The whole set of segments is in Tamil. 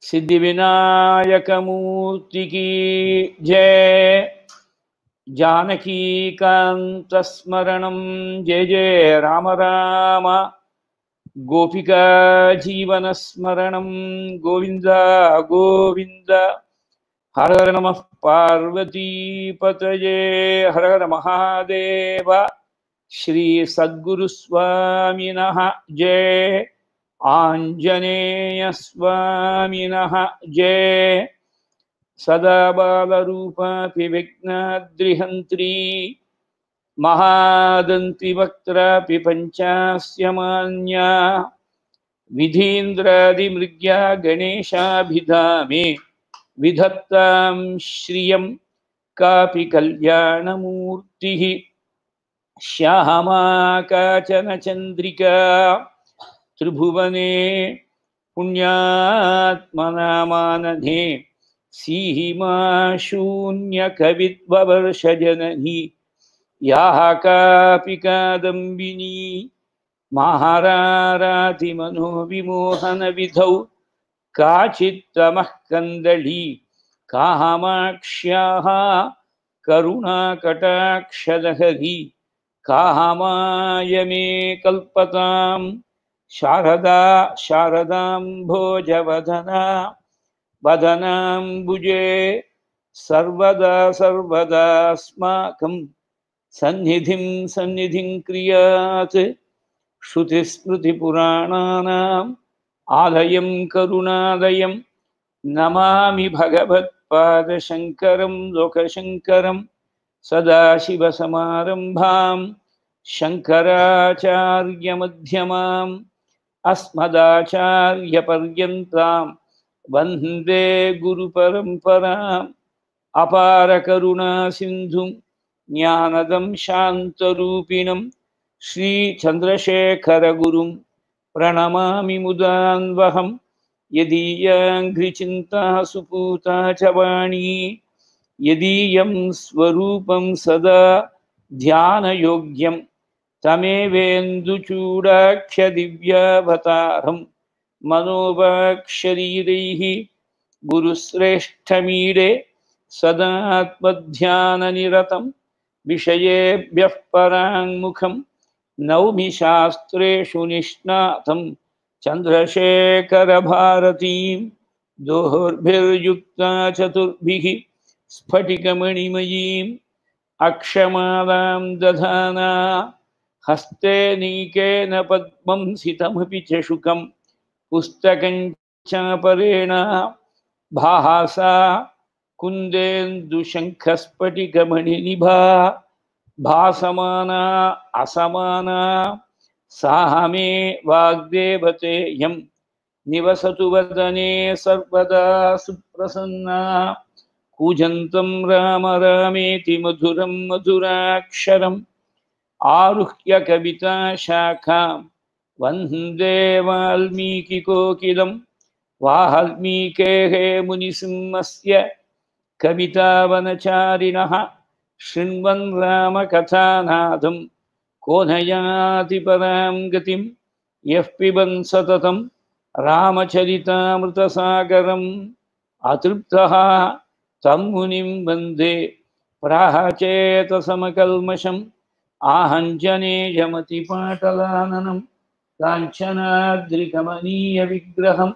सिद्धिविनायकमूर्ति की जय जानकीकान्तस्मरणं जय जय राम राम गोपिका जीवनस्मरणं गोविन्द गोविन्द हर हर नमः पार्वतीपतये हर हर महादेव श्रीसद्गुरुस्वामिनः जय आञ्जनेयस्वामिनः जय सदा बालरूपापि विघ्नाद्रिहन्त्री महादन्तिवक्त्रापि पञ्चास्य मान्या विधीन्द्रादिमृग्या गणेशाभिधामे विधत्तां श्रियं कापि कल्याणमूर्तिः श्यामा काचन चन्द्रिका त्रिभुवने पुण्यात्मनामानने सीमा शून्यकविद्ववर्षजननी याः कापि कादम्बिनी महारारातिमनोविमोहनविधौ काचित्तमः कन्दली कामाक्ष्याः करुणाकटाक्षलहरी कामाय मे कल्पतां शारदा शारदाम्भोजवदना वदनाम्बुजे सर्वदा सर्वदास्माकं सन्निधिं सन्निधिं क्रियात् श्रुतिस्मृतिपुराणानाम् आलयं करुणालयं नमामि भगवत्पादशङ्करं लोकशङ्करं सदाशिवसमारम्भां शङ्कराचार्यमध्यमाम् अस्मदाचार्यपर्यन्तां वन्दे गुरुपरम्पराम् अपारकरुणासिन्धुं ज्ञानदं शान्तरूपिणं श्रीचन्द्रशेखरगुरुं प्रणमामि मुदान्वहं यदीयाङ्घ्रिचिन्ता सुपूता च वाणी यदीयं स्वरूपं सदा ध्यानयोग्यं तमेवेन्दुचूडाख्यदिव्यावतारं मनोवाक्शरीरैः गुरुश्रेष्ठमीडे सदात्मध्याननिरतं विषयेभ्यः पराङ्मुखं नौमि शास्त्रेषु निष्णातं चन्द्रशेखरभारतीं दोर्भिर्युक्ता चतुर्भिः स्फटिकमणिमयीम् अक्षमालां दधाना हस्ते नीकेन पद्मं सितमपि च शुकं पुस्तकं चापरेण भासा कुन्देन्दुशङ्खस्फटिकमणिनिभा भासमाना असमाना सा मे वाग्देवतेयं निवसतु वदने सर्वदा सुप्रसन्ना कूजन्तं राम रामेति मधुरं मधुराक्षरम् आरुह्य कविताशाखां वन्दे वाल्मीकिकोकिलं वाल्मीकेः मुनिसिंहस्य कवितावनचारिणः शृण्वन् रामकथानादं को नयाति परां गतिं यः पिबन् सततं रामचरितामृतसागरम् अतृप्तः तं मुनिं वन्दे प्राहचेतसमकल्मषम् आहञ्जनेयमतिपाटलाननं काञ्चनाद्रिकमनीयविग्रहं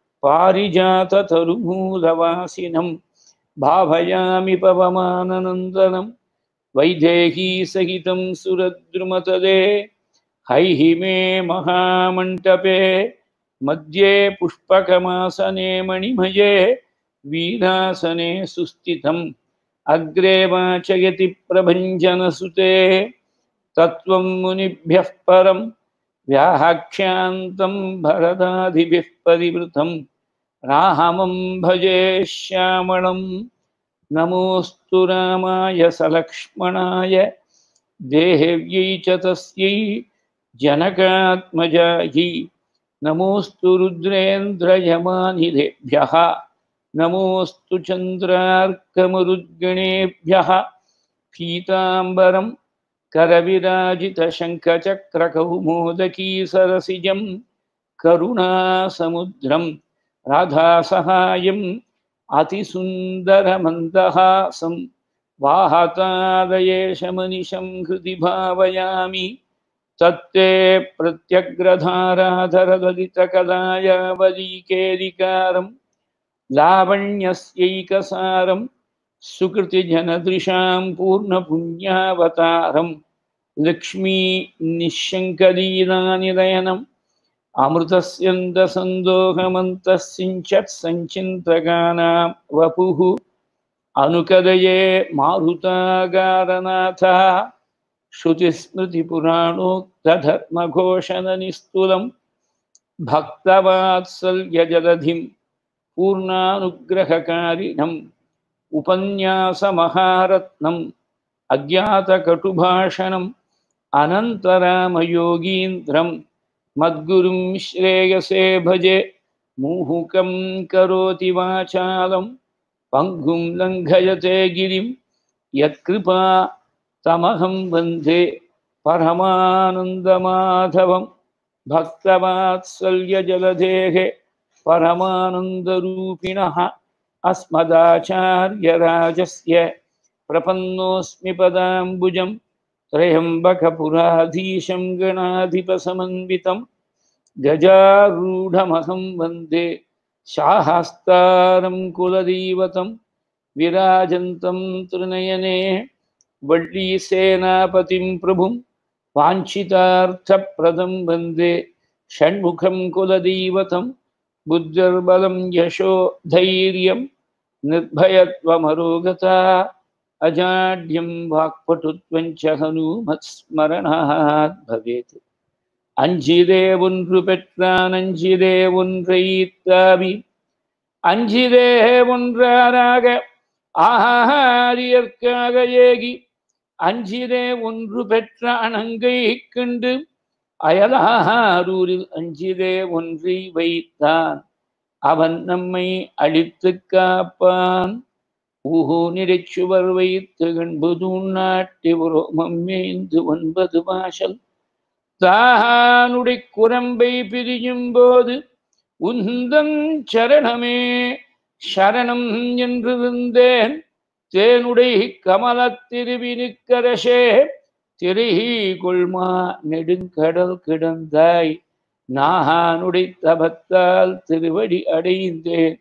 पारिजाततरुमूलवासिनं भावयामि पवमाननन्दनं वैदेहीसहितं सुरद्रुमतदे हैः मे महामण्टपे मध्ये पुष्पकमासने मणिमये वीरासने सुस्थितम् अग्रे वाचयति प्रभञ्जनसुते तत्त्वं मुनिभ्यः परं व्याख्यान्तं भरदादिभिः परिवृतं रामं भजे श्यामलं नमोऽस्तु रामाय सलक्ष्मणाय देहेव्यै च तस्यै जनकात्मजायै नमोऽस्तु रुद्रेन्द्रयमानिलेभ्यः नमोऽस्तु चन्द्रार्कमरुद्गणेभ्यः पीताम्बरं करविराजितशङ्खचक्रकौमोदकी सरसिजं करुणासमुद्रं राधासहायम् अतिसुन्दरमन्दहासं वाहतादयेशमनिशं हृदि भावयामि तत्ते प्रत्यग्रधाराधरदलितकलायावलीकेदिकारं लावण्यस्यैकसारं सुकृतिजनदृशां पूर्णपुण्यावतारं लक्ष्मी निःशङ्कलीलानिलयनम् अमृतस्यन्दसन्दोहमन्तस्सिञ्चत् सञ्चिन्तकानां वपुः अनुकदये मारुतागारनाथा श्रुतिस्मृतिपुराणोक्तधर्मघोषणनिस्तुलं भक्तवात्सल्यजलधिं पूर्णानुग्रहकारिणम् उपन्यासमहारत्नम् अज्ञातकटुभाषणम् अनन्तरामयोगीन्द्रम् मद्गुरुं श्रेयसे भजे मुहुकं करोति वाचालं पङ्गुं लङ्घयते गिरिं यत्कृपा तमहं वन्दे परमानन्दमाधवं भक्तवात्सल्यजलधेः परमानन्दरूपिणः अस्मदाचार्यराजस्य प्रपन्नोऽस्मि पदाम्बुजम् त्र्यम्बकपुराधीशं गणाधिपसमन्वितं गजारूढमहं वन्दे शाहास्तारं कुलदैवतं विराजन्तं त्रिनयने वल्लीसेनापतिं प्रभुं वाञ्छितार्थप्रदं वन्दे षण्मुखं कुलदैवतं बुद्धिर्बलं यशो धैर्यं निर्भयत्वमरोगता अजाड्यं वाक्पटुत्वञ्च हनूमत्स्मरणात् भवेत् அஞ்சிதே ஒன்று பெற்றான் அஞ்சிதே ஒன்றை தாவி அஞ்சிதே ஒன்றாராக ஆகாரியற்காக ஏகி அஞ்சிதே ஒன்று பெற்ற அணங்கை கண்டு அயலாரூரில் அஞ்சிதே ஒன்றை வைத்தான் அவன் நம்மை அழித்து காப்பான் ஊஹோ நிடைச்சுவர் வைத்து கண்பது நாட்டி உரோமம் மேய்ந்து ஒன்பது வாசல் தானுடை குரம்பை பிரியும் போது உந்தன் சரணமே சரணம் என்றிருந்தேன் தேனுடை கமலத்திருவினுக்கரசே திரைஹி கொள்மா நெடுங்கடல் கிடந்தாய் நாகானுடை தபத்தால் திருவடி அடைந்தேன்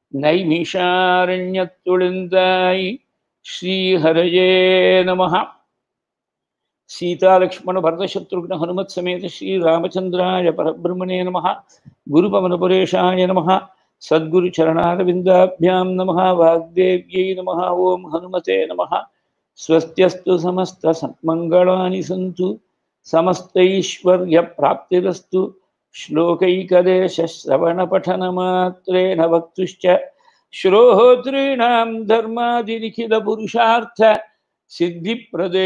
நைமிஷாரண்யத்துளிந்தாய் ஸ்ரீஹரயே நமஹ सीतालक्ष्मण भरतशत्रुघ्न हनुमत् समेत श्रीरामचन्द्राय परब्रह्मणे नमः गुरुपवनपुरेशाय नमः सद्गुरुचरणारविन्दाभ्यां नमः वाग्देव्यै नमः ॐ हनुमते नमः स्वस्त्यस्तु समस्तसन्मङ्गलानि सन्तु समस्तैश्वर्यप्राप्तिरस्तु श्लोकैकदेशश्रवणपठनमात्रेण वक्तुश्च श्रोतॄणां धर्मादिलिखितपुरुषार्थ सिद्धिप्रदे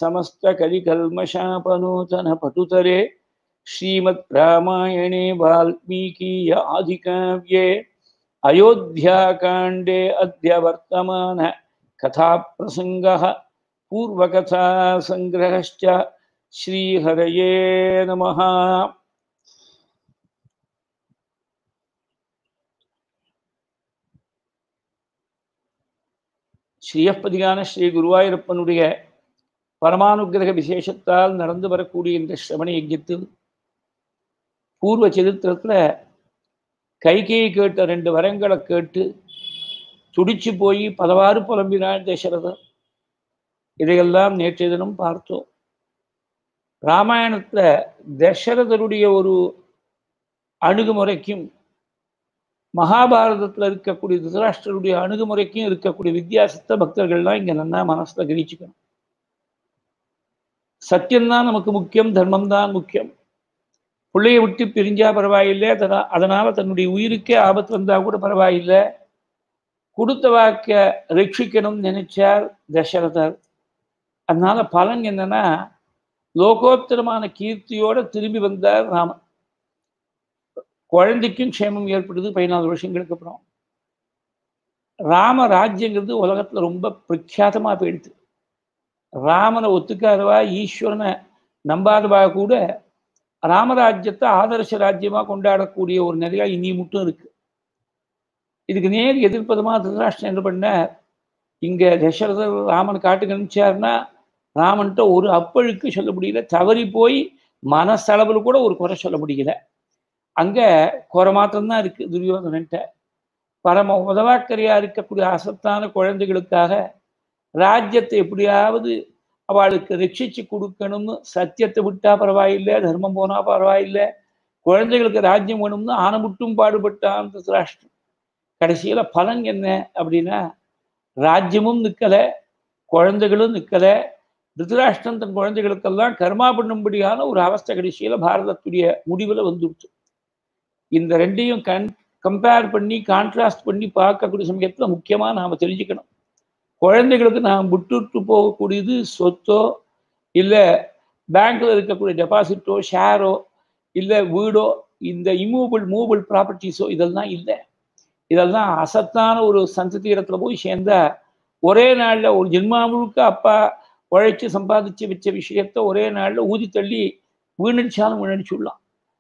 समस्तकलिकल्मषापनूतनपटुतरे श्रीमद् रामायणे वाल्मीकीय आदिकाव्ये अयोध्याकाण्डे अद्य वर्तमान कथाप्रसङ्गः पूर्वकथासङ्ग्रहश्च श्रीहरये नमः ஸ்ரீயப்பதியான ஸ்ரீ குருவாயூரப்பனுடைய பரமானுகிரக விசேஷத்தால் நடந்து வரக்கூடிய இந்த சிரவண யஜ்யத்தில் பூர்வ சரித்திரத்தில் கைகையை கேட்ட ரெண்டு வரங்களை கேட்டு துடிச்சு போய் பலவாறு புலம்பினாள் தசரதன் இதையெல்லாம் நேற்றைய தினம் பார்த்தோம் ராமாயணத்தில் தசரதருடைய ஒரு அணுகுமுறைக்கும் மகாபாரதத்தில் இருக்கக்கூடிய திருதராஷ்டருடைய அணுகுமுறைக்கும் இருக்கக்கூடிய வித்தியாசத்தை பக்தர்கள்லாம் இங்கே நன்னா மனசில் கிரகிச்சுக்கணும் சத்தியம்தான் நமக்கு முக்கியம் தர்மம் தான் முக்கியம் பிள்ளையை விட்டு பிரிஞ்சா பரவாயில்லை அதனால் அதனால தன்னுடைய உயிருக்கே ஆபத்து வந்தா கூட பரவாயில்லை கொடுத்த வாக்க ரட்சிக்கணும்னு நினைச்சார் தசரதர் அதனால பலன் என்னன்னா லோகோத்தரமான கீர்த்தியோட திரும்பி வந்தார் ராமன் குழந்தைக்கும் க்ஷேமம் ஏற்படுது பதினாலு வருஷங்களுக்கு அப்புறம் ராம ராஜ்யங்கிறது உலகத்துல ரொம்ப பிரख्याதமா போயிடுது ராமனை ஒத்துக்காதவா ஈஸ்வரனை நம்பாதவா கூட ராமராஜ்யத்தை ஆதர்ச ராஜ்யமா கொண்டாடக்கூடிய ஒரு நிலையா இனி மட்டும் இருக்கு இதுக்கு நேர் எதிர்ப்பதமாக திருதராஷ்டிரன் என்ன பண்ணார் இங்கே தசரதர் ராமன் காட்டுக்கு அனுப்பிச்சாருன்னா ராமன்ட்ட ஒரு அப்பழுக்கு சொல்ல முடியல தவறி போய் மனசளவில் கூட ஒரு குறை சொல்ல முடியல அங்கே குறை மாத்திரம்தான் இருக்கு துரியோதனன்ட்ட பரம உதவாக்கரையா இருக்கக்கூடிய அசத்தான குழந்தைகளுக்காக ராஜ்யத்தை எப்படியாவது அவளுக்கு ரட்சிச்சு கொடுக்கணும்னு சத்தியத்தை விட்டா பரவாயில்லை தர்மம் போனா பரவாயில்லை குழந்தைகளுக்கு ராஜ்யம் வேணும்னு ஆனமுட்டும் பாடுபட்டான் திருதராஷ்டிரம் கடைசியில பலன் என்ன அப்படின்னா ராஜ்யமும் நிற்கல குழந்தைகளும் நிற்கல திருதராஷ்டிரம் தன் குழந்தைகளுக்கெல்லாம் கர்மா பண்ணும்படியான ஒரு அவஸ்தை கடைசியில பாரதத்துடைய முடிவில் வந்துடுச்சு இந்த ரெண்டையும் கன் கம்பேர் பண்ணி கான்ட்ராஸ்ட் பண்ணி பார்க்கக்கூடிய சமயத்தில் முக்கியமாக நாம் தெரிஞ்சுக்கணும் குழந்தைகளுக்கு நாம் விட்டுட்டு போகக்கூடியது சொத்தோ இல்லை பேங்க்ல இருக்கக்கூடிய டெபாசிட்டோ ஷேரோ இல்லை வீடோ இந்த இம்மூவபிள் மூவபிள் ப்ராப்பர்ட்டிஸோ இதெல்லாம் இல்லை இதெல்லாம் அசத்தான ஒரு சந்ததியிடத்துல போய் சேர்ந்தா ஒரே நாளில் ஒரு ஜென்மா முழுக்க அப்பா உழைச்சி சம்பாதிச்சு வச்ச விஷயத்த ஒரே நாளில் ஊதி தள்ளி வீணடிச்சாலும் வீணடிச்சுடலாம்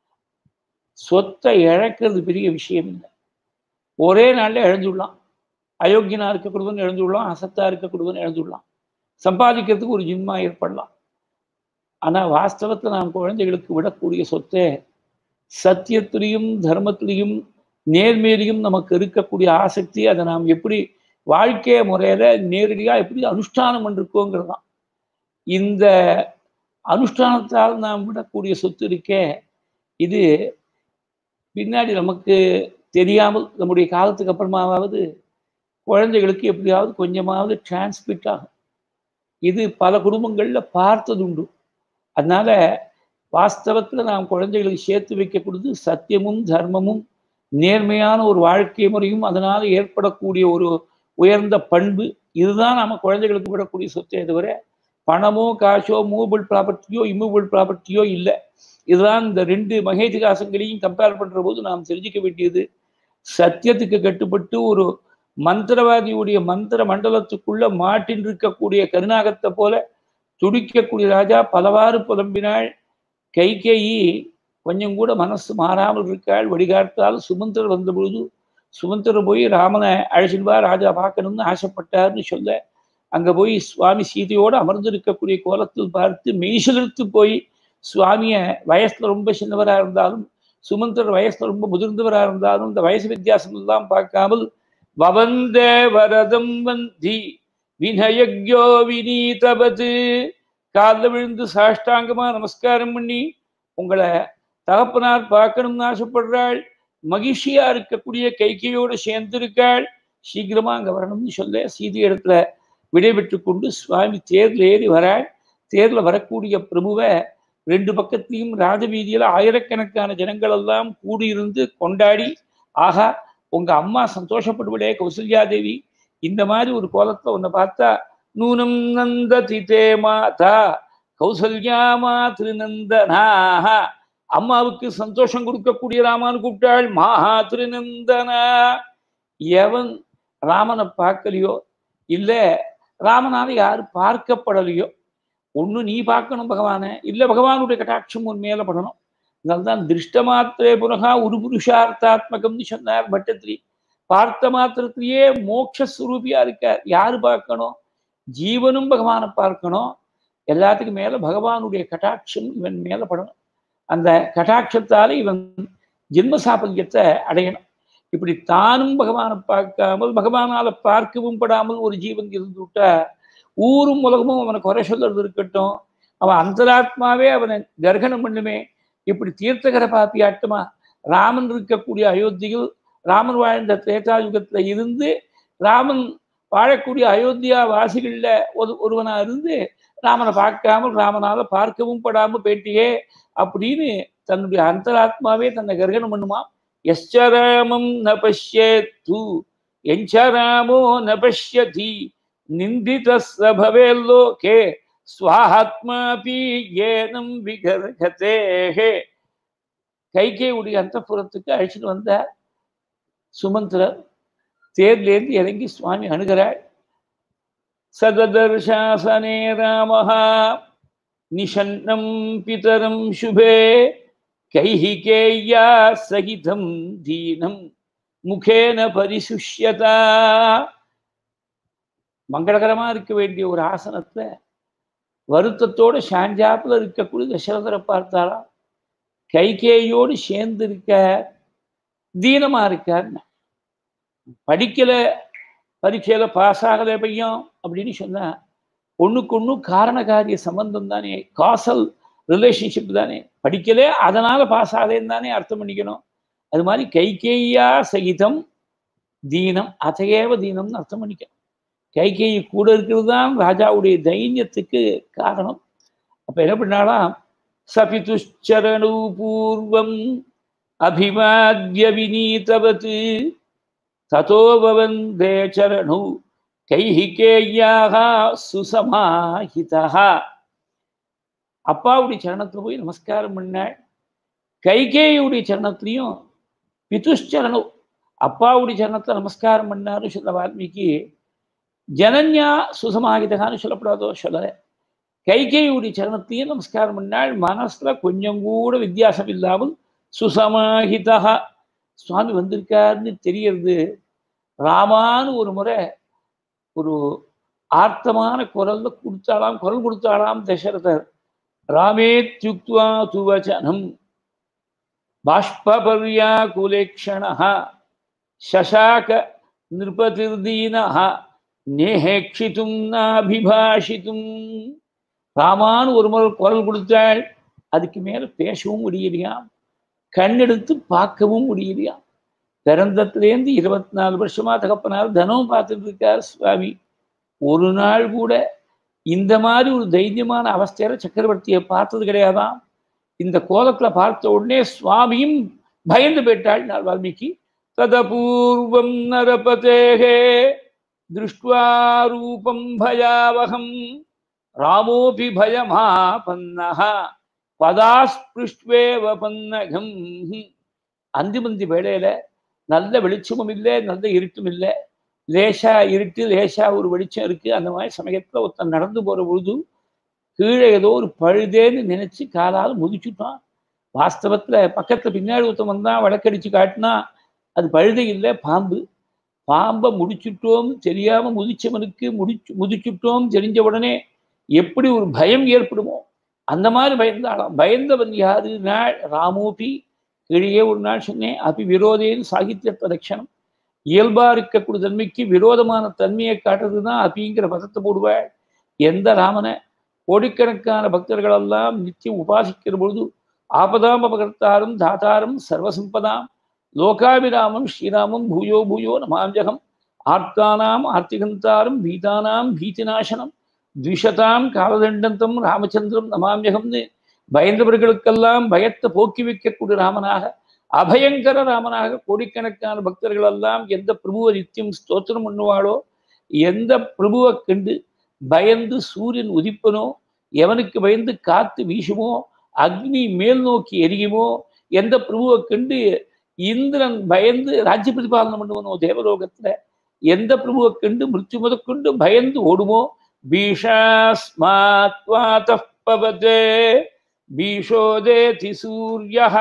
சொத்தை இழக்கிறது பெரிய விஷயம் இல்லை ஒரே நாளில் இழந்துடலாம் அயோக்கியனா இருக்கக்கூடியவன் இழந்துடலாம் அசத்தா இருக்கக்கூடியவன் இழந்துடலாம் சம்பாதிக்கிறதுக்கு ஒரு ஜின்மா ஏற்படலாம் ஆனால் வாஸ்தவத்தை நாம் குழந்தைகளுக்கு விடக்கூடிய சொத்தை சத்தியத்திலையும் தர்மத்திலையும் நேர்மையிலையும் நமக்கு இருக்கக்கூடிய ஆசக்தி அதை நாம் எப்படி வாழ்க்கை முறையில நேரடியாக எப்படி அனுஷ்டானம் பண்ணிருக்கோங்கிறது தான் இந்த அனுஷ்டானத்தால் நாம் விடக்கூடிய சொத்து இருக்கே இது பின்னாடி நமக்கு தெரியாமல் நம்முடைய காலத்துக்கு அப்புறமாவது குழந்தைகளுக்கு எப்படியாவது கொஞ்சமாவது டிரான்ஸ்மிட் ஆகும் இது பல குடும்பங்களில் பார்த்தது உண்டு அதனால வாஸ்தவத்தில் நாம் குழந்தைகளுக்கு சேர்த்து வைக்கக்கூடியது சத்தியமும் தர்மமும் நேர்மையான ஒரு வாழ்க்கை முறையும் அதனால் ஏற்படக்கூடிய ஒரு உயர்ந்த பண்பு இதுதான் நம்ம குழந்தைகளுக்கு விடக்கூடிய சொத்தை தவிர பணமோ காசோ மூவபிள் ப்ராப்பர்ட்டியோ இம்மூவபிள் ப்ராப்பர்ட்டியோ இல்லை இதுதான் இந்த ரெண்டு மகேதிகாசங்களையும் கம்பேர் பண்ணுற போது நாம் தெரிஞ்சுக்க வேண்டியது சத்தியத்துக்கு கட்டுப்பட்டு ஒரு மந்திரவாதியுடைய மந்திர மண்டலத்துக்குள்ள மாட்டின் இருக்கக்கூடிய கருணாகத்தை போல துடிக்கக்கூடிய ராஜா பலவாறு புலம்பினாள் கைகேயி கொஞ்சம் கூட மனசு மாறாமல் இருக்காள் வழிகாட்டால் சுமந்தர் வந்த பொழுது சுமந்தர் போய் ராமனை அழைச்சிட்டு வா ராஜா பார்க்கணும்னு ஆசைப்பட்டார்னு சொல்ல அங்க போய் சுவாமி சீதையோடு அமர்ந்திருக்கக்கூடிய கோலத்தில் பார்த்து மெய்சிலிருத்து போய் சுவாமிய வயசுல ரொம்ப சின்னவரா இருந்தாலும் சுமந்தர் வயசுல ரொம்ப முதிர்ந்தவரா இருந்தாலும் இந்த வயசு வித்தியாசம் எல்லாம் பார்க்காமல் வவந்த வரதம் வந்தி வினயக்யோ வினீதபது காலில் விழுந்து சாஷ்டாங்கமா நமஸ்காரம் பண்ணி உங்களை தகப்பனார் பார்க்கணும்னு ஆசைப்படுறாள் மகிழ்ச்சியா இருக்கக்கூடிய கைகையோடு சேர்ந்திருக்காள் சீக்கிரமா அங்க வரணும்னு சொல்ல சீதை இடத்துல விடைபெற்று கொண்டு சுவாமி தேர்ல ஏறி வராள் தேர்ல வரக்கூடிய பிரபுவை ரெண்டு பக்கத்தையும் ராஜவீதியில ஆயிரக்கணக்கான ஜனங்கள் எல்லாம் கூடியிருந்து கொண்டாடி ஆகா உங்க அம்மா சந்தோஷப்படுவடே கௌசல்யா தேவி இந்த மாதிரி ஒரு கோலத்துல உன்னை பார்த்தா நூனம் நந்ததி தே மாதா கௌசல்யா மாதிருநந்தனாக அம்மாவுக்கு சந்தோஷம் கொடுக்கக்கூடிய ராமான்னு கூப்பிட்டாள் மாஹா திருநந்தனா எவன் ராமனை பார்க்கலையோ இல்ல ராமனால யாரு பார்க்கப்படலையோ ஒண்ணு நீ பார்க்கணும் பகவானை இல்ல பகவானுடைய கட்டாட்சம் உன் மேல படணும் அதனால்தான் திருஷ்ட மாத்திரே புனகா ஒரு புருஷார்த்தாத்மகம்னு சொன்னார் பட்டத்திரி பார்த்த மாத்திரத்திலேயே மோட்சஸ்வரூபியா இருக்கார் யாரு பார்க்கணும் ஜீவனும் பகவானை பார்க்கணும் எல்லாத்துக்கும் மேல பகவானுடைய கட்டாட்சம் இவன் மேல படணும் அந்த கட்டாட்சத்தால இவன் ஜென்ம சாபல்யத்தை அடையணும் இப்படி தானும் பகவானை பார்க்காமல் பகவானால பார்க்கவும் படாமல் ஒரு ஜீவன் இருந்து விட்டா ஊரும் உலகமும் அவனை குறை சொல்றது இருக்கட்டும் அவன் அந்தராத்மாவே அவனை கர்கணம் பண்ணுமே இப்படி தீர்த்தகர பாப்பியாட்டமா ராமன் இருக்கக்கூடிய அயோத்தியில் ராமன் வாழ்ந்த திரேதாயுகத்துல இருந்து ராமன் வாழக்கூடிய அயோத்தியா வாசிகள்ல ஒரு ஒருவனா இருந்து ராமனை பார்க்காமல் ராமனால பார்க்கவும் படாம பேட்டியே அப்படின்னு தன்னுடைய அந்தராத்மாவே தன்னை கர்கணம் பண்ணுமா எஸ்சராமம் ந பஷ்யேத்து எஞ்சராமோ ந பஷ்யதி நிந்தித பவேல்லோகே ஸ்வாத்மாபி ஏனம் விகர்கதே கைகேயுடைய அந்த அழைச்சிட்டு வந்த சுமந்திரர் தேர்லேருந்து இறங்கி சுவாமி அணுகிறாள் சததர்ஷாசனே ராமஹா நிஷன்னம் பிதரம் சுபே கைஹிகேயா சகிதம் தீனம் முகேன பரிசுஷ்யதா மங்களகரமா இருக்க வேண்டிய ஒரு ஆசனத்துல வருத்தத்தோடு சாஞ்சாப்புல இருக்கக்கூடிய தசரதரை பார்த்தாராம் கைகேயோடு சேர்ந்து இருக்க தீனமா இருக்காருன்னு படிக்கல பரீட்சையில பாஸ் ஆகலை பையன் அப்படின்னு சொன்னா ஒண்ணுக்கு ஒண்ணு காரண காரிய சம்பந்தம் தானே காசல் ரிலேஷன்ஷிப் தானே படிக்கலே அதனால பாஸ் ஆகலைன்னு தானே அர்த்தம் பண்ணிக்கணும் அது மாதிரி கைகேயா சகிதம் தீனம் அதையேவ தீனம்னு அர்த்தம் பண்ணிக்கணும் கைகேயி கூட இருக்கிறது தான் ராஜாவுடைய தைரியத்துக்கு காரணம் அப்ப என்ன பண்ணாலாம் சபிதுச்சரணு பூர்வம் அபிவாத்ய வினீதவத் ததோ பவந்தே சரணு கைஹிகேயாக சுசமாஹிதா அப்பாவுடைய சரணத்துல போய் நமஸ்காரம் பண்ணாள் கைகேயுடைய சரணத்திலையும் பிதுஷ்சரணம் அப்பாவுடைய சரணத்தை நமஸ்காரம் பண்ணாரு சொல்ல வால்மீகி ஜனன்யா சுசமாகிதகான்னு சொல்லப்படாதோ சொல்லல கைகேயுடைய சரணத்தையும் நமஸ்காரம் பண்ணாள் மனசுல கொஞ்சம் கூட வித்தியாசம் இல்லாமல் சுசமாஹிதா சுவாமி வந்திருக்காருன்னு தெரியறது ராமான்னு ஒரு முறை ஒரு ஆர்த்தமான குரல்ல கொடுத்தாலாம் குரல் கொடுத்தாலாம் தசரதர் ராமே தியுக்துவா துவச்சனம் பாஷ்பபர்யா குலேக்ஷணः சசாக நிருபதிர்தீனः நேஹேக்ஷித்தும் நாபிபாஷித்தும் ராமான்னு ஒரு முறை குரல் கொடுத்தாள் அதுக்கு மேல பேசவும் முடியலையாம் கண்ணெடுத்து பார்க்கவும் முடியலையாம் பிறந்தத்துலேருந்து இருபத்தி நாலு வருஷமா தகப்பனார் தினமும் பார்த்துட்டு இருக்கார் சுவாமி ஒரு நாள் கூட இந்த மாதிரி ஒரு தைரியமான அவஸ்தையில சக்கரவர்த்தியை பார்த்தது கிடையாதாம் இந்த கோலத்துல பார்த்த உடனே சுவாமியும் பயந்து போயிட்டாள் நாள் வால்மீகி ததபூர்வம் நரபதேகே திருஷ்டுவா ரூபம் பயாவகம் ராமோபி பயமாபன்னஹ பதாஸ்பிருஷ்வேவ பன்னகம் அந்திமந்தி வேளையில நல்ல வெளிச்சமும் இல்லை நல்ல இருட்டும் இல்லை லேசா இருட்டு லேசா ஒரு வெளிச்சம் இருக்கு அந்த மாதிரி சமயத்துல ஒருத்தன் நடந்து போற பொழுது கீழே ஏதோ ஒரு பழுதேன்னு நினைச்சு காலால் முதிச்சுட்டான் வாஸ்தவத்துல பக்கத்துல பின்னாடி ஒருத்தன் வந்தான் வழக்கடிச்சு காட்டினா அது பழுதை இல்லை பாம்பு பாம்பை முடிச்சுட்டோம் தெரியாம முதிச்சவனுக்கு முடிச்சு முதிச்சுட்டோம் தெரிஞ்ச உடனே எப்படி ஒரு பயம் ஏற்படுமோ அந்த மாதிரி பயந்தாளாம் பயந்தவன் யாரு நாள் ராமோபி கீழே ஒரு நாள் சொன்னேன் அபி விரோதேன்னு சாகித்ய பிரதட்சணம் இயல்பா இருக்கக்கூடிய தன்மைக்கு விரோதமான தன்மையை காட்டுறது தான் அபிங்கிற பதத்தை போடுவாள் எந்த ராமனை கோடிக்கணக்கான பக்தர்கள் எல்லாம் நித்தியம் உபாசிக்கிற பொழுது ஆபதாம் அபகர்த்தாரும் தாத்தாரும் சர்வசம்பதாம் லோகாபிராமம் ஸ்ரீராமம் பூயோ பூயோ நமாஞ்சகம் ஆர்த்தானாம் ஆர்த்திகந்தாரும் பீதானாம் பீதிநாசனம் த்விஷதாம் காலதண்டந்தம் ராமச்சந்திரம் நமாமியகம்னு பயந்தவர்களுக்கெல்லாம் பயத்தை போக்கி வைக்கக்கூடிய ராமனாக அபயங்கர ராமனாக கோடிக்கணக்கான பக்தர்கள் எல்லாம் எந்த பிரபுவை நித்தியம் ஸ்தோத்திரம் பண்ணுவாளோ எந்த பிரபுவை கண்டு பயந்து சூரியன் உதிப்பனோ எவனுக்கு பயந்து காத்து வீசுமோ அக்னி மேல் நோக்கி எரியுமோ எந்த பிரபுவை கண்டு இந்திரன் பயந்து ராஜ்ய பிரதிபாலனம் பண்ணுவனோ தேவலோகத்துல எந்த பிரபுவை கண்டு மிருத்யு முதற்கொண்டு பயந்து ஓடுமோ பீஷாஸ்மாத்வாதः பவதே பீஷோதேதி சூரியः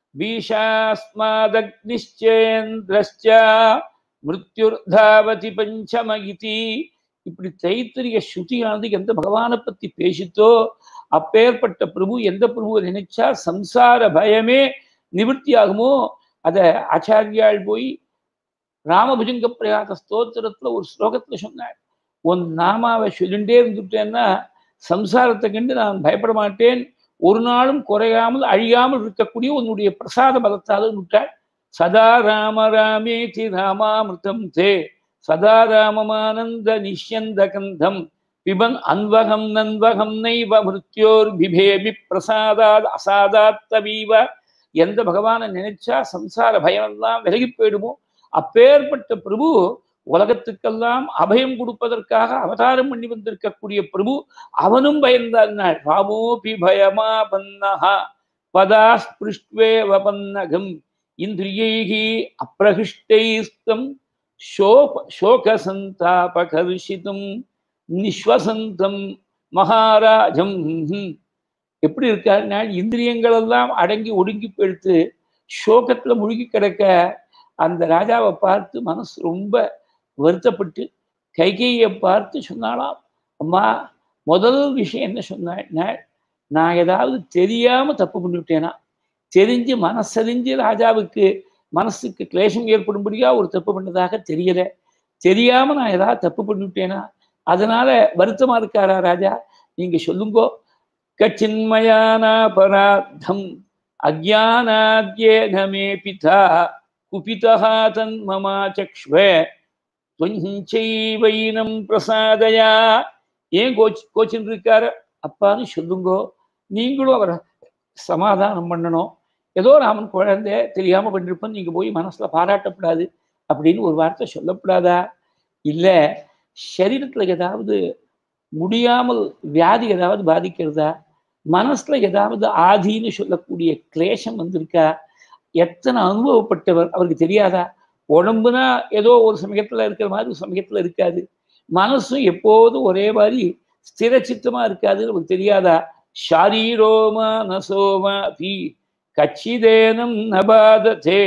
பீஷாஸ்மாதக்னிश्चेन्द्रश्च மிருத்யுர்தாவதி பஞ்சம இதி இப்படி தைத்திரிய ஸ்ருதியானது எந்த பகவானை பத்தி பேசித்தோ அப்பேற்பட்ட பிரபு எந்த பிரபுவை நினைச்சா சம்சார பயமே நிவர்த்தி ஆகுமோ அத ஆச்சாரியாள் போய் ராமபுஜங்க பிரயாக ஸ்தோத்திரத்துல ஒரு ஸ்லோகத்துல சொன்னாள் உன் நாமாவை சொல்லிண்டே இருந்துட்டேன்னா சம்சாரத்தை கண்டு நான் பயப்பட மாட்டேன் ஒரு நாளும் குறையாமல் அழியாமல் இருக்கக்கூடிய உன்னுடைய பிரசாத பலத்தால் விட்டாள் சதா ராம ராமேதி ராமாமிருதம் தே சதா ராமமானந்த நிஷ்யந்த கந்தம் பிபன் அன்வகம் நன்வகம் நைவ மிருத்யோர் பிபேபி பிரசாதாத் அசாதாத்தவீவ எந்த பகவானை நினைச்சா சம்சார பயம் எல்லாம் விலகி போயிடுமோ அப்பேற்பட்ட பிரபு உலகத்துக்கெல்லாம் அபயம் கொடுப்பதற்காக அவதாரம் பண்ணி வந்திருக்கக்கூடிய பிரபு அவனும் பயந்தான் ராமோபி பயமா பன்னஹா பதாஸ்பிருஷ்வே வபன்னகம் இந்திரியைகி அப்பிரகிஷ்டைஸ்தம் சோப சோகசந்தாபகர்ஷிதம் நிஸ்வசந்தம் மகாராஜம் எப்படி இருக்காருன்னா இந்திரியங்கள் எல்லாம் அடங்கி ஒடுங்கி போயிடுத்து சோகத்துல முழுகி கிடக்க அந்த ராஜாவை பார்த்து மனசு ரொம்ப வருத்தப்பட்டு கைகையை பார்த்து சொன்னாலாம் அம்மா முதல் விஷயம் என்ன சொன்னா நான் ஏதாவது தெரியாம தப்பு பண்ணிவிட்டேனா தெரிஞ்சு மனசறிஞ்சு ராஜாவுக்கு மனசுக்கு கிளேசம் ஏற்படும்படியா ஒரு தப்பு பண்ணதாக தெரியல தெரியாம நான் ஏதாவது தப்பு பண்ணிவிட்டேனா அதனால வருத்தமா இருக்காரா ராஜா நீங்க சொல்லுங்கோ கச்சின்மயானாபராத்தம் அஜானாத்யேன மே பிதா குபிதா தன் மமா சக்ஷ்வே வைனம் பிரசாதயா ஏன் கோச் கோச்சின் இருக்காரு அப்பான்னு சொல்லுங்கோ நீங்களும் அவரை சமாதானம் பண்ணணும் ஏதோ ராமன் குழந்தை தெரியாம பண்ணிருப்போம் நீங்க போய் மனசுல பாராட்டப்படாது அப்படின்னு ஒரு வார்த்தை சொல்லப்படாதா இல்ல சரீரத்துல ஏதாவது முடியாமல் வியாதி ஏதாவது பாதிக்கிறதா மனசுல ஏதாவது ஆதின்னு சொல்லக்கூடிய கிளேசம் வந்திருக்கா எத்தனை அனுபவப்பட்டவர் அவருக்கு தெரியாதா உடம்புனா ஏதோ ஒரு சமயத்துல இருக்கிற மாதிரி ஒரு சமயத்துல இருக்காது மனசும் எப்போதும் ஒரே மாதிரி ஸ்திர சித்தமா இருக்காதுன்னு நமக்கு தெரியாதா ஷாரீரோமா நசோமா பி கச்சிதேனம் நபாததே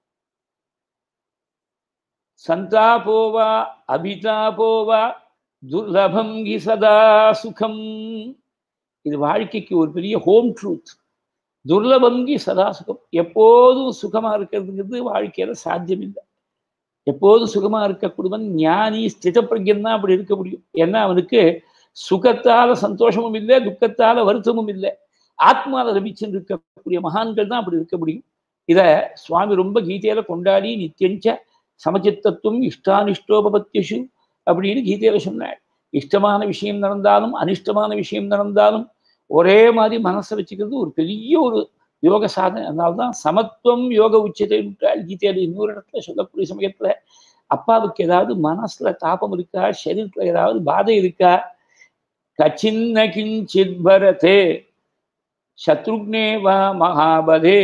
சந்தாபோவா அபிதாபோவா துர்லபம் கி சதா சுகம் இது வாழ்க்கைக்கு ஒரு பெரிய ஹோம் ட்ரூத் துர்லபங்கி சதா சுகம் எப்போதும் சுகமா இருக்கிறதுங்கிறது வாழ்க்கையில சாத்தியம் இல்லை எப்போதும் சுகமா இருக்கக்கூடியவன் ஞானி ஸ்திதப்பிரஜன் தான் அப்படி இருக்க முடியும் ஏன்னா அவனுக்கு சுகத்தால சந்தோஷமும் இல்லை துக்கத்தால வருத்தமும் இல்லை ஆத்மால ரமிச்சுன்னு இருக்கக்கூடிய மகான்கள் தான் அப்படி இருக்க முடியும் இத சுவாமி ரொம்ப கீதையில கொண்டாடி நித்தியஞ்ச சமச்சித்தத்துவம் இஷ்டானிஷ்டோபத்தியசு அப்படின்னு கீதையில சொன்னார் இஷ்டமான விஷயம் நடந்தாலும் அனிஷ்டமான விஷயம் நடந்தாலும் ஒரே மாதிரி மனசை வச்சுக்கிறது ஒரு பெரிய ஒரு யோக சாதனை அதனால்தான் சமத்துவம் யோக உச்சத்தை விட்டால் கீதையில இன்னொரு இடத்துல சொல்லக்கூடிய சமயத்துல அப்பாவுக்கு ஏதாவது மனசுல தாபம் இருக்கா சரீரத்துல ஏதாவது பாதை இருக்கா கச்சின்ன கிஞ்சித் பரதே சத்ருக்னே வா மகாபதே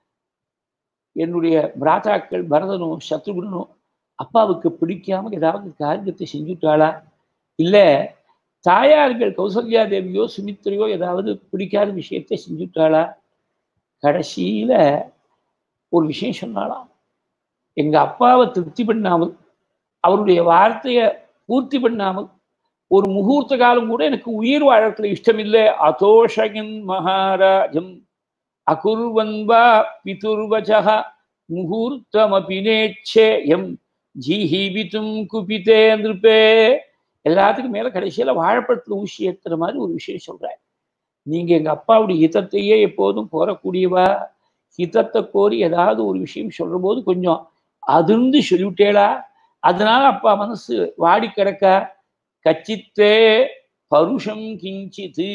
என்னுடைய பிராத்தாக்கள் பரதனும் சத்ருகுணனும் அப்பாவுக்கு பிடிக்காம ஏதாவது காரியத்தை செஞ்சுட்டாளா இல்லை தாயார்கள் கௌசல்யா தேவியோ சுமித்திரையோ ஏதாவது பிடிக்காத விஷயத்தை செஞ்சுட்டாளா கடைசியில ஒரு விஷயம் சொன்னாலாம் எங்க அப்பாவை திருப்தி பண்ணாமல் அவருடைய வார்த்தையை பூர்த்தி பண்ணாமல் ஒரு முகூர்த்த காலம் கூட எனக்கு உயிர் வாழறதுல இஷ்டம் இல்லை அதோஷகன் மகாராஜம் அகுர்வன்பா பிதுர்வச்சா முகூர்த்தமபி நேச்சேயம் ஜீஹீபித்தும் குபிதே நிருப்பே எல்லாத்துக்கும் மேல கடைசியில வாழைப்பழத்துல ஊசி ஏத்துற மாதிரி ஒரு விஷயம் சொல்றேன் நீங்க எங்க அப்பாவுடைய ஹிதத்தையே எப்போதும் கோரக்கூடியவா ஹிதத்தை கோரி ஏதாவது ஒரு விஷயம் சொல்ற போது கொஞ்சம் அதிர்ந்து சொல்லிவிட்டேளா அதனால அப்பா மனசு வாடி கிடக்கா கச்சித்தே பருஷம் கிஞ்சித்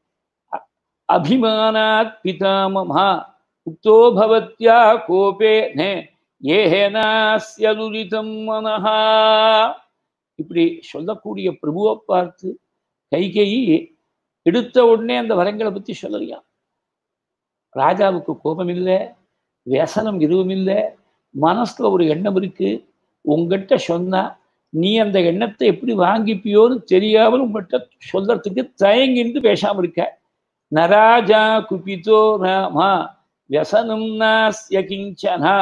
அபிமானாத் பிதாமமா உக்தோ பவத்யா கோபேனே ஏஹேனாஸ்யதுரிதம் மனஹா இப்படி சொல்லக்கூடிய பிரபுவை பார்த்து கைகையை எடுத்த உடனே அந்த வரங்களை பத்தி சொல்லலையா ராஜாவுக்கு கோபம் இல்லை வியசனம் எதுவும் இல்லை மனசுல ஒரு எண்ணம் இருக்கு உங்ககிட்ட சொன்னா நீ அந்த எண்ணத்தை எப்படி வாங்கிப்பியோன்னு தெரியாமல் உங்கள்கிட்ட சொல்றதுக்கு தயங்கிட்டு பேசாம இருக்க நராஜா குபிதோ ராமா வியசனம் நாஸ்ய கிஞ்சனா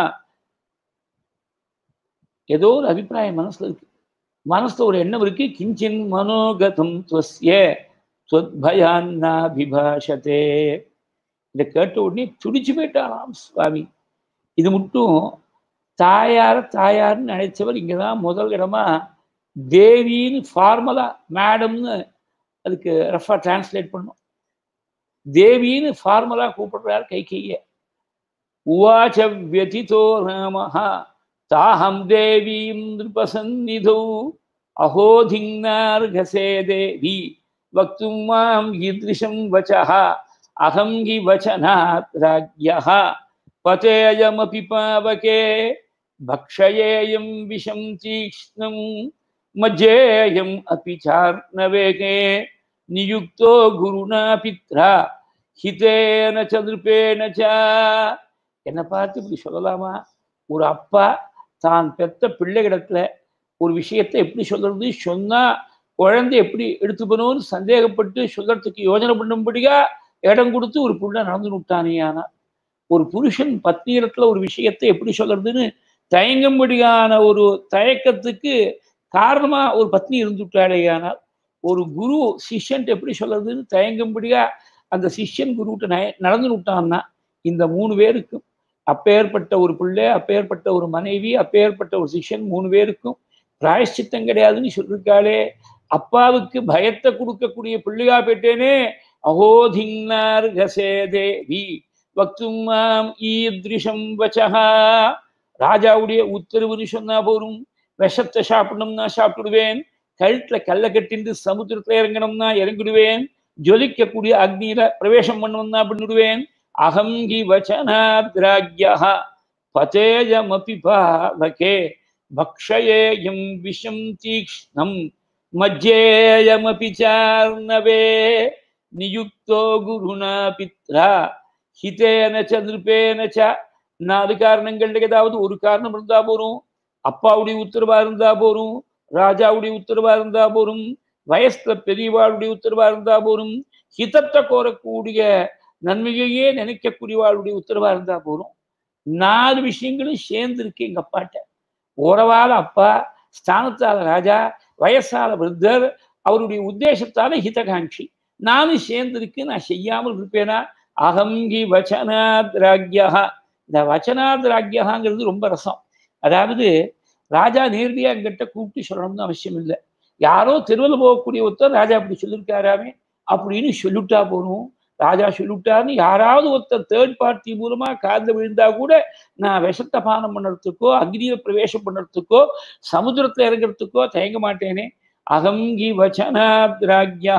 ஏதோ ஒரு அபிப்பிராயம் மனசுல இருக்கு மனசுல ஒரு எண்ணம் இருக்கு கிஞ்சின் மனோகதம் துவசிய துவத்பயான்னாபிபாஷத்தே இதை கேட்ட உடனே துடிச்சு போயிட்டாராம் சுவாமி இது மட்டும் தாயார் தாயார்னு நினைச்சவர் இங்கதான் முதல் இடமா தேவின்னு ஃபார்மலா மேடம்னு அதுக்கு ரஃபா டிரான்ஸ்லேட் பண்ணும் தேவின்னு ஃபார்மலா கூப்பிடுறார் கை கைய உவாச்ச வியதிதோ ராமஹா தாஹம் தேவீம் நிருபசந்நிதௌ அஹோதிங்னார்கசே தேவி வக்தும் மாம் ஈதృశம் வச்சः அகம் ஹி வச்சனாத் ராஜ்யः பதேயமபி பாவகே பக்ஷயேயம் விஷம் தீக்ஷ்ணம் மஜ்ஜேயம் அபி சார்ணவேகே நியுக்தோ குருணா பித்ரா ஹிதேன ச நிருபேண ச என்னை பார்த்து இப்படி சொல்லலாமா ஒரு அப்பா தான் பெத்த பிள்ளைகிடத்துல ஒரு விஷயத்தை எப்படி சொல்றது சொன்னா குழந்தை எப்படி எடுத்துக்கணும்னு சந்தேகப்பட்டு சொல்றதுக்கு யோஜனை பண்ணும்படியா இடம் கொடுத்து ஒரு புள்ள நடந்து விட்டானே ஆனா ஒரு புருஷன் பத்னியிடத்துல ஒரு விஷயத்தை எப்படி சொல்றதுன்னு தயங்கும்படியான ஒரு தயக்கத்துக்கு காரணமா ஒரு பத்னி இருந்துட்டாளேயானால் ஒரு குரு சிஷ்யன்ட்டு எப்படி சொல்றதுன்னு தயங்கும்படியா அந்த சிஷ்யன் குருவிட்ட நய நடந்து விட்டான்னா இந்த மூணு பேருக்கும் அப்பேற்பட்ட ஒரு பிள்ளை அப்பேற்பட்ட ஒரு மனைவி அப்பேற்பட்ட ஒரு சிஷ்யன் மூணு பேருக்கும் பிராயஷ்சித்தம் கிடையாதுன்னு சொல்லியிருக்காளே அப்பாவுக்கு பயத்தை கொடுக்கக்கூடிய பிள்ளையா போயிட்டேனே அகோதிங்னார் கசே தேவி வக்தும் மாம் ஈத்ரிஷம் வச்சஹா ராஜாவுடைய உத்தரவுன்னு சொன்னா போரும் விஷத்தை சாப்பிடணும்னா சாப்பிடுவேன் கழுத்துல கல்லை கட்டிண்டு சமுத்திரத்துல இறங்கணும்னா இறங்கிடுவேன் ஜொலிக்கக்கூடிய அக்னியில பிரவேசம் பண்ணணும்னா பண்ணிடுவேன் அகங்கி வச்சனாத்ராக்யா பதேஜமபி பாவகே பக்ஷயேயம் விஷம் தீக்ஷ்ணம் மஜ்ஜேயமபி சார்ணவே நியுக்தோ குருணா பித்ரா ஹிதேன ச நிருபேன ச நாலு காரணங்கள்ல ஏதாவது ஒரு காரணம் இருந்தா போரும் அப்பாவுடைய உத்தரவா இருந்தா போரும் ராஜாவுடைய உத்தரவா இருந்தா போரும் வயசுல பெரியவாளுடைய உத்தரவா இருந்தா போரும் ஹிதத்தை கோரக்கூடிய நன்மையையே நினைக்கக்கூடியவாளுடைய உத்தரவா இருந்தா போரும் நாலு விஷயங்களும் சேர்ந்து இருக்கு எங்க அப்பாட்ட ஓரவால அப்பா ஸ்தானத்தால ராஜா வயசால விருத்தர் அவருடைய உத்தேசத்தால ஹிதகாங்ஷி நானும் சேர்ந்திருக்கு நான் செய்யாமல் இருப்பேனா அகங்கி வச்சனாத்ராக்யா இந்த வச்சனாத்ராக்யகாங்கிறது ரொம்ப ரசம் அதாவது ராஜா நேரடியா எங்கிட்ட கூப்பிட்டு சொல்லணும்னு அவசியம் இல்லை யாரோ தெருவில் போகக்கூடிய ஒருத்தர் ராஜா அப்படி சொல்லியிருக்காராமே அப்படின்னு சொல்லிவிட்டா போகணும் ராஜா சொல்லிவிட்டாருன்னு யாராவது ஒருத்தர் தேர்ட் பார்ட்டி மூலமா காதில் விழுந்தா கூட நான் விஷத்தை பானம் பண்ணுறதுக்கோ அக்னியில பிரவேசம் பண்ணுறதுக்கோ சமுத்திரத்துல இறங்குறதுக்கோ தயங்க மாட்டேனே அகங்கி வச்சனாத்ராக்யா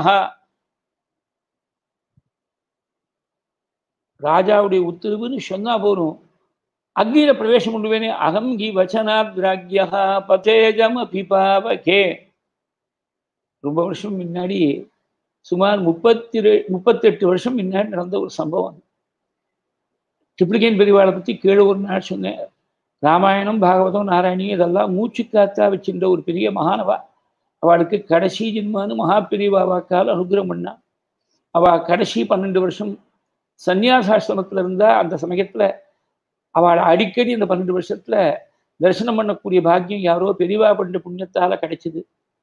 ராஜாவுடைய உத்தரவுன்னு சொன்னா போரும் அக்னியில பிரவேசம் பண்ணுவேனே அகம் கி வச்சனாத்ராக்யா பதேஜம் அபிபாவகே ரொம்ப வருஷம் முன்னாடி சுமார் முப்பத்தி ரெ முப்பத்தெட்டு வருஷம் முன்னாடி நடந்த ஒரு சம்பவம் ட்ரிப்ளிகேன் பெரியவாளை பற்றி கீழே ஒரு நாள் சொன்னேன் ராமாயணம் பாகவதம் நாராயணி இதெல்லாம் மூச்சு காத்தா வச்சிருந்த ஒரு பெரிய மகானவா அவளுக்கு கடைசி ஜென்மான்னு மகா பெரியவா வாக்கால் அனுகிரகம் பண்ணா அவள் கடைசி பன்னெண்டு வருஷம் சந்நியாசாசிரமத்தில் இருந்தா அந்த சமயத்தில் அவளை அடிக்கடி இந்த பன்னெண்டு வருஷத்துல தரிசனம் பண்ணக்கூடிய பாக்கியம் யாரோ பெரியவா பண்ண புண்ணியத்தால கிடைச்சிது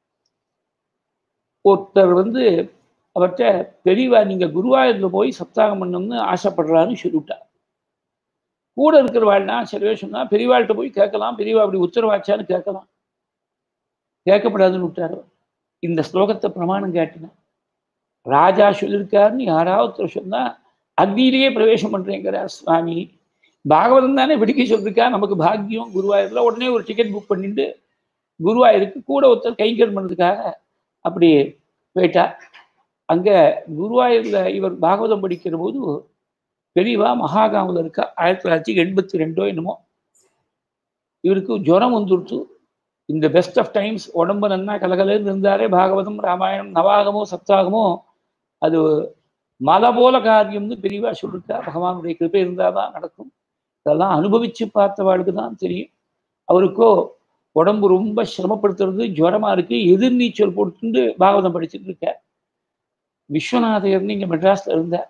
ஒருத்தர் வந்து அவர்கிட்ட பெரியவா நீங்க குருவாயூர்ல போய் சப்தாகம் பண்ணணும்னு ஆசைப்படுறான்னு சொல்லிவிட்டார் கூட இருக்கிறவாள்னா சிலவே சொன்னா பெரியவாள்கிட்ட போய் கேட்கலாம் பெரியவா அப்படி உத்தரவாச்சான்னு கேட்கலாம் கேட்கப்படாதுன்னு விட்டாரு இந்த ஸ்லோகத்தை பிரமாணம் கேட்டினேன் ராஜா சொல்லியிருக்காருன்னு யாராவது சொன்னா அக்னியிலேயே பிரவேசம் பண்றேங்கிறார் சுவாமி பாகவதம் தானே வெடிக்க சொல்லிருக்கா நமக்கு பாக்கியம் குருவாயூர்ல உடனே ஒரு டிக்கெட் புக் பண்ணிட்டு குருவாயூருக்கு கூட ஒருத்தர் கைங்கர் பண்ணுறதுக்காக அப்படி போயிட்டா அங்க குருவாயூர்ல இவர் பாகவதம் படிக்கிற போது பெரியவா மகாகாமில் இருக்கா ஆயிரத்தி தொள்ளாயிரத்தி எண்பத்தி ரெண்டோ என்னமோ இவருக்கு ஜுரம் வந்துடுத்து இந்த பெஸ்ட் ஆஃப் டைம்ஸ் உடம்பு நன்னா கலகலன்னு இருந்தாரே பாகவதம் ராமாயணம் நவாகமோ சப்தாகமோ அது மலை போல காரியம்னு பெரியவா சொல்லிருக்கா பகவானுடைய கிருப்பை இருந்தாதான் நடக்கும் இதெல்லாம் அனுபவிச்சு பார்த்தவாளுக்கு தான் தெரியும் அவருக்கோ உடம்பு ரொம்ப சிரமப்படுத்துறது ஜுரமா இருக்கு எதிர்நீச்சல் போட்டுட்டு பாகவதம் படிச்சுட்டு இருக்க விஸ்வநாதையர்னு இங்க மெட்ராஸ்ல இருந்தார்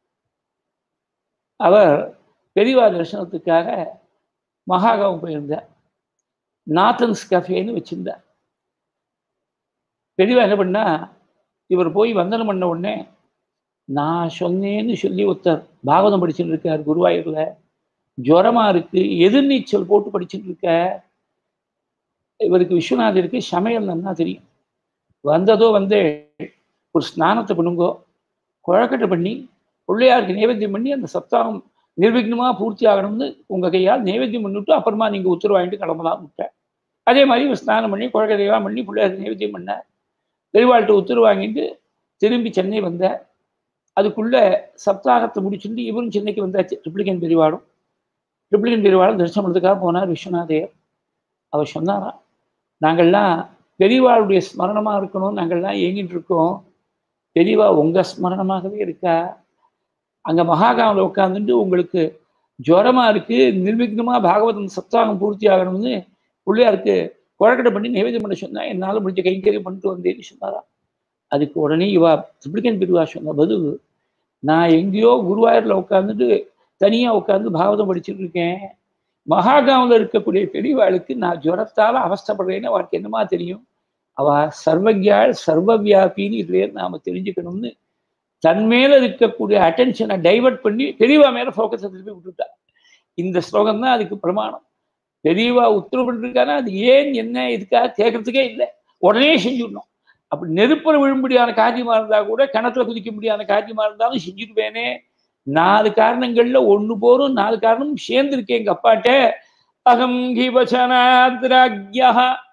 அவர் பெரியவா தரிசனத்துக்காக மகாகாவம் போயிருந்தார் நாத்தன்ஸ் கஃபேன்னு வச்சிருந்தார் பெரியவா என்ன பண்ணா இவர் போய் வந்தனம் பண்ண உடனே நான் சொன்னேன்னு சொல்லி ஒருத்தர் பாகவதம் படிச்சுட்டு இருக்கார் குருவாயூர்ல ஜுரமா இருக்கு எதிர்நீச்சல் போட்டு படிச்சுட்டு இருக்க இவருக்கு விஸ்வநாதருக்கு சமையல் நன்னா தெரியும் வந்ததோ வந்து ஒரு ஸ்நானத்தை பண்ணுங்கோ குழக்கட்டை பண்ணி பிள்ளையாருக்கு நைவேத்தியம் பண்ணி அந்த சப்தாகம் நிர்விக்னமா பூர்த்தி ஆகணும்னு உங்க கையால் நைவேத்தியம் பண்ணிவிட்டு அப்புறமா நீங்க உத்தரவு வாங்கிட்டு கிளம்பலாம் விட்டேன் அதே மாதிரி இவர் ஸ்நானம் பண்ணி குழக்கட்டையெல்லாம் பண்ணி பிள்ளையாருக்கு நைவேத்தியம் பண்ணார் பெருவாள்கிட்ட உத்தரவு வாங்கிட்டு திரும்பி சென்னை வந்தார் அதுக்குள்ள சப்தாகத்தை முடிச்சுட்டு இவரும் சென்னைக்கு வந்தாச்சு ட்ரிப்ளிகன் பெரியவாளும் ட்ரிப்ளிகன் பெரியவாளும் தரிசனம் பண்ணுறதுக்காக போனார் விஸ்வநாதையர் அவர் சொன்னாராம் நாங்கள்லாம் பெரியவாளுடைய ஸ்மரணமாக இருக்கணும் நாங்கள்லாம் ஏங்கிட்டு இருக்கோம் பெரியவா உங்கள் ஸ்மரணமாகவே இருக்கா அங்கே மகாகாமில் உட்காந்துட்டு உங்களுக்கு ஜுரமாக இருக்குது நிர்விக்னமாக பாகவதம் சப்தாகம் பூர்த்தி ஆகணும்னு பிள்ளையாருக்கு குழக்கட்டை பண்ணி நைவேத்தியம் பண்ண சொன்னா என்னால் முடிஞ்ச கைங்கரியம் பண்ணிட்டு வந்தேன்னு சொன்னாராம் அதுக்கு உடனே இவா ட்ரிப்ளிகன் பெரியவா சொன்ன பதில் நான் எங்கேயோ குருவாயூரில் உட்காந்துட்டு தனியாக உட்காந்து பாகவதம் படிச்சுட்டு இருக்கேன் மகாகாமில் இருக்கக்கூடிய பெரியவாளுக்கு நான் ஜுரத்தால அவஸ்தப்படுறேன்னு அவளுக்கு என்னமா தெரியும் அவ சர்வஜாள் சர்வவியாபின்னு இதுல நாம தெரிஞ்சுக்கணும்னு தன் மேல இருக்கக்கூடிய அட்டென்ஷனை டைவர்ட் பண்ணி பெரியவா மேல ஃபோக்கஸை திருப்பி விட்டுட்டா இந்த ஸ்லோகம் தான் அதுக்கு பிரமாணம் பெரியவா உத்தரவு பண்ணிருக்கானா அது ஏன் என்ன இதுக்காக கேட்கறதுக்கே இல்லை உடனே செஞ்சுடணும் அப்படி நெருப்புல விழும்படியான காரியமா இருந்தா கூட கிணத்துல குதிக்க முடியாத காரியமா இருந்தாலும் செஞ்சுடுவேனே நாலு காரணங்கள்ல ஒண்ணு போரும் நாலு காரணம் சேர்ந்திருக்கேன் எங்க அப்பாட்ட அகம் ஹி வச்சனாத்ராக்யா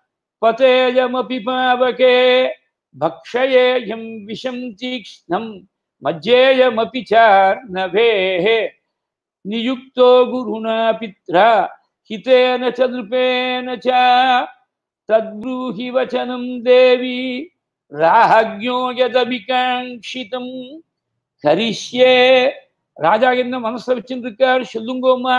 பதேஜமபி பாவகே பக்ஷயேயம் விஷம் தீக்ஷ்ணம் மஜ்ஜேயமபி சார்ணவேः நியுக்தோ குருணா பித்ரா ஹிதேன ச நிருபேன ச தத்ப்ரூஹி வச்சனம் தேவி ராஹ்யோ யதபிகாங்ஷிதம் கரிஷ்யே ராஜா என்ன மனசுல வச்சுருக்கார் சொல்லுங்கோம்மா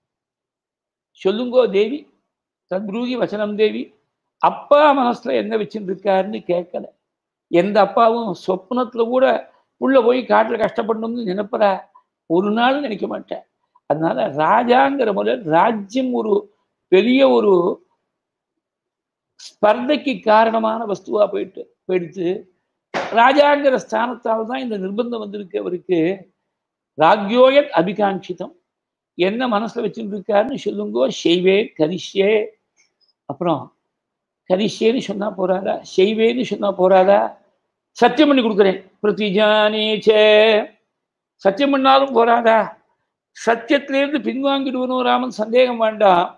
சொல்லுங்கோ தேவி தத்ரூகி வச்சனம் தேவி அப்பா மனசுல என்ன வச்சுருக்காருன்னு கேட்கல எந்த அப்பாவும் சொப்னத்துல கூட உள்ள போய் காட்டுல கஷ்டப்படணும்னு நினைப்பறா ஒரு நாள் நினைக்க மாட்டேன் அதனால ராஜாங்கிற முறை ராஜ்யம் ஒரு பெரிய ஒரு ஸ்பர்தைக்கு காரணமான வஸ்துவா போயிட்டு போயிடுத்து ராஜாங்கிற ஸ்தானத்தால் தான் இந்த நிர்பந்தம் வந்திருக்கு அவருக்கு ராக்யோயத் அபிகாங்கிதம் என்ன மனசுல வச்சுட்டு இருக்காருன்னு சொல்லுங்கோ செய்வே கரிஷ்யே அப்புறம் கரிஷ்யேன்னு சொன்னா போறாதா செய்வேன்னு சொன்னா போறாதா சத்தியம் பண்ணி கொடுக்குறேன் பிரதிஜானேச்சே சத்தியம் பண்ணாலும் போறாதா சத்தியத்திலேருந்து பின்வாங்கிடுவனும் ராமன் சந்தேகம் வேண்டாம்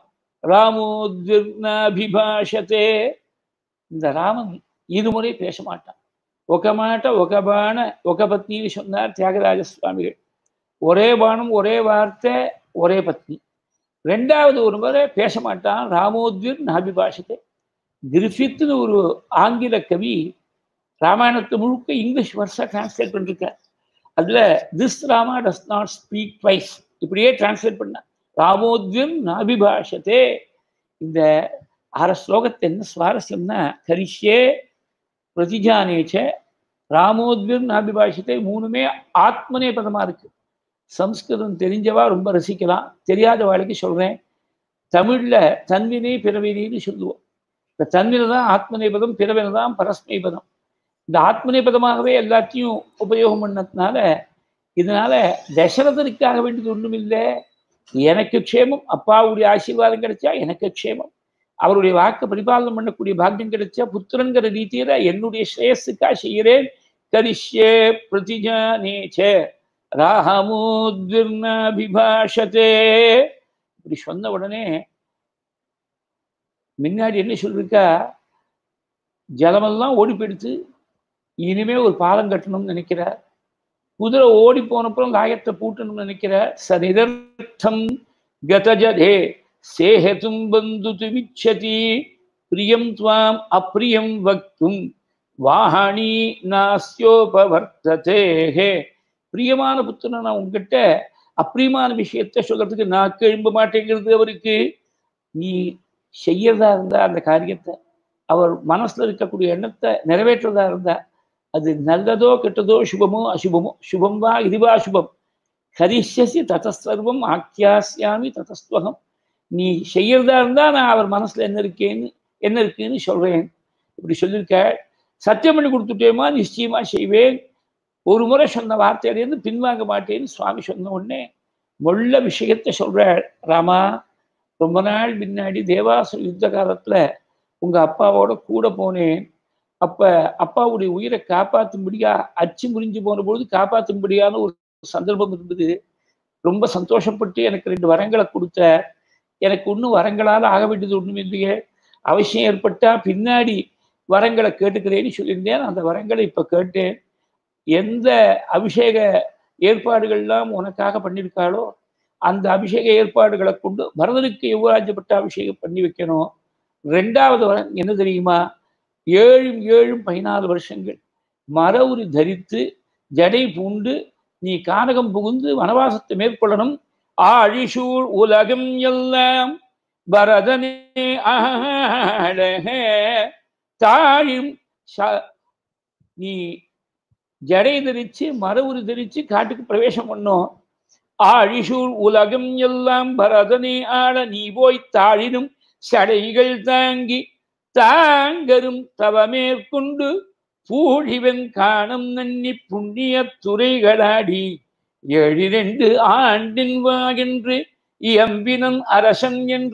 ராமோத்விர்ணாபிபாஷத்தே இந்த ராமன் இருமுறை பேச மாட்டான் ఒక మాట ఒక బాణ ఒక పత్నిని சொன்னார் தியாகராஜ சுவாமிகள் ஒரே பானம் ஒரே வார்த்தை ஒரே பத்னி ரெண்டாவது ஒரு முறை பேச மாட்டான் ராமோத்விர் நாபிபாஷத்தை கிரிஃபித்னு ஒரு ஆங்கில கவி ராமாயணத்தை முழுக்க இங்கிலீஷ் வருஷா டிரான்ஸ்லேட் பண்ணிருக்கார் அதுல this Rama does not speak twice இப்படியே டிரான்ஸ்லேட் பண்ண ராமோத்விர் நாபிபாஷத்தே இந்த அரை ஸ்லோகத்தை என்ன சுவாரஸ்யம்னா கரிஷ்யே பிரதிஜானேச்ச ராமோத்விர் நாபிபாஷத்தை மூணுமே ஆத்மனே பதமா இருக்கு சம்ஸ்கிருதம் தெரிஞ்சவா ரொம்ப ரசிக்கலாம் தெரியாத வாழ்க்கை சொல்றேன் தமிழ்ல தன்வினை பிறவினின்னு சொல்லுவோம் இந்த தன்வினை தான் ஆத்மநேபதம் பிறவினை தான் பரஸ்மைபதம் இந்த ஆத்மநேபதமாகவே எல்லாத்தையும் உபயோகம் பண்ணதுனால இதனால தசரதனுக்காக வேண்டியது ஒன்றும் இல்லை எனக்கு க்ஷேமம் அப்பாவுடைய ஆசீர்வாதம் கிடைச்சா எனக்கு க்ஷேமம் அவருடைய வாக்கு பரிபாலனம் பண்ணக்கூடிய பாக்கியம் கிடைச்சா புத்திரங்கிற ரீதியில என்னுடைய ஸ்ரேயஸுக்கா செய்கிறேன் கரிஷ்யே பிரதிஜானேச்சே ராகமோத்விர்ணாபிபாஷத்தே இப்படி சொன்ன உடனே முன்னாடி என்ன சொல்லிருக்கா ஜலமெல்லாம் ஓடி போயிடுத்து இனிமே ஒரு பாலம் கட்டணும்னு நினைக்கிறார் குதிரை ஓடி போனப்புறம் காயத்தை பூட்டணும்னு நினைக்கிறார் சனிதர்த்தம் கதஜதே சேஹதும் பந்துது விச்சதி பிரியம் துவாம் அப்பிரியம் வக்தும் வாஹாணி நாஸ்யோபவர்த்ததே பிரியமான புத்திரன் நான் உங்ககிட்ட அப்பிரியமான விஷயத்த சொல்றதுக்கு நாக்கு எழும்ப மாட்டேங்கிறது அவருக்கு நீ செய்யறதா இருந்தா அந்த காரியத்தை அவர் மனசுல இருக்கக்கூடிய எண்ணத்தை நிறைவேற்றதா இருந்தா அது நல்லதோ கெட்டதோ சுபமோ அசுபமோ சுபம் வா இதுவா சுபம் கரிஷ்யசி ததசர்வம் ஆக்கியாசியாமி ததஸ்வகம் நீ செய்யறதா இருந்தா நான் அவர் மனசுல என்ன இருக்கேன்னு என்ன இருக்குன்னு சொல்றேன் இப்படி சொல்லியிருக்க சத்தியம் பண்ணி கொடுத்துட்டேமா நிச்சயமா செய்வேன் ஒரு முறை சொன்ன வார்த்தையிலேருந்து பின்வாங்க மாட்டேன்னு சுவாமி சொன்ன உடனே மொள்ள விஷயத்த சொல்ற ராமா ரொம்ப நாள் முன்னாடி தேவாசுர யுத்த காலத்துல உங்க அப்பாவோட கூட போனேன் அப்ப அப்பாவுடைய உயிரை காப்பாற்றும்படியா அச்சு முறிஞ்சு போன பொழுது காப்பாற்றும்படியான ஒரு சந்தர்ப்பம் இருந்தது ரொம்ப சந்தோஷப்பட்டு எனக்கு ரெண்டு வரங்களை கொடுத்த எனக்கு இன்னும் வரங்களால் ஆக வேண்டியது ஒன்றும் இல்லையே அவசியம் ஏற்பட்டா பின்னாடி வரங்களை கேட்டுக்கிறேன்னு சொல்லியிருந்தேன் அந்த வரங்களை இப்ப கேட்டேன் எந்த அபிஷேக ஏற்பாடுகள்லாம் உனக்காக பண்ணியிருக்காளோ அந்த அபிஷேக ஏற்பாடுகளை கொண்டு பரதனுக்கு யுவராஜப்பட்ட அபிஷேகம் பண்ணி வைக்கணும் ரெண்டாவது வரம் என்ன தெரியுமா ஏழும் ஏழும் பதினாலு வருஷங்கள் மரவுரி தரித்து ஜடை பூண்டு நீ கானகம் புகுந்து வனவாசத்தை மேற்கொள்ளணும் ஆழிசூழ் உலகம் எல்லாம் பரதனே ஆழக தாழும் நீ ஜடை தரிச்சு மரவுரி தரிச்சு காட்டுக்கு பிரவேசம் பண்ணோம் ஆழிசூழ் உலகம் எல்லாம் பரதனே ஆள நீ போய் தாழினும் சடைகள் தாங்கி தாங்கரும் தவமேற்கொண்டு பூழிவன் காணம் நன்னி புண்ணிய துறைகளாடி ஏழிரண்டு ஆண்டின் வாகென்று இயம்பினன் அரசன் என்ற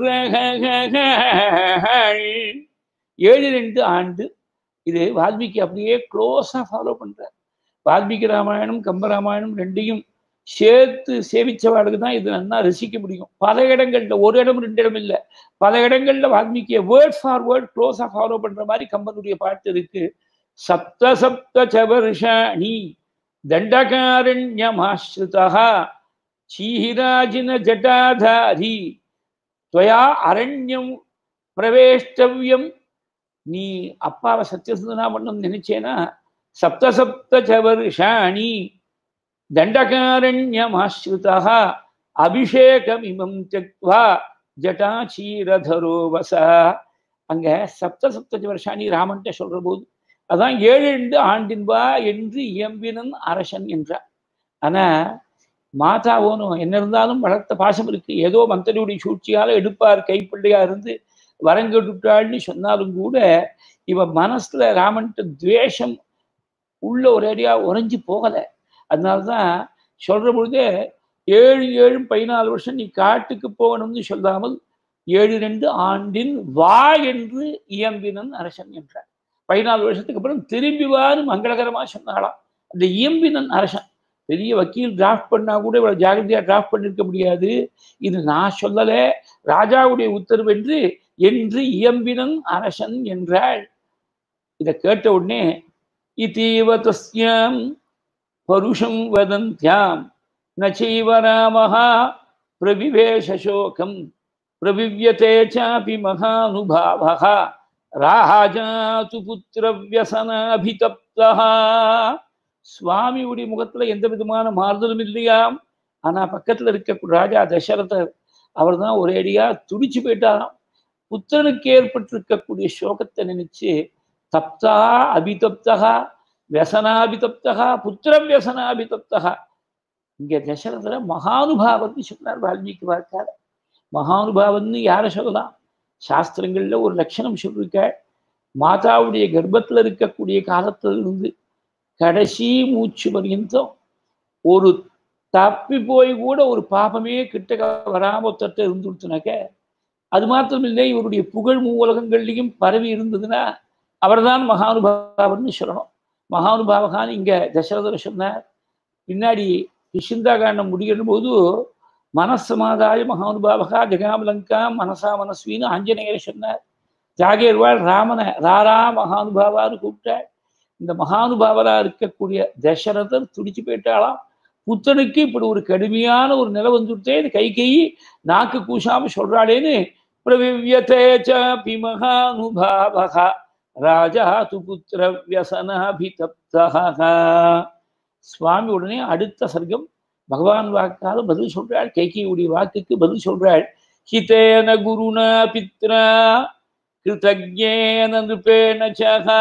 ஏழு ரெண்டு ஆண்டு இது வால்மீகி அப்படியே க்ளோஸா ஃபாலோ பண்றார் வால்மீகி ராமாயணம் கம்பராமாயணம் ரெண்டையும் சேர்த்து சேவிச்சவாளுக்கு தான் இது நல்லா ரசிக்க முடியும் பல இடங்கள்ல ஒரு இடம் ரெண்டு இடம் இல்லை பல இடங்கள்ல வால்மீகியை வேர்ட் ஃபார் வேர்ட் க்ளோஸா ஃபாலோ பண்ற மாதிரி கம்பனுடைய பாட்டு இருக்கு சப்த சப்த சவர்ஷாணி தண்டகாரண்யமாஸ்ருதா சீராஜின ஜட்டாதாரி துவயா அரண்யம் பிரவேஷ்டவியம் நீ அப்பாவை சத்தியசுந்தனா பண்ணணும் நினைச்சேனா சப்த சப்த சவர்ஷாணி தண்டகாரண்யமாஸ்ருதா அபிஷேகமிமம் தியக்வா ஜட்டாச்சீரதரோ வச அங்க சப்த சப்த வருஷாணி ராமன்ட்ட சொல்ற போது அதான் ஏழு ரெண்டு ஆண்டின்பா என்று இயம்பினன் அரசன் என்றார் ஆனா மாதாவோனும் என்ன இருந்தாலும் வளர்த்த பாசம் இருக்கு ஏதோ மந்தனுடைய சூழ்ச்சியால எடுப்பார் கைப்பிள்ளையா இருந்து வரங்கட்டுட்டாள்னு சொன்னாலும் கூட இவ மனசுல ராமன்ட்ட துவேஷம் உள்ள ஒரு அடியா உறைஞ்சு போகலை அதனால்தான் சொல்ற பொழுதே ஏழு ஏழு பதினாலு வருஷம் நீ காட்டுக்கு போகணும்னு சொல்லாமல் ஏழு ரெண்டு ஆண்டின் வா என்று இயம்பினன் அரசன் என்றார் பதினாலு வருஷத்துக்கு அப்புறம் திரும்பி வான்னு மங்களகரமா சொன்னாலாம் அந்த இயம்பினன் அரசன் பெரிய வக்கீல் டிராஃப்ட் பண்ணா கூட இவ்வளவு ஜாகிரதையா டிராஃப்ட் பண்ணிருக்க முடியாது இது நான் சொல்லல ராஜாவுடைய உத்தரவு என்று என்று இயம்பினன் அரசன் என்றாள் இதை கேட்ட உடனே இதீவ தஸ்யாம் பருஷம் வதந்தியாம் நச்சைவ ராமஹா பிரவிவேஷோகம் பிரவிவியதே சாபி மகானுபாவः ராஜா து புத்திரவியசனாபிதப்தா சுவாமியுடைய முகத்துல எந்த விதமான மாறுதலும் இல்லையாம் ஆனா பக்கத்துல இருக்க ராஜா தசரதர் அவர் தான் ஒரேடியா துடிச்சு போயிட்டாராம் புத்திரனுக்கு ஏற்பட்டிருக்கக்கூடிய சோகத்தை நினைச்சு தப்தா அபிதப்தகா வியசனாபிதப்தகா புத்திரம் வியசனாபிதப்தகா இங்க தசரதர மகானுபாவன்னு சொன்னார் வால்மீகி வாக்கால மகானுபாவன்னு யாரை சொல்லலாம் சாஸ்திரங்கள்ல ஒரு லட்சணம் சொல்லிருக்க மாதாவுடைய கர்ப்பத்துல இருக்கக்கூடிய காலத்துல இருந்து கடைசி மூச்சு பர்யந்தம் ஒரு தப்பி போய் கூட ஒரு பாபமே கிட்ட வராம ஒருத்தட்ட இருந்துடுச்சுனாக்க அது மாத்திரம் இல்லை இவருடைய புகழ் மூலகங்கள்லையும் பரவி இருந்ததுன்னா அவர்தான் மகானுபாவன்னு சொல்லணும் மகானுபாவகான்னு இங்க தசரதர் சொன்னார் பின்னாடி கிருஷ்ணந்தா காண்டம் முடிகிற போது மனசமாதாய மகானுபாவகா ஜெகாமலங்கா மனசா மனஸ்வின்னு ஆஞ்சநேயரை சொன்னார் ஜாகேர்வாள் ராமனை ராரா மகானுபாவான்னு கூப்பிட்டார் இந்த மகானுபாவரா இருக்கக்கூடிய தசரதர் துடிச்சு போயிட்டாலாம் புத்தனுக்கு இப்படி ஒரு கடுமையான ஒரு நிலை வந்துட்டே இது கை கை நாக்கு கூசாம சொல்றாளேன்னு பிரவிவியதே சாபி மகானுபாவகா ராஜா து புத்திர வியசனாபிதப்தகா சுவாமி உடனே அடுத்த சர்க்கம் பகவான் வாக்கால பதில் சொல்றாள் கைகையுடைய வாக்குக்கு பதில் சொல்றாள் ஹிதேன குருணா பித்ரா கிருதஜேன நிருபேண சகா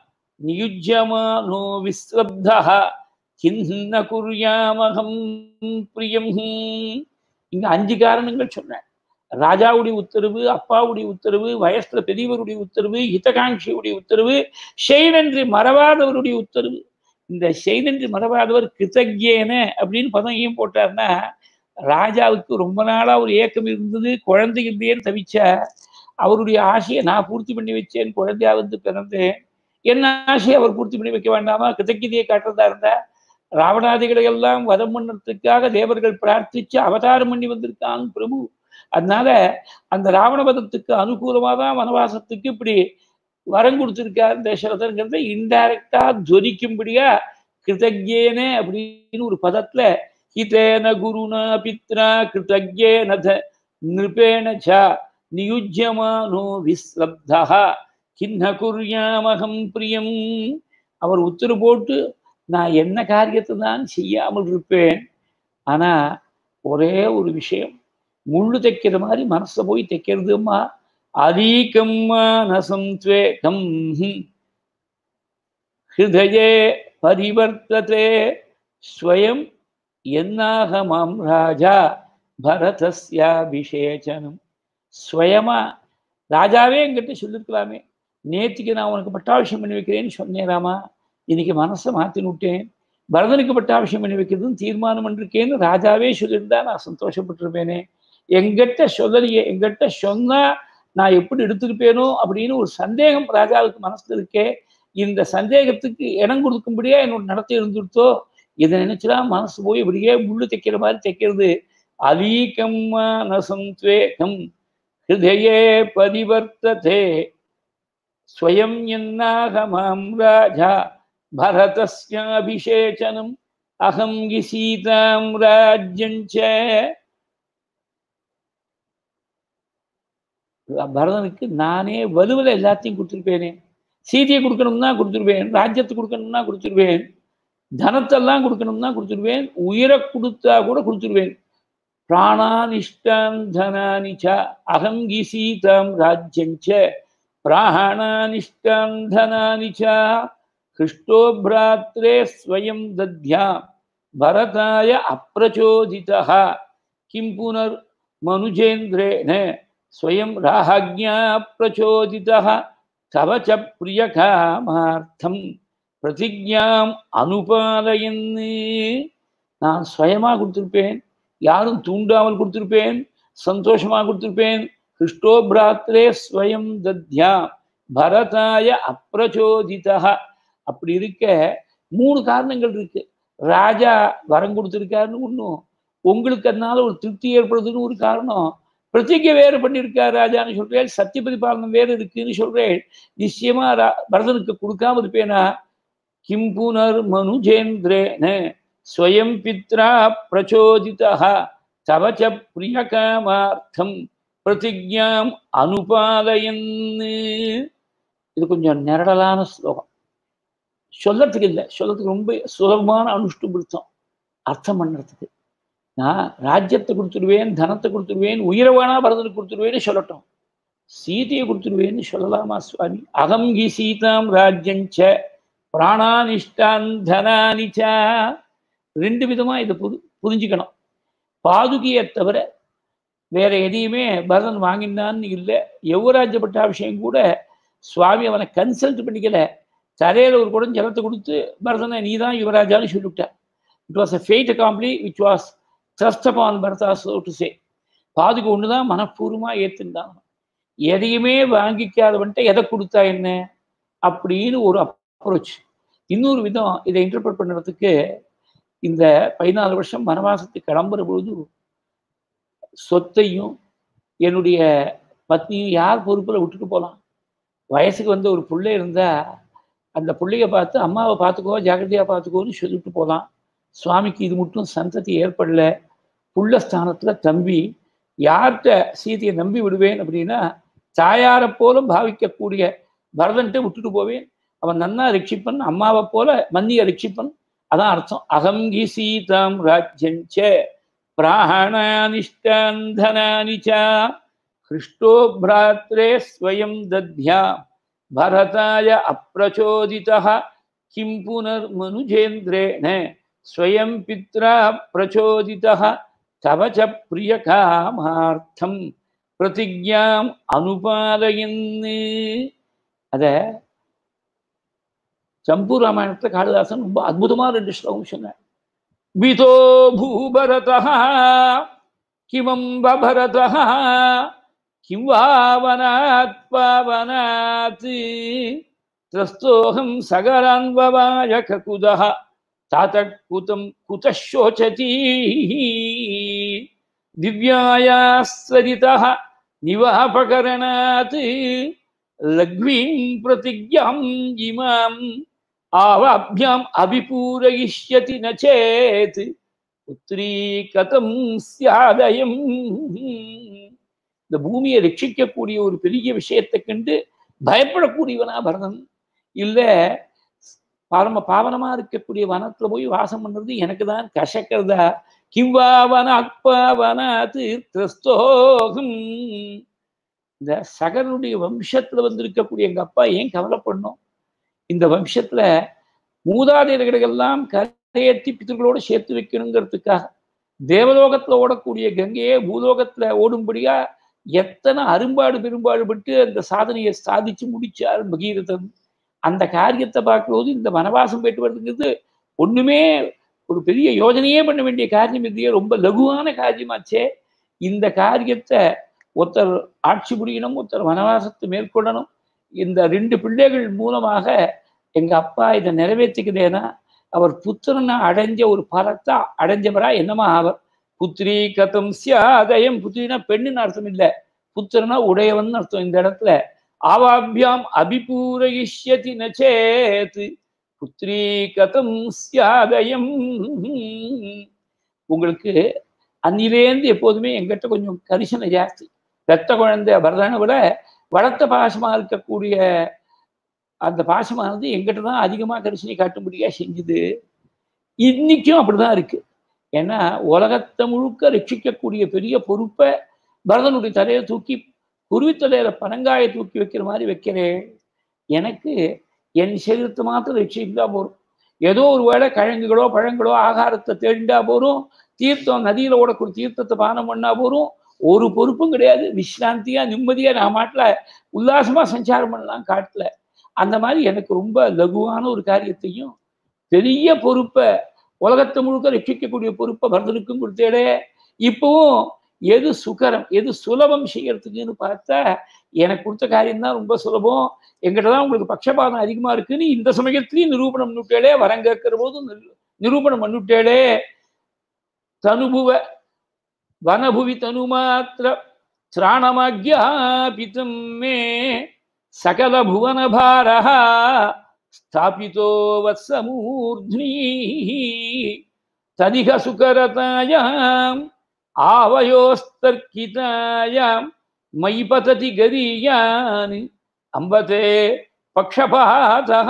நியுஜ்யமானோ விஸ்ரப்தா கிண்ண குர்யாமகம் பிரியம் இங்க அஞ்சு காரணங்கள் சொன்னேன் ராஜாவுடைய உத்தரவு அப்பாவுடைய உத்தரவு வயசுல பெரியவருடைய உத்தரவு ஹிதகாங்கியுடைய உத்தரவு செய்நன்றி மறவாதவருடைய உத்தரவு இந்த செய்நன்றி மறவாதவர் கிருத்தஜேன அப்படின்னு பதம் ஏன் போட்டார்னா ராஜாவுக்கு ரொம்ப நாளா ஒரு ஏக்கம் இருந்தது குழந்தை இல்லையேன்னு தவிச்சா அவருடைய ஆசையை நான் பூர்த்தி பண்ணி வச்சேன் குழந்தையா வந்து பிறந்தேன் என்ன ஆசையை அவர் பூர்த்தி பண்ணி வைக்க வேண்டாமா கிருத்தகிதியை காட்டுறதா இருந்தா ராவணாதிகளை எல்லாம் வதம் பண்ணறதுக்காக தேவர்கள் பிரார்த்திச்சு அவதாரம் பண்ணி வந்திருக்காங்க பிரபு அதனால அந்த ராவணவதத்துக்கு அனுகூலமாக தான் வனவாசத்துக்கு இப்படி வரம் கொடுத்திருக்கார் தசரதங்கிறத இன்டைரக்டா துவனிக்கும்படியா கிருதஜேன அப்படின்னு ஒரு பதத்துல ஹிதேன குருனா பித்ரா கிருதஜேன நிருபேண ச நியுஜ்யமானோ விஸ்லப்தா கிண்ண குர்யாமகம் பிரியம் அவர் உத்தரவு போட்டு நான் என்ன காரியத்தை தான் செய்யாமல் இருப்பேன் ஆனா ஒரே ஒரு விஷயம் முள்ளு தைக்கிற மாதிரி மனசுல போய் தைக்கிறதுமா அதீகம் மானசம் துவேகம் ஹிருதயே பரிவர்த்ததே ஸ்வயம் என்னாக மாம் ராஜா பரதஸ்யாபிஷேச்சனம் ஸ்வயமா ராஜாவே என்கிட்ட சொல்லிருக்கலாமே நேத்திக்கு நான் உனக்கு பட்டாபிஷம் பண்ணி வைக்கிறேன்னு சொன்னேன் ராமா இன்னைக்கு மனசை மாற்றி விட்டேன் பரதனுக்கு பட்டாபிஷம் பண்ணி வைக்கிறதுன்னு தீர்மானம் பண்ணிருக்கேன்னு ராஜாவே சொல்லியிருந்தா நான் சந்தோஷப்பட்டிருப்பேனே எங்கிட்ட சொல்லலையே எங்கிட்ட சொன்னா நான் எப்படி எடுத்துருப்பேனோ அப்படின்னு ஒரு சந்தேகம் ராஜாவுக்கு மனசுல இருக்கே இந்த சந்தேகத்துக்கு இடம் கொடுக்கும்படியா என்னோட நடத்தி இருந்துருத்தோ இதை நினைச்சுதான் மனசு போய் இப்படியே முள்ளு தைக்கிற மாதிரி தைக்கிறது அலீகம் நசந்த்வேகம் ஹிருதயே பதிவர்த்ததே ஸ்வயம் என்னாக மாம் ராஜா பரதஸ்யாபிஷேச்சனம் அகம் கி சீதாம் ராஜ்யஞ்ச பரதனுக்கு நானே வலுவில் எல்லாத்தையும் கொடுத்துருப்பேனே சீதையை கொடுக்கணும்னா கொடுத்துருவேன் ராஜ்யத்தை கொடுக்கணும்னா கொடுத்துருவேன் தனத்தெல்லாம் கொடுக்கணும்னா கொடுத்துருவேன் உயிரை கொடுத்தா கூட கொடுத்துருவேன் பிராணானிஷ்டான் தனானி ச அகம் கி சீதாம் ராஜ்யஞ்ச பிராணானிஷ்டான் தனானி ச ஹிருஷ்டோ பிராத்ரே ஸ்வயம் தத்யா பரதாய அப்பிரச்சோதிதா கிம் புனர் மனுஜேந்திரேன ஸ்வயம் ராஹாஜ்ஞா பிரச்சோதிதா தவ ச பிரியகாமார்த்தம் பிரதிஜாம் அனுபாலயன்னு நான் சுயமாக கொடுத்துருப்பேன் யாரும் தூண்டாமல் கொடுத்துருப்பேன் சந்தோஷமாக கொடுத்துருப்பேன் கிருஷ்டோ பிராத்ரே ஸ்வயம் தத்யா பரதாய அப்பிரச்சோதிதா அப்படி இருக்க மூணு காரணங்கள் இருக்கு ராஜா வரம் கொடுத்துருக்காருன்னு ஒன்றும் உங்களுக்கு அதனால ஒரு திருப்தி ஏற்படுதுன்னு ஒரு காரணம் பிரதிஜை வேறு பண்ணியிருக்கார் ராஜான்னு சொல்றேன் சத்தியபதிபாலனம் வேறு இருக்குன்னு சொல்றேன் நிச்சயமா பரதனுக்கு கொடுக்காம இருப்பேனா கிம் புனர் மனுஜேந்திரேன ஸ்வயம் பித்ரா பிரச்சோதிதா தவச்ச பிரியகாமார்த்தம் பிரதிஜாம் அனுபாலயன்னு இது கொஞ்சம் நிரடலான ஸ்லோகம் சொல்லறதுக்கு இல்லை சொல்லறதுக்கு ரொம்ப சுலபமான அனுஷ்டுபிடித்தம் அர்த்தம் பண்ணுறதுக்கு நான் ராஜ்யத்தை கொடுத்துருவேன் தனத்தை கொடுத்துருவேன் உயிரை வேணா பரதனுக்கு கொடுத்துருவேன்னு சொல்லட்டும் சீதையை கொடுத்துருவேன்னு சொல்லலாமா சுவாமி அகம் கி சீதாம் ராஜ்யஞ்ச பிராணானிஷ்டான் தனானிச்சா ரெண்டு விதமா இதை புது புரிஞ்சுக்கணும் பாதுகையை தவிர வேற எதையுமே பரதன் வாங்கினான்னு இல்லை யுவராஜ்ய பட்டாபிஷேகம் கூட சுவாமி அவனை கன்சல்ட் பண்ணிக்கல தரையில ஒரு குடம் ஜலத்தை கொடுத்து பரதனை நீ தான் யுவராஜான்னு சொல்லிவிட்டார் it was a fait accompli which was thrust upon Bharata so to say பாதுகை ஒன்று தான் மனப்பூர்வமாக ஏற்றுந்தான் எதையுமே வாங்கிக்காதவன்ட்டு எதை கொடுத்தா என்ன அப்படின்னு ஒரு அப்ரோச் இன்னொரு விதம் இதை இன்டர்பிரட் பண்ணுறதுக்கு இந்த பதினாலு வருஷம் வனவாசத்துக்கு கிளம்புற பொழுது சொத்தையும் என்னுடைய பத்னியும் யார் பொறுப்பில் விட்டுட்டு போகலாம் வயசுக்கு வந்த ஒரு பிள்ளை இருந்தால் அந்த பிள்ளைய பார்த்து அம்மாவை பார்த்துக்கோ ஜாக்கிரதையாக பார்த்துக்கோன்னு சொல்லிட்டு போகலாம் சுவாமிக்கு இது மட்டும் சந்ததி ஏற்படல புள்ள ஸ்தானத்தில் தம்பி யார்கிட்ட சீதையை நம்பி விடுவேன் அப்படின்னா தாயாரை போலும் பாவிக்கக்கூடிய பரதன்ட்டு விட்டுட்டு போவேன் அவன் நன்னா ரட்சிப்பன் அம்மாவை போல மன்னிய ரட்சிப்பன் அதான் அர்த்தம் அகம் கி சீதாம் ராஜ்யஞ்ச பிராணானிஷ்டான் தனானி ச ஹிருஷ்டோ பிராத்ரே ஸ்வயம் தத்யா பரதாய அப்பிரச்சோதிதா கிம் புனர் மனுஜேந்திரேன ஸ்வயம் பித்ரா பிரச்சோதிதா தவ ச பிரியகாமார்த்தம் பிரதிஜாம் அனுபாலயன்னு அத சம்பு ராமாயணத்தை காளிதாசன் ரொம்ப அற்புதமா ரெண்டு ஸ்லோகம் சொன்னார் விதோ பூபரதா கிமம்ப பரதா கிம் வாவனாத் பாவனாத் திரஸ்தோகம் சகரான்வவாய ககுதா தாத்தக் குதம் குதசோச்சதி திவ்யாயாஸ்வரிதः நிவாபகரணாத் லக்வீம் பிரதிஜாம் இமாம் ஆவாभ्याम् அபிபூரயிஷ்யதி ந சேத் புத்ரீ கதம் சியாதயம் இந்த பூமியை ரட்சிக்கக்கூடிய ஒரு பெரிய விஷயத்தை கண்டு பயப்படக்கூடியவனா பரதன் இல்லை பரம பாவனமா இருக்கக்கூடிய வனத்துல போய் வாசம் பண்றது எனக்கு தான் கசக்கிறதா கிம்வாவன அக்பாவனாத்து கிறிஸ்தோகம் இந்த சகருடைய வம்சத்துல வந்திருக்கக்கூடிய எங்க அப்பா ஏன் கவலைப்படணும் இந்த வம்சத்துல மூதாதையர்களெல்லாம் கரையேற்றி பித்தர்களோடு சேர்த்து வைக்கணுங்கிறதுக்காக தேவலோகத்துல ஓடக்கூடிய கங்கையே பூலோகத்துல ஓடும்படியா எத்தனை அரும்பாடு பெரும்பாடுபட்டு அந்த சாதனையை சாதிச்சு முடிச்சார் பகீரதன் அந்த காரியத்தை பார்க்கும்போது இந்த வனவாசம் போயிட்டு வருதுங்கிறது ஒண்ணுமே ஒரு பெரிய யோஜனையே பண்ண வேண்டிய காரியம் இல்லையே ரொம்ப லகுவான காரியமாச்சே இந்த காரியத்தை ஒருத்தர் ஆட்சி புரியணும் ஒருத்தர் வனவாசத்தை மேற்கொள்ளணும் இந்த ரெண்டு பிள்ளைகள் மூலமாக எங்க அப்பா இதை நிறைவேற்றிக்கிறேன்னா அவர் புத்திரனை அடைஞ்ச ஒரு பலத்தை அடைஞ்சவரா என்னமா ஆவர் புத்திரி கதம் சியாதயம் புத்திரினா பெண்ணுன்னு அர்த்தம் இல்லை புத்திரனா உடையவன் அர்த்தம் இந்த இடத்துல ஆவாபியாம் அபிபூரயிஷ்யதி நச்சேத் புத்திரி கதம் சியாதயம் உங்களுக்கு அன்னிலேருந்து எப்போதுமே எங்கிட்ட கொஞ்சம் கரிசனை ஜாஸ்தி பெத்த குழந்தை பரதனை விட வளர்த்த பாசமா இருக்கக்கூடிய அந்த பாசமானது எங்கிட்ட தான் அதிகமாக கரிசனை காட்டும்படியா செஞ்சுது இன்னைக்கும் அப்படிதான் இருக்கு ஏன்னா உலகத்தை முழுக்க ரட்சிக்கக்கூடிய பெரிய பொறுப்பை பரதனுடைய தலையை தூக்கி குருவி தலையில பனங்காயை தூக்கி வைக்கிற மாதிரி வைக்கிறேன் எனக்கு என் சரீரத்தை மாத்திரம் ரட்சிக்கிட்டா போறோம் ஏதோ ஒரு வேளை கிழங்குகளோ பழங்களோ ஆகாரத்தை தேடிண்டா போறோம் தீர்த்தம் நதியில ஓடக்கூடிய தீர்த்தத்தை பானம் பண்ணா போறோம் ஒரு பொறுப்பும் கிடையாது விஸ்ராந்தியா நிம்மதியா நான் மாட்டில் உல்லாசமா சஞ்சாரம் பண்ணலாம் காட்டுல அந்த மாதிரி எனக்கு ரொம்ப லகுவான ஒரு காரியத்தையும் பெரிய பொறுப்பை உலகத்தை முழுக்க ரட்சிக்கக்கூடிய பொறுப்பை பரதனுக்கும் கொடுத்தேடே இப்பவும் எது சுகரம் எது சுலபம் செய்யறதுக்குன்னு பார்த்தா எனக்கு கொடுத்த காரியம் தான் ரொம்ப சுலபம் எங்கிட்ட தான் உங்களுக்கு பட்சபாதம் அதிகமா இருக்குன்னு இந்த சமயத்திலையும் நிரூபணம் பண்ணிவிட்டேடே வரம் கேட்கிற போதும் நிரூபணம் பண்ணிவிட்டேடே தனுபுவ வனபுவி தனுமாத்திர திராணமாக்யாபிதம் மே சகல புவனபாரः ஸ்தாபிதோ வத்சமூர்ध्नि ததிக சுகரதாயாம் ஆவயோஸ்தர்க்கிதாயாம் மயி பததி கரீயான் அம்பதே பக்ஷபாதः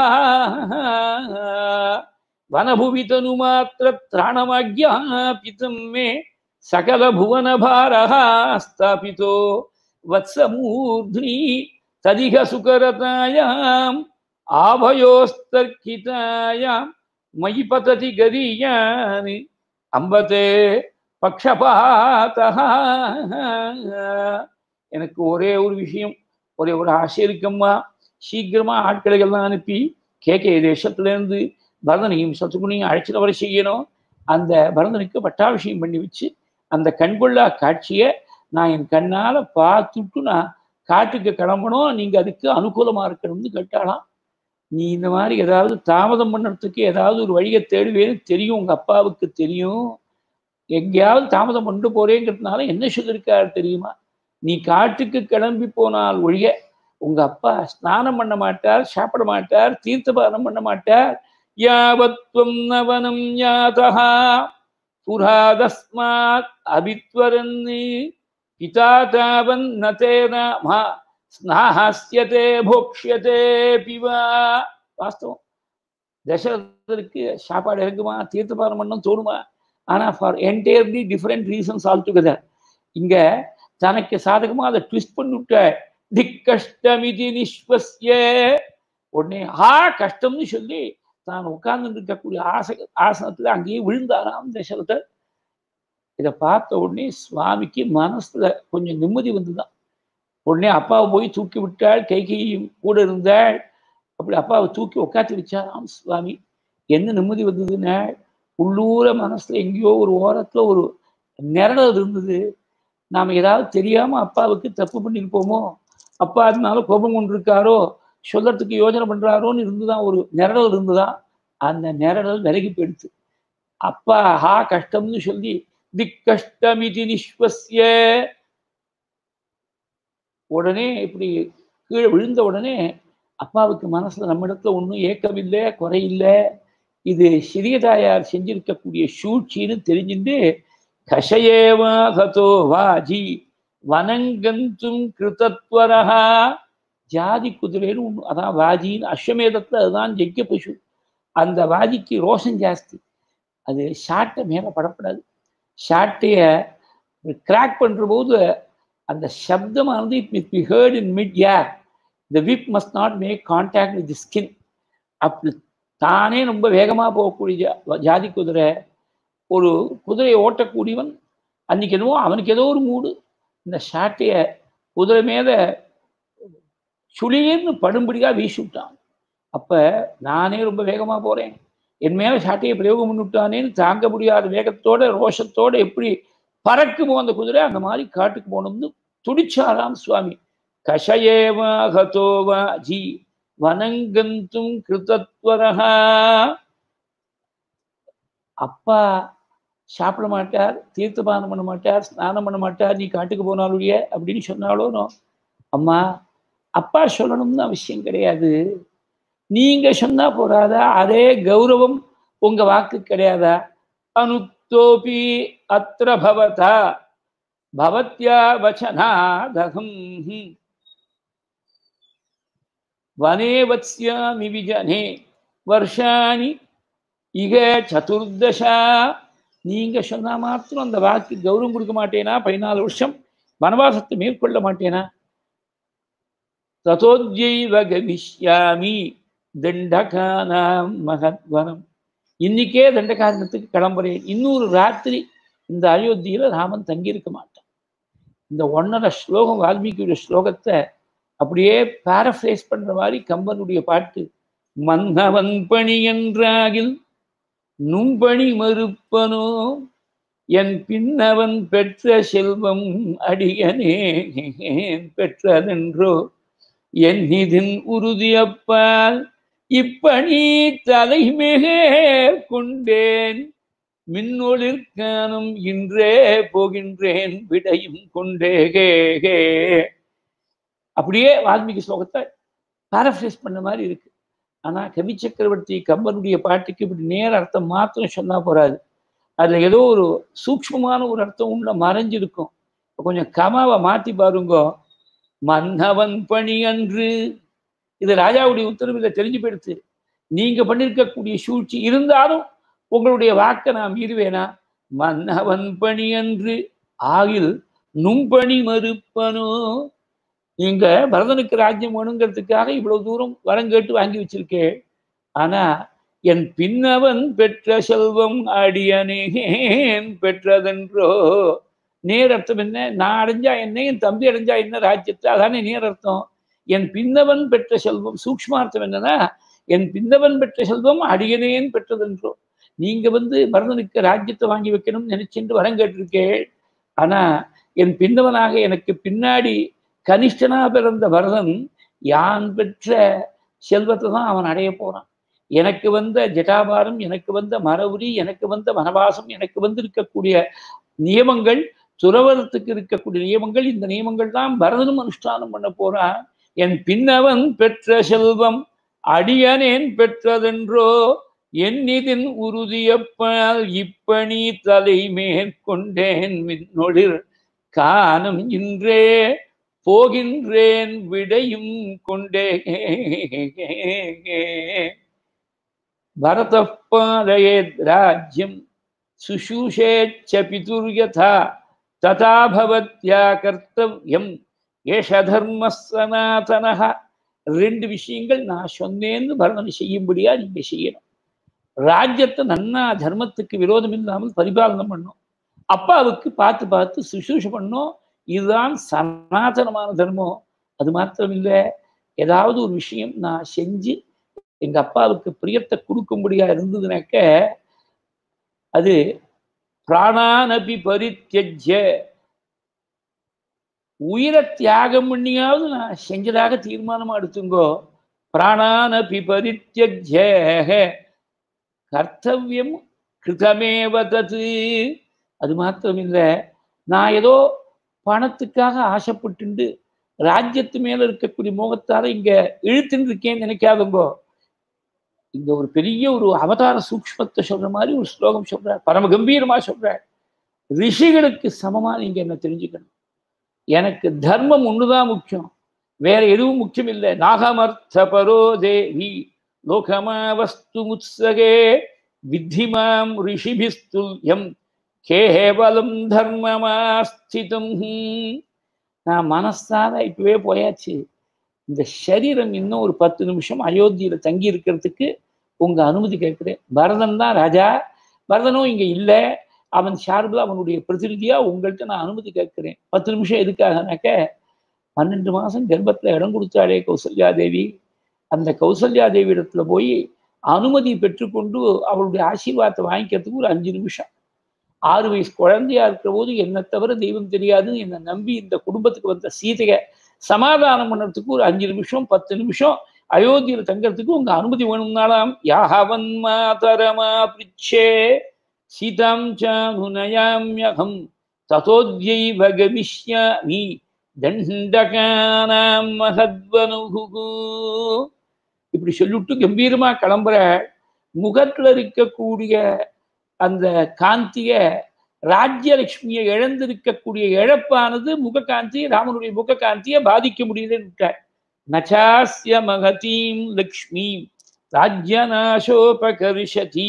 வனபுவி தனுமாத்திர திராணமாக்யாபிதம் மே சகல புவனபாரः ஸ்தாபிதோ வத்சமூர்ध्नि ததிக சுகரதாயாம் ஆபயோஸ்தர்க்கிதாயாம் மயி பததி கரீயான் அம்பதே பக்ஷபாதா எனக்கு ஒரே ஒரு விஷயம் ஒரே ஒரு ஆசை இருக்கம்மா சீக்கிரமா ஆட்களை எல்லாம் அனுப்பி கேகே தேசத்துலேருந்து பரதனையும் சத்துக்குனியும் அழைச்சிட்டு வர செய்யணும் அந்த பரதனுக்கு பட்டாபிஷேகம் பண்ணி வச்சு அந்த கண்கொள்ளா காட்சியை நான் என் கண்ணால பார்த்துட்டு நான் காட்டுக்கு கிளம்பணும் நீங்க அதுக்கு அனுகூலமா இருக்கணும்னு கேட்டாலாம் நீ இந்த மாதிரி ஏதாவது தாமதம் பண்ணுறதுக்கு ஏதாவது ஒரு வழியை தேடுவேன்னு தெரியும் உங்க அப்பாவுக்கு தெரியும் எங்கேயாவது தாமதம் கொண்டு போறேங்கிறதுனால என்ன சொல்லியிருக்காரு தெரியுமா நீ காட்டுக்கு கிளம்பி போனால் ஒழிய உங்க அப்பா ஸ்நானம் பண்ண மாட்டார் சாப்பிட மாட்டார் தீர்த்தபானம் பண்ண மாட்டார் யாவத்வம் நவனம் யாதா புராதஸ்மாத் அபித்வரன்னு பிதா தாவன் நதேனா மா ஸ்நாஹாஸ்யதே போக்ஷியதே பிவா வாஸ்தவம் தசரதருக்கு சாப்பாடு இறங்குமா தீர்த்தபானம் பண்ணணும் தோணுமா ஆனா for entirely different reasons altogether இங்க தனக்கு சாதகமா அதை ட்விஸ்ட் பண்ணிவிட்ட திக்கஷ்டமிதி நிஸ்வசிய உடனே ஆ கஷ்டம்னு சொல்லி தான் உட்கார்ந்து இருக்கக்கூடிய ஆச ஆசனத்துல அங்கேயே விழுந்தாராம் தசரதர் இதை பார்த்த உடனே சுவாமிக்கு மனசுல கொஞ்சம் நிம்மதி வந்துதான் உடனே அப்பாவை போய் தூக்கி விட்டாள் கைகையும் கூட இருந்தாள் அப்படி அப்பாவை தூக்கி உட்காந்து வச்சாராம் சுவாமி என்ன நிம்மதி வந்ததுன்னா உள்ளூர மனசுல எங்கேயோ ஒரு ஓரத்துல ஒரு நிரடல் இருந்தது நாம ஏதாவது தெரியாம அப்பாவுக்கு தப்பு பண்ணிருப்போமோ அப்பா அதனால கோபம் கொண்டிருக்காரோ சொல்லறதுக்கு யோஜனை பண்றாரோன்னு இருந்துதான் ஒரு நிரடல் இருந்துதான் அந்த நிரடல் விலகி போயிடுச்சு அப்பா ஹா கஷ்டம்னு சொல்லி திக்கஷ்டமிதி நிஸ்வசிய உடனே இப்படி கீழே விழுந்த உடனே அப்பாவுக்கு மனசுல நம்ம இடத்துல ஒன்றும் ஏக்கமில்லை குறையில்லை இது சிறிய தாயார் செஞ்சிருக்கக்கூடிய சூழ்ச்சின்னு தெரிஞ்சுட்டு கஷயேவா கதோ வாஜி வனங்கந்தும் கிருதத்வரஹா ஜாதி குதிரைன்னு ஒன்று அதான் வாஜின்னு அஸ்வமேதத்தில் அதுதான் ஜெய்ய பசு அந்த வாஜிக்கு ரோஷம் ஜாஸ்தி அது ஷாட்டை மேலே படப்படாது ஷாட்டைய கிராக் பண்ணுற போது அந்த சப்தமானது it might be heard in mid air the whip must not make contact with the skin அப்படி தானே ரொம்ப வேகமா போகக்கூடிய ஜா- ஜாதி குதிரை ஒரு குதிரையை ஓட்டக்கூடியவன் அன்னைக்கு என்னவோ அவனுக்கு ஏதோ ஒரு மூடு இந்த சாட்டைய குதிரை மேல சுளிர்னு படும்படியா வீசி விட்டான் அப்ப நானே ரொம்ப வேகமா போறேன் என் மேல சாட்டையை பிரயோகம் பண்ணிவிட்டானேன்னு தாங்க முடியாத வேகத்தோட ரோஷத்தோட எப்படி பறக்குமோ அந்த குதிரை அந்த மாதிரி காட்டுக்கு போகணும்னு துடிச்சாராம் சுவாமி கஷயேவா ஹதோவா ஜி வனங்கந்தும் கிருதத்வரஹா அப்பா சாப்பிட மாட்டார் தீர்த்தபானம் பண்ண மாட்டார் ஸ்நானம் பண்ண மாட்டார் நீ காட்டுக்கு போனாலுடைய அப்படின்னு சொன்னாலும் அம்மா அப்பா சொல்லணும்னு அவசியம் கிடையாது நீங்க சொன்னா போறாதா அதே கௌரவம் உங்க வாக்கு கிடையாதா அனுக்தோபி அத்திர பவதா பவத்யா வச்சனாதகம் வனே வத்ஸ்யாமி விஜனே வருஷாணி இக சதுர்தசா நீங்க சொன்னா மாத்திரம் அந்த வாக்கு கௌரவம் கொடுக்க மாட்டேனா பதினாலு வருஷம் வனவாசத்தை மேற்கொள்ள மாட்டேனா ததோத்யைவ கவிஷ்யாமி தண்டகானாம் மகத்வனம் இன்னைக்கே தண்டகாரணத்துக்கு கிளம்புறேன் இன்னொரு ராத்திரி இந்த அயோத்தியில ராமன் தங்கியிருக்க மாட்டான் இந்த ஒன்னரை ஸ்லோகம் வால்மீகியுடைய ஸ்லோகத்தை அப்படியே பாரஃப்ரேஸ் பண்ற மாதிரி கம்பனுடைய பாட்டு மன்னவன் பணி என்றாகில் நும்பணி மறுப்பனோ என் பின்னவன் பெற்ற செல்வம் அடியனே பெற்றதென்றோ என் இதன் உறுதியப்பால் இப்பணி தலைமிக கொண்டேன் மின்னொளிர்கானும் இன்றே போகின்றேன் விடையும் கொண்டேகே அப்படியே வால்மீகி ஸ்லோகத்தை பாரஃப்ரேஸ் பண்ண மாதிரி இருக்கு ஆனா கவி சக்கரவர்த்தி கம்பனுடைய பாட்டுக்கு இப்படி நேர அர்த்தம் மாத்திரம் சொன்னா போறாது அதுல ஏதோ ஒரு சூக்ஷ்மமான ஒரு அர்த்தம் உள்ள மறைஞ்சிருக்கும் இப்ப கொஞ்சம் கமாவை மாத்தி பாருங்க மன்னவன் பணி அன்று இது ராஜாவுடைய உத்தரவில் தெரிஞ்சு போயிடுச்சு நீங்க பண்ணிருக்கக்கூடிய சூழ்ச்சி இருந்தாலும் உங்களுடைய வாக்கை நான் மீறுவேனா மன்னவன் பணி அன்று ஆகில் நும்பணி மறுப்பனோ நீங்க பரதனுக்கு ராஜ்யம் வேணுங்கிறதுக்காக இவ்வளவு தூரம் வரம் கேட்டு வாங்கி வச்சிருக்கேன் ஆனா என் பின்னவன் பெற்ற செல்வம் அடியனேன் பெற்றதென்றோ நேர் அர்த்தம் என்ன நான் அடைஞ்சா என்ன என் தம்பி அடைஞ்சா என்ன ராஜ்யத்தை அதானே நேர் அர்த்தம் என் பின்னவன் பெற்ற செல்வம் சூக்ஷ்மார்த்தம் என்னன்னா என் பின்னவன் பெற்ற செல்வம் அடியனேன் பெற்றதென்றோ நீங்க வந்து பரதனுக்கு ராஜ்யத்தை வாங்கி வைக்கணும்னு நினைச்சுட்டு வரம் கேட்டிருக்கேன் ஆனா என் பின்னவனாக எனக்கு பின்னாடி கனிஷ்டனா பிறந்த பரதன் யான் பெற்ற செல்வத்தை தான் அவன் அடைய போறான் எனக்கு வந்த ஜட்டாபாரம் எனக்கு வந்த மரவுரி எனக்கு வந்த வனவாசம் எனக்கு வந்து இருக்கக்கூடிய நியமங்கள் துறவரத்துக்கு இருக்கக்கூடிய நியமங்கள் இந்த நியமங்கள் தான் பரதனும் அனுஷ்டானம் பண்ண போறான் என் பின்னவன் பெற்ற செல்வம் அடியனேன் பெற்றதென்றோ என்னிதின் உறுதியப்பால் இப்பணி தலை மேற்கொண்டேன் மின்னொளிர் காணும் இன்றே போகின்றேன் விடையும் கொண்டே பரதப்பாலயேத் ராஜ்யம் சுஷூஷேச்ச பிதுர்யதா ததா பவத்யா கர்த்தவ்யம் ஏஷ தர்ம சனாதனஹ ரெண்டு விஷயங்கள் நான் சொன்னேன்னு பரதனை செய்யும்படியா நீங்க செய்யணும் ராஜ்யத்தை நன்னா தர்மத்துக்கு விரோதம் இல்லாமல் பரிபாலனம் பண்ணும் அப்பாவுக்கு பார்த்து பார்த்து சுசூஷ பண்ணும் இதுதான் சனாதனமான தர்மம் அது மாத்திரம் இல்லை ஏதாவது ஒரு விஷயம் நான் செஞ்சு எங்க அப்பாவுக்கு பிரியத்தை கொடுக்கும்படியா இருந்ததுனாக்க அது பிராணானபி பரித்தியஜ உயிரை தியாகம் பண்ணியாவது நான் செஞ்சதாக தீர்மானமா எடுத்துங்கோ பிராணானபி பரித்தியஜ கர்த்தவியம் கிருதமேவ தது அது மாத்திரம் இல்லை நான் ஏதோ பணத்துக்காக ஆசைப்பட்டுண்டு ராஜ்யத்து மேல இருக்கக்கூடிய மோகத்தார இங்க இழுத்துன்னு இருக்கேன்னு நினைக்காதங்கோ இங்க ஒரு பெரிய ஒரு அவதார சூக்ஷ்மத்தை சொல்ற மாதிரி ஒரு ஸ்லோகம் சொல்றார் பரம கம்பீரமா சொல்றார் ரிஷிகளுக்கு சமமா நீங்க என்ன தெரிஞ்சுக்கணும் எனக்கு தர்மம் ஒண்ணுதான் முக்கியம் வேற எதுவும் முக்கியம் இல்லை நாகமர்த்த பரோ தேவி லோகமா வஸ்து முத்சகே வித்திமாம் ரிஷிபிஸ்துல்யம் கேவலம் தர்மமாஸ்திதம் நான் மனசார இப்பவே போயாச்சு இந்த சரீரம் இன்னும் ஒரு பத்து நிமிஷம் அயோத்தியில தங்கி இருக்கிறதுக்கு உங்க அனுமதி கேட்கிறேன் பரதன் தான் ராஜா பரதனும் இங்க இல்லை அவன் சார்பில் அவனுடைய பிரதிநிதியா உங்கள்கிட்ட நான் அனுமதி கேட்கிறேன் பத்து நிமிஷம் எதுக்காகனாக்க பன்னெண்டு மாசம் கர்ப்பத்துல இடம் கொடுத்தாளே கௌசல்யா தேவி அந்த கௌசல்யா தேவி இடத்துல போய் அனுமதி பெற்றுக்கொண்டு அவளுடைய ஆசீர்வாதத்தை வாங்கிக்கிறதுக்கு ஒரு அஞ்சு நிமிஷம் ஆறு வயசு குழந்தையா இருக்கிற போது என்னை தவிர தெய்வம் தெரியாது என்னை நம்பி இந்த குடும்பத்துக்கு வந்த சீதையை சமாதானம் பண்ணுறதுக்கு ஒரு அஞ்சு நிமிஷம் பத்து நிமிஷம் அயோத்தியில தங்கறதுக்கு உங்க அனுமதி வேணும்னாலாம் யாஹவன் மாதரமா பிரிச்சே சீதாம் சானுநயாம்யகம் ததோத்யைவ கமிஷ்யாமி தண்டகானாம் மகத்வனுகு இப்படி சொல்லிவிட்டு கம்பீரமா கிளம்புற முகத்துல இருக்கக்கூடிய அந்த காந்திய ராஜ்யலட்சுமியை இழந்திருக்கக்கூடிய இழப்பானது முககாந்தி ராமனுடைய முககாந்தியை பாதிக்க முடியலன்னு விட்டார் நச்சாஸ்ய மகதீம் லக்ஷ்மீம் ராஜ்யநாசோபகரிஷதி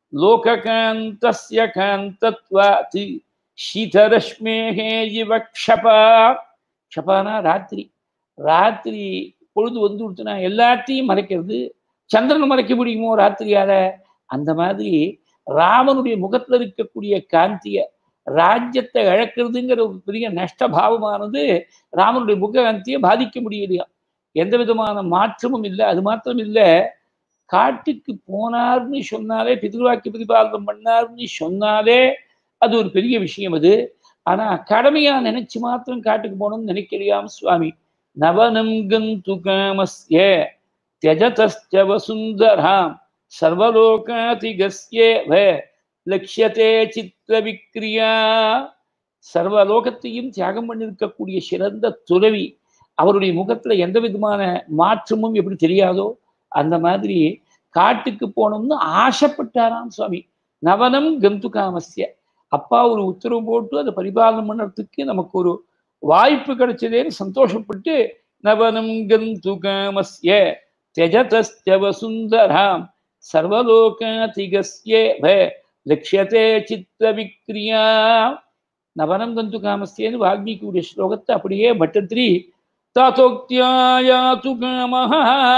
லோககாந்தஸ்ய காந்தத்வாத் சீதரஷ்மேகே இவ க்ஷபா க்ஷபானா ராத்திரி ராத்திரி பொழுது வந்து கொடுத்தனா எல்லாத்தையும் மறைக்கிறது சந்திரனை மறைக்க முடியுமோ ராத்திரியால அந்த மாதிரி ராமனுடைய முகத்துல இருக்கக்கூடிய காந்திய ராஜ்யத்தை இழக்கிறதுங்கிற ஒரு பெரிய நஷ்டபாவமானது ராமனுடைய முக காந்தியை பாதிக்க முடியலையா எந்த விதமான மாற்றமும் இல்லை அது மாத்திரம் இல்லை காட்டுக்கு போனார்னு சொன்னாலே பிதிர்வாக்கி பிரதிபாலனம் பண்ணார்னு சொன்னாலே அது ஒரு பெரிய விஷயம் அது ஆனா கடமையா நினைச்சு மாத்திரம் காட்டுக்கு போகணும்னு நினைக்கலையாம் சுவாமி நவனம் கந்து காமஸ்ய தியஜதஸ்ய வசுந்தராம் சர்வலோகாதிகஸ்யேவ லட்சியத்தே சித்திர விக்ரியா சர்வலோகத்தையும் தியாகம் பண்ணிருக்கக்கூடிய சிறந்த துறவி அவருடைய முகத்துல எந்த விதமான மாற்றமும் எப்படி தெரியாதோ அந்த மாதிரி காட்டுக்கு போகணும்னு ஆசைப்பட்டாராம் சுவாமி நவனம் கந்து காமஸ்ய அப்பா ஒரு உத்தரவு போட்டு அதை பரிபாலனம் பண்ணுறதுக்கு நமக்கு ஒரு வாய்ப்பு கிடைச்சதேன்னு சந்தோஷப்பட்டு நவனம் கந்து காமஸ்ய தியஜதஸ்ய வசுந்தராம் சர்வலோகாதிகஸ்யேவ லட்சியத்தே சித்த விக்ரியா நவனம் கந்து காமஸ்யேன்னு வால்மீகியுடைய ஸ்லோகத்தை அப்படியே பட்டத்திரி தாத்தோக்தியாயாது காமஹ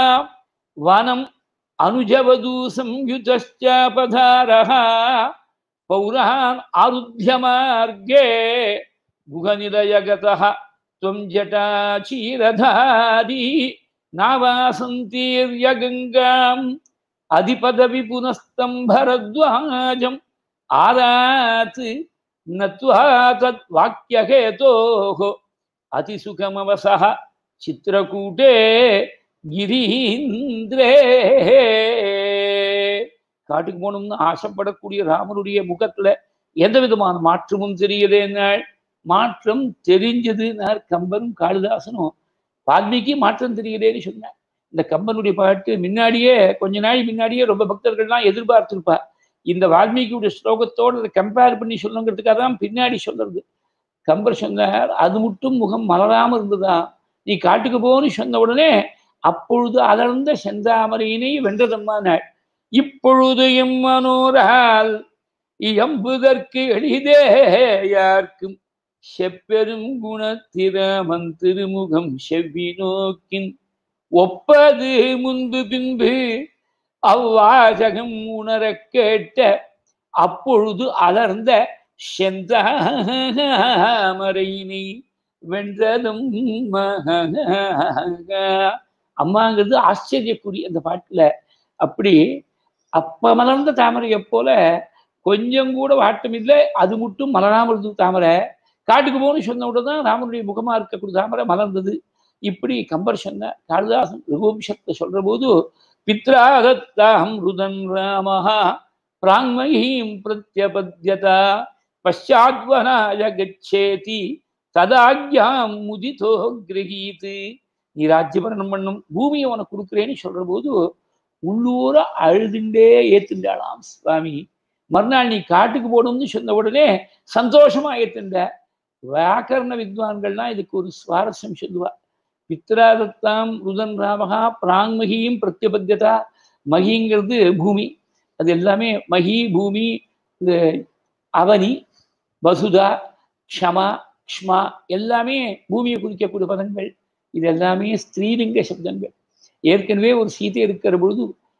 வனம் அனுஜவது சம்யுதச்சாபதாரः பௌரான் ஆருத்திய மார்கே குகநிலயகதः त्वं जटाचीरधारी नावासन्तीर्य गङ्गाम् अधिपदवि पुनस्तं भरद्वाजम् आदात् नत्वा तद्वाक्यहेतोः अतिसुखमवसः चित्रकूटे கிரீந்திரே காட்டுக்கு போகணும்னு ஆசைப்படக்கூடிய ராமனுடைய முகத்துல எந்த விதமான மாற்றமும் தெரியலேன்னாள் மாற்றம் தெரிஞ்சதுன்னார் கம்பனும் காளிதாசனும் வால்மீகி மாற்றம் தெரியலேன்னு சொன்னார் இந்த கம்பனுடைய பாட்டு முன்னாடியே கொஞ்ச நாள் முன்னாடியே ரொம்ப பக்தர்கள்லாம் எதிர்பார்த்திருப்பா இந்த வால்மீகியுடைய ஸ்லோகத்தோடு அதை கம்பேர் பண்ணி சொல்லுங்கிறதுக்காக தான் பின்னாடி சொல்றது கம்பர் சொன்னார் அது மட்டும் முகம் மலராம இருந்ததா நீ காட்டுக்கு போன்னு சொன்ன உடனே அப்பொழுது அலர்ந்த செந்தாமரையினை வென்றதம்மா நாள் இப்பொழுது எம்மனோரால் இயம்புதற்கு எளிதே யார்க்கும் செப்பெரும் குணத்திராமன் திருமுகம் செவ்வி நோக்கின் ஒப்பது முன்பு பின்பு அவ்வாசகம் உணரக் கேட்ட அப்பொழுது அலர்ந்த செந்தாமரையினை வென்றதும் அம்மாங்கிறது ஆச்சரியக்குரிய அந்த பாட்டுல அப்படி அப்ப மலர்ந்த தாமரையை போல கொஞ்சம் கூட வாட்டம் இல்லை அது மட்டும் மலராமல் இருந்தது தாமரை காட்டுக்கு போகணும்னு சொன்ன உடனே தான் ராமனுடைய முகமா இருக்கக்கூடிய தாமரை மலர்ந்தது இப்படி கம்பர் சொன்ன காளிதாசன் ரகுவம்சத்தை சொல்ற போது பித்ராதத்தாம் ருதன் ராமஹா பிராங்மயீம் பிரத்யபத்யதா பஷாத்வனாய கச்சேதி ததாக்யாம் முதிதோ கிரகீத்து நீ ராஜ்யபரணம் பண்ணும் பூமியை உனக்கு கொடுக்குறேன்னு சொல்ற போது உள்ளூர அழுதுண்டே ஏத்துண்டாளாம் சுவாமி மறுநாள் நீ காட்டுக்கு போகணும்னு சொன்ன உடனே சந்தோஷமா ஏத்துண்ட வியாக்கரண வித்வான்கள்லாம் இதுக்கு ஒரு சுவாரஸ்யம் சொல்லுவா பித்ராதத்தாம் ருதன் ராமகா பிராங்மகியும் பிரத்யபத்தியதா மகிங்கிறது பூமி அது எல்லாமே மகி பூமி இது அவனி வசுதா க்ஷமா க்ஷ்மா எல்லாமே பூமியை குறிக்கக்கூடிய பதங்கள் இது எல்லாமே ஸ்திரீலிங்க சப்தங்கள் ஏற்கனவே ஒரு சீதை இருக்கிற பொழுது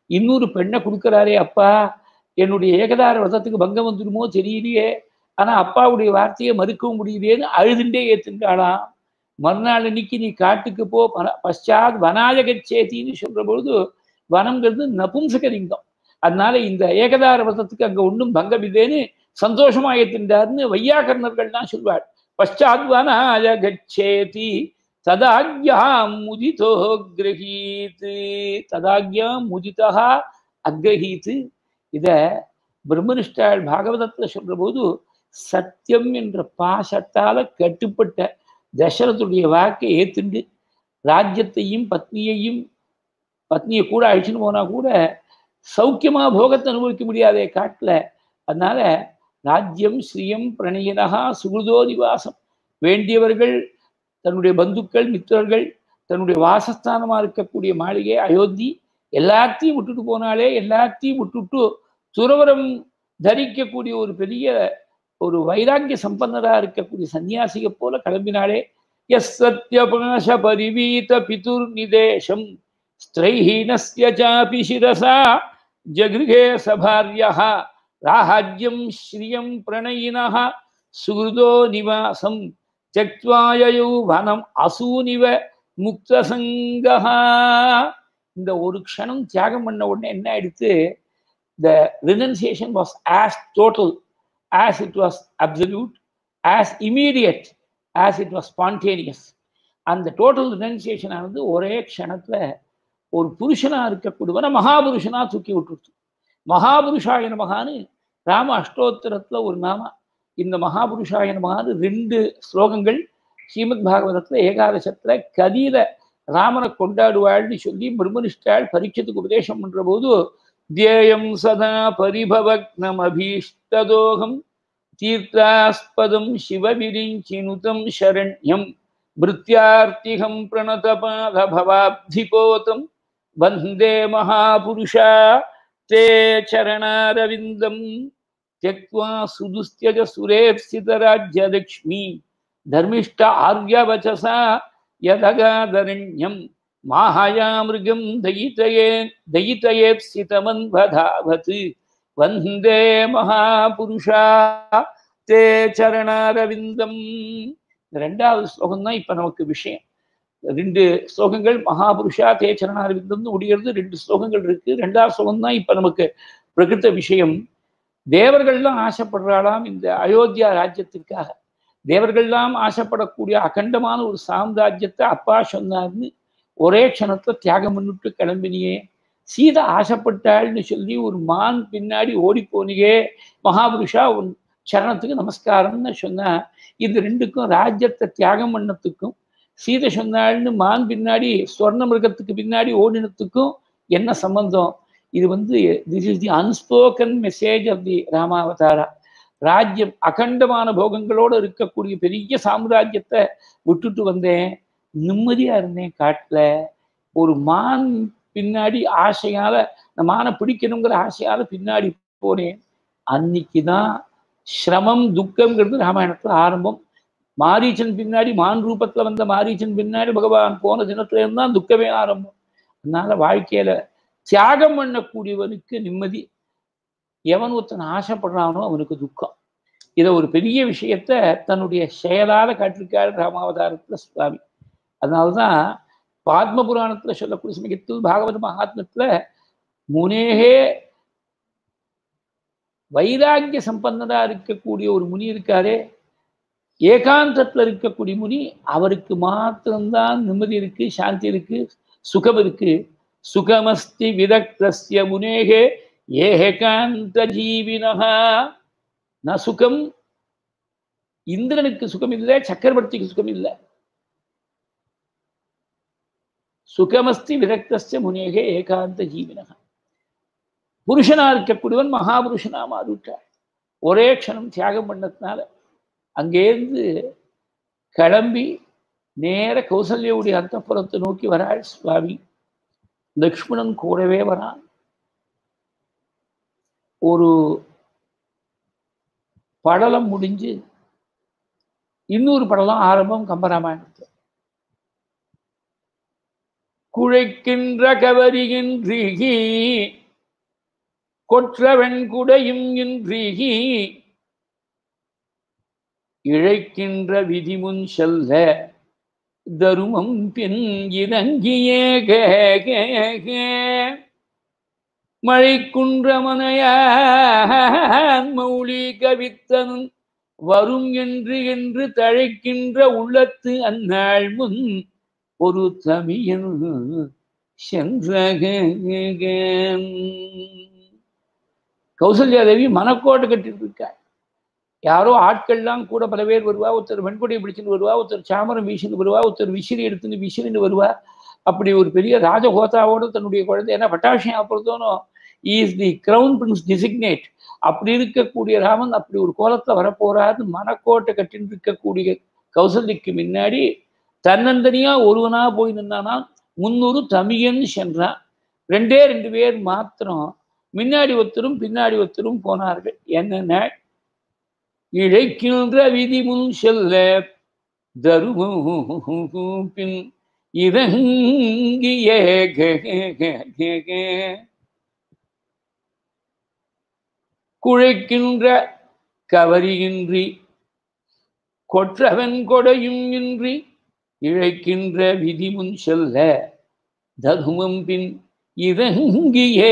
இன்னொரு பெண்ணை கொடுக்குறாரே அப்பா என்னுடைய ஏகதார விரதத்துக்கு பங்கம் வந்துடுமோ தெரியலையே ஆனா அப்பாவுடைய வார்த்தையை மறுக்கவும் முடியலையேன்னு அழுதுண்டே ஏத்துட்டாளாம் மறுநாள் அன்னைக்கு நீ காட்டுக்கு போ பன- பశ్చాத் வனாயகச்சேத்தின்னு சொல்ற பொழுது வனம்ங்கிறது நபும்சகலிங்கம் அதனால இந்த ஏகதார விரதத்துக்கு அங்க ஒன்றும் பங்கம் இல்லைன்னு சந்தோஷமா ஏத்துட்டாருன்னு வையாகர்ணர்கள்லாம் சொல்வாள் பశ్చాத் வனாயகச்சேதி ததாக்யாம் முதிதோ கிரகீத் ததாக்யாம் முதிதா அக்ரஹீத் இத பிரம்மனிஷ்டாள் பாகவதத்துல சொல்ற போது சத்தியம் என்ற பாசத்தால கட்டுப்பட்ட தசரதுடைய வாக்கை ஏத்துண்டு ராஜ்யத்தையும் பத்னியையும் பத்னியை கூட அழிச்சுன்னு போனா கூட சௌக்கியமா போகத்தை அனுபவிக்க முடியாதே காட்டுல அதனால ராஜ்யம் ஸ்ரீயம் பிரணயினகா சுகுதோ நிவாசம் வேண்டியவர்கள் தன்னுடைய பந்துக்கள் மித்திரர்கள் தன்னுடைய வாசஸ்தானமா இருக்கக்கூடிய மாளிகை அயோத்தி எல்லாத்தையும் விட்டுட்டு போனாலே எல்லாத்தையும் விட்டுட்டு துறவரம் தரிக்கக்கூடிய ஒரு பெரிய ஒரு வைராக்கிய சம்பன்னரா இருக்கக்கூடிய சன்னியாசியை போல கிளம்பினாலே எஸ் சத்யபாஷ பரிவீத பிதுர் நிதேசம் ஸ்திரைஹீனஸ்ய சாபி சிரசா ஜகிருகே சபாரியா ராஜ்யம் ஸ்ரீயம் பிரணயினः சுகிருதோ நிவாசம் தெக்வாயயோ வனம் அசூனிவ முக்தசங்கா இந்த ஒரு க்ஷணம் தியாகம் பண்ண உடனே என்ன ஆயிடுத்து the renunciation was as total as it was absolute, as immediate as it was spontaneous. அந்த டோட்டல் ரினன்சியேஷன் ஆனது ஒரே க்ஷணத்துல ஒரு புருஷனா இருக்கக்கூடியவனை மகாபுருஷனா தூக்கி விட்டுருச்சு மகாபுருஷாய நமகான்னு ராம அஷ்டோத்தரத்துல ஒரு நாம இந்த மகாபுருஷாய நமகான்னு ரெண்டு ஸ்லோகங்கள் ஸ்ரீமத் பாகவதத்துல ஏகாதசத்துல கதியில ராமனை கொண்டாடுவாள்னு சொல்லி பிரம்மனிஷ்டாள் பரீட்சத்துக்கு உபதேசம் பண்ற போது ध्येयं सदा परिभवग्नमभीष्टदोहं तीर्थास्पदं शिवविरिञ्चिनुतं शरण्यं भृत्यार्तिहं प्रणतपादभवाब्धिपोतं वन्दे महापुरुषा ते चरणारविन्दं त्यक्त्वा सुदुस्त्यज सुरेप्सितराज्यलक्ष्मी धर्मिष्ठ आर्यवचसा यदगादरण्यम् माहायामृगं दयितये दयितयेप्सितमन्वधावत् वन्दे மகாபுருஷா தே சரணாரவிந்தம் இந்த ரெண்டாவது ஸ்லோகம் தான் இப்ப நமக்கு விஷயம் ரெண்டு ஸ்லோகங்கள் மகாபுருஷா தே சரணாரவிந்தம்னு முடிகிறது ரெண்டு ஸ்லோகங்கள் இருக்கு ரெண்டாவது ஸ்லோகம் தான் இப்ப நமக்கு பிரகிருத்த விஷயம் தேவர்கள்லாம் ஆசைப்படுறாளாம் இந்த அயோத்தியா ராஜ்யத்திற்காக தேவர்கள்லாம் ஆசைப்படக்கூடிய அகண்டமான ஒரு சாம்ராஜ்யத்தை அப்பா சொன்னார்னு ஒரே க்ஷணத்துல தியாகம் பண்ணிட்டு கிளம்பினியே சீதா ஆசைப்பட்டாள்னு சொல்லி ஒரு மான் பின்னாடி ஓடி போனியே மகாபுருஷா உன் சரணத்துக்கு நமஸ்காரம்னு சொன்னா இது ரெண்டுக்கும் ராஜ்யத்தை தியாகம் பண்ணத்துக்கும் சீதை சொன்னாள்னு மான் பின்னாடி ஸ்வர்ண மிருகத்துக்கு பின்னாடி ஓடினத்துக்கும் என்ன சம்பந்தம் இது வந்து this is the unspoken message of the Ramavatara ராஜ்யம் அகண்டமான போகங்களோடு இருக்கக்கூடிய பெரிய சாம்ராஜ்யத்தை விட்டுட்டு வந்தேன் நிம்மதியா இருந்தேன் காட்டுல ஒரு மான் பின்னாடி ஆசையால இந்த மானை பிடிக்கணுங்கிற ஆசையால பின்னாடி போனேன் அன்னைக்குதான் சிரமம் துக்கம்ங்கிறது ராமாயணத்துல ஆரம்பம் மாரீச்சன் பின்னாடி மான் ரூபத்துல வந்த மாரீச்சன் பின்னாடி பகவான் போன தினத்துல இருந்தான் துக்கமே ஆரம்பம் அதனால வாழ்க்கையில தியாகம் பண்ணக்கூடியவனுக்கு நிம்மதி எவன் ஒருத்தன் ஆசைப்படுறானோ அவனுக்கு துக்கம் இதை ஒரு பெரிய விஷயத்த தன்னுடைய செயலால காட்டிருக்காரு ராமாவதாரத்துல சுவாமி அதனால்தான் பாத்ம புராணத்துல சொல்லக்கூடிய சமயத்தில் பாகவத மகாத்மத்துல முனேகே வைராக்கிய சம்பந்தனா இருக்கக்கூடிய ஒரு முனி இருக்காரே ஏகாந்தத்துல இருக்கக்கூடிய முனி அவருக்கு மாத்திரம்தான் நிம்மதி இருக்கு சாந்தி இருக்கு சுகம் இருக்கு சுகமஸ்தி விதக்தஸ்ய முனேகே ஏகாந்த ஜீவினஹா ந சுகம் இந்திரனுக்கு சுகம் இல்லை சக்கரவர்த்திக்கு சுகம் இல்லை சுகமஸ்தி விரக்தஸ்ய முனேகே ஏகாந்த ஜீவினக புருஷனா இருக்கக்கூடியவன் மகாபுருஷனா மாறிவிட்டார் ஒரே க்ஷணம் தியாகம் பண்ணதுனால அங்கேருந்து கிளம்பி நேர கௌசல்யாவுடைய அந்தப்புறத்தை நோக்கி வராள் சுவாமி லக்ஷ்மணன் கூடவே வரான் ஒரு படலம் முடிஞ்சு இன்னொரு படலம் ஆரம்பம் கம்பராமாயணத்துல குழைக்கின்ற கவரியின்றி கொற்றவன் குடையும் இன்றி இழைக்கின்ற விதிமுன் செல்ல தருமம் பின் இறங்கியே மழை குன்றமனையான் மௌலி கவித்தனும் வரும் என்று என்று தழைக்கின்ற உள்ளத்து அந்நாள் முன் ஒரு தமியன் சென்ற கௌசல்யா தேவி மனக்கோட்டை கட்டிட்டு இருக்காள் யாரோ ஆட்கள்லாம் கூட பல பேர் வருவா ஒருத்தர் வெண்கொடியை பிடிச்சிட்டு வருவா ஒருத்தர் சாமரம் வீசின்னு வருவா ஒருத்தர் விசிறி எடுத்துன்னு விசிறின்னு வருவா அப்படி ஒரு பெரிய ராஜகோதாவோட தன்னுடைய குழந்தை ஏன்னா பட்டாபிஷேகம் பொறுத்தவனோ is the crown prince designate அப்படி இருக்கக்கூடிய ராமன் அப்படி ஒரு கோலத்துல வரப்போறாருன்னு மனக்கோட்டை கட்டின்னு இருக்கக்கூடிய கௌசல்யக்கு முன்னாடி தன்னந்தனியா ஒருவனா போய் நின்னானா முன்னூறு தமியன் சென்றான் ரெண்டே ரெண்டு பேர் மாத்திரம் முன்னாடி ஒருத்தரும் பின்னாடி ஒருத்தரும் போனார்கள் என்னென்ன இழைக்கின்ற விதி முன் செல்ல தருமும் பின் இறங்கிய குழைக்கின்ற கவரியின்றி கொற்றவன் கொடையும் இன்றி இழைக்கின்ற விதி முன் செல்ல தகுமம் பின் இறங்கிய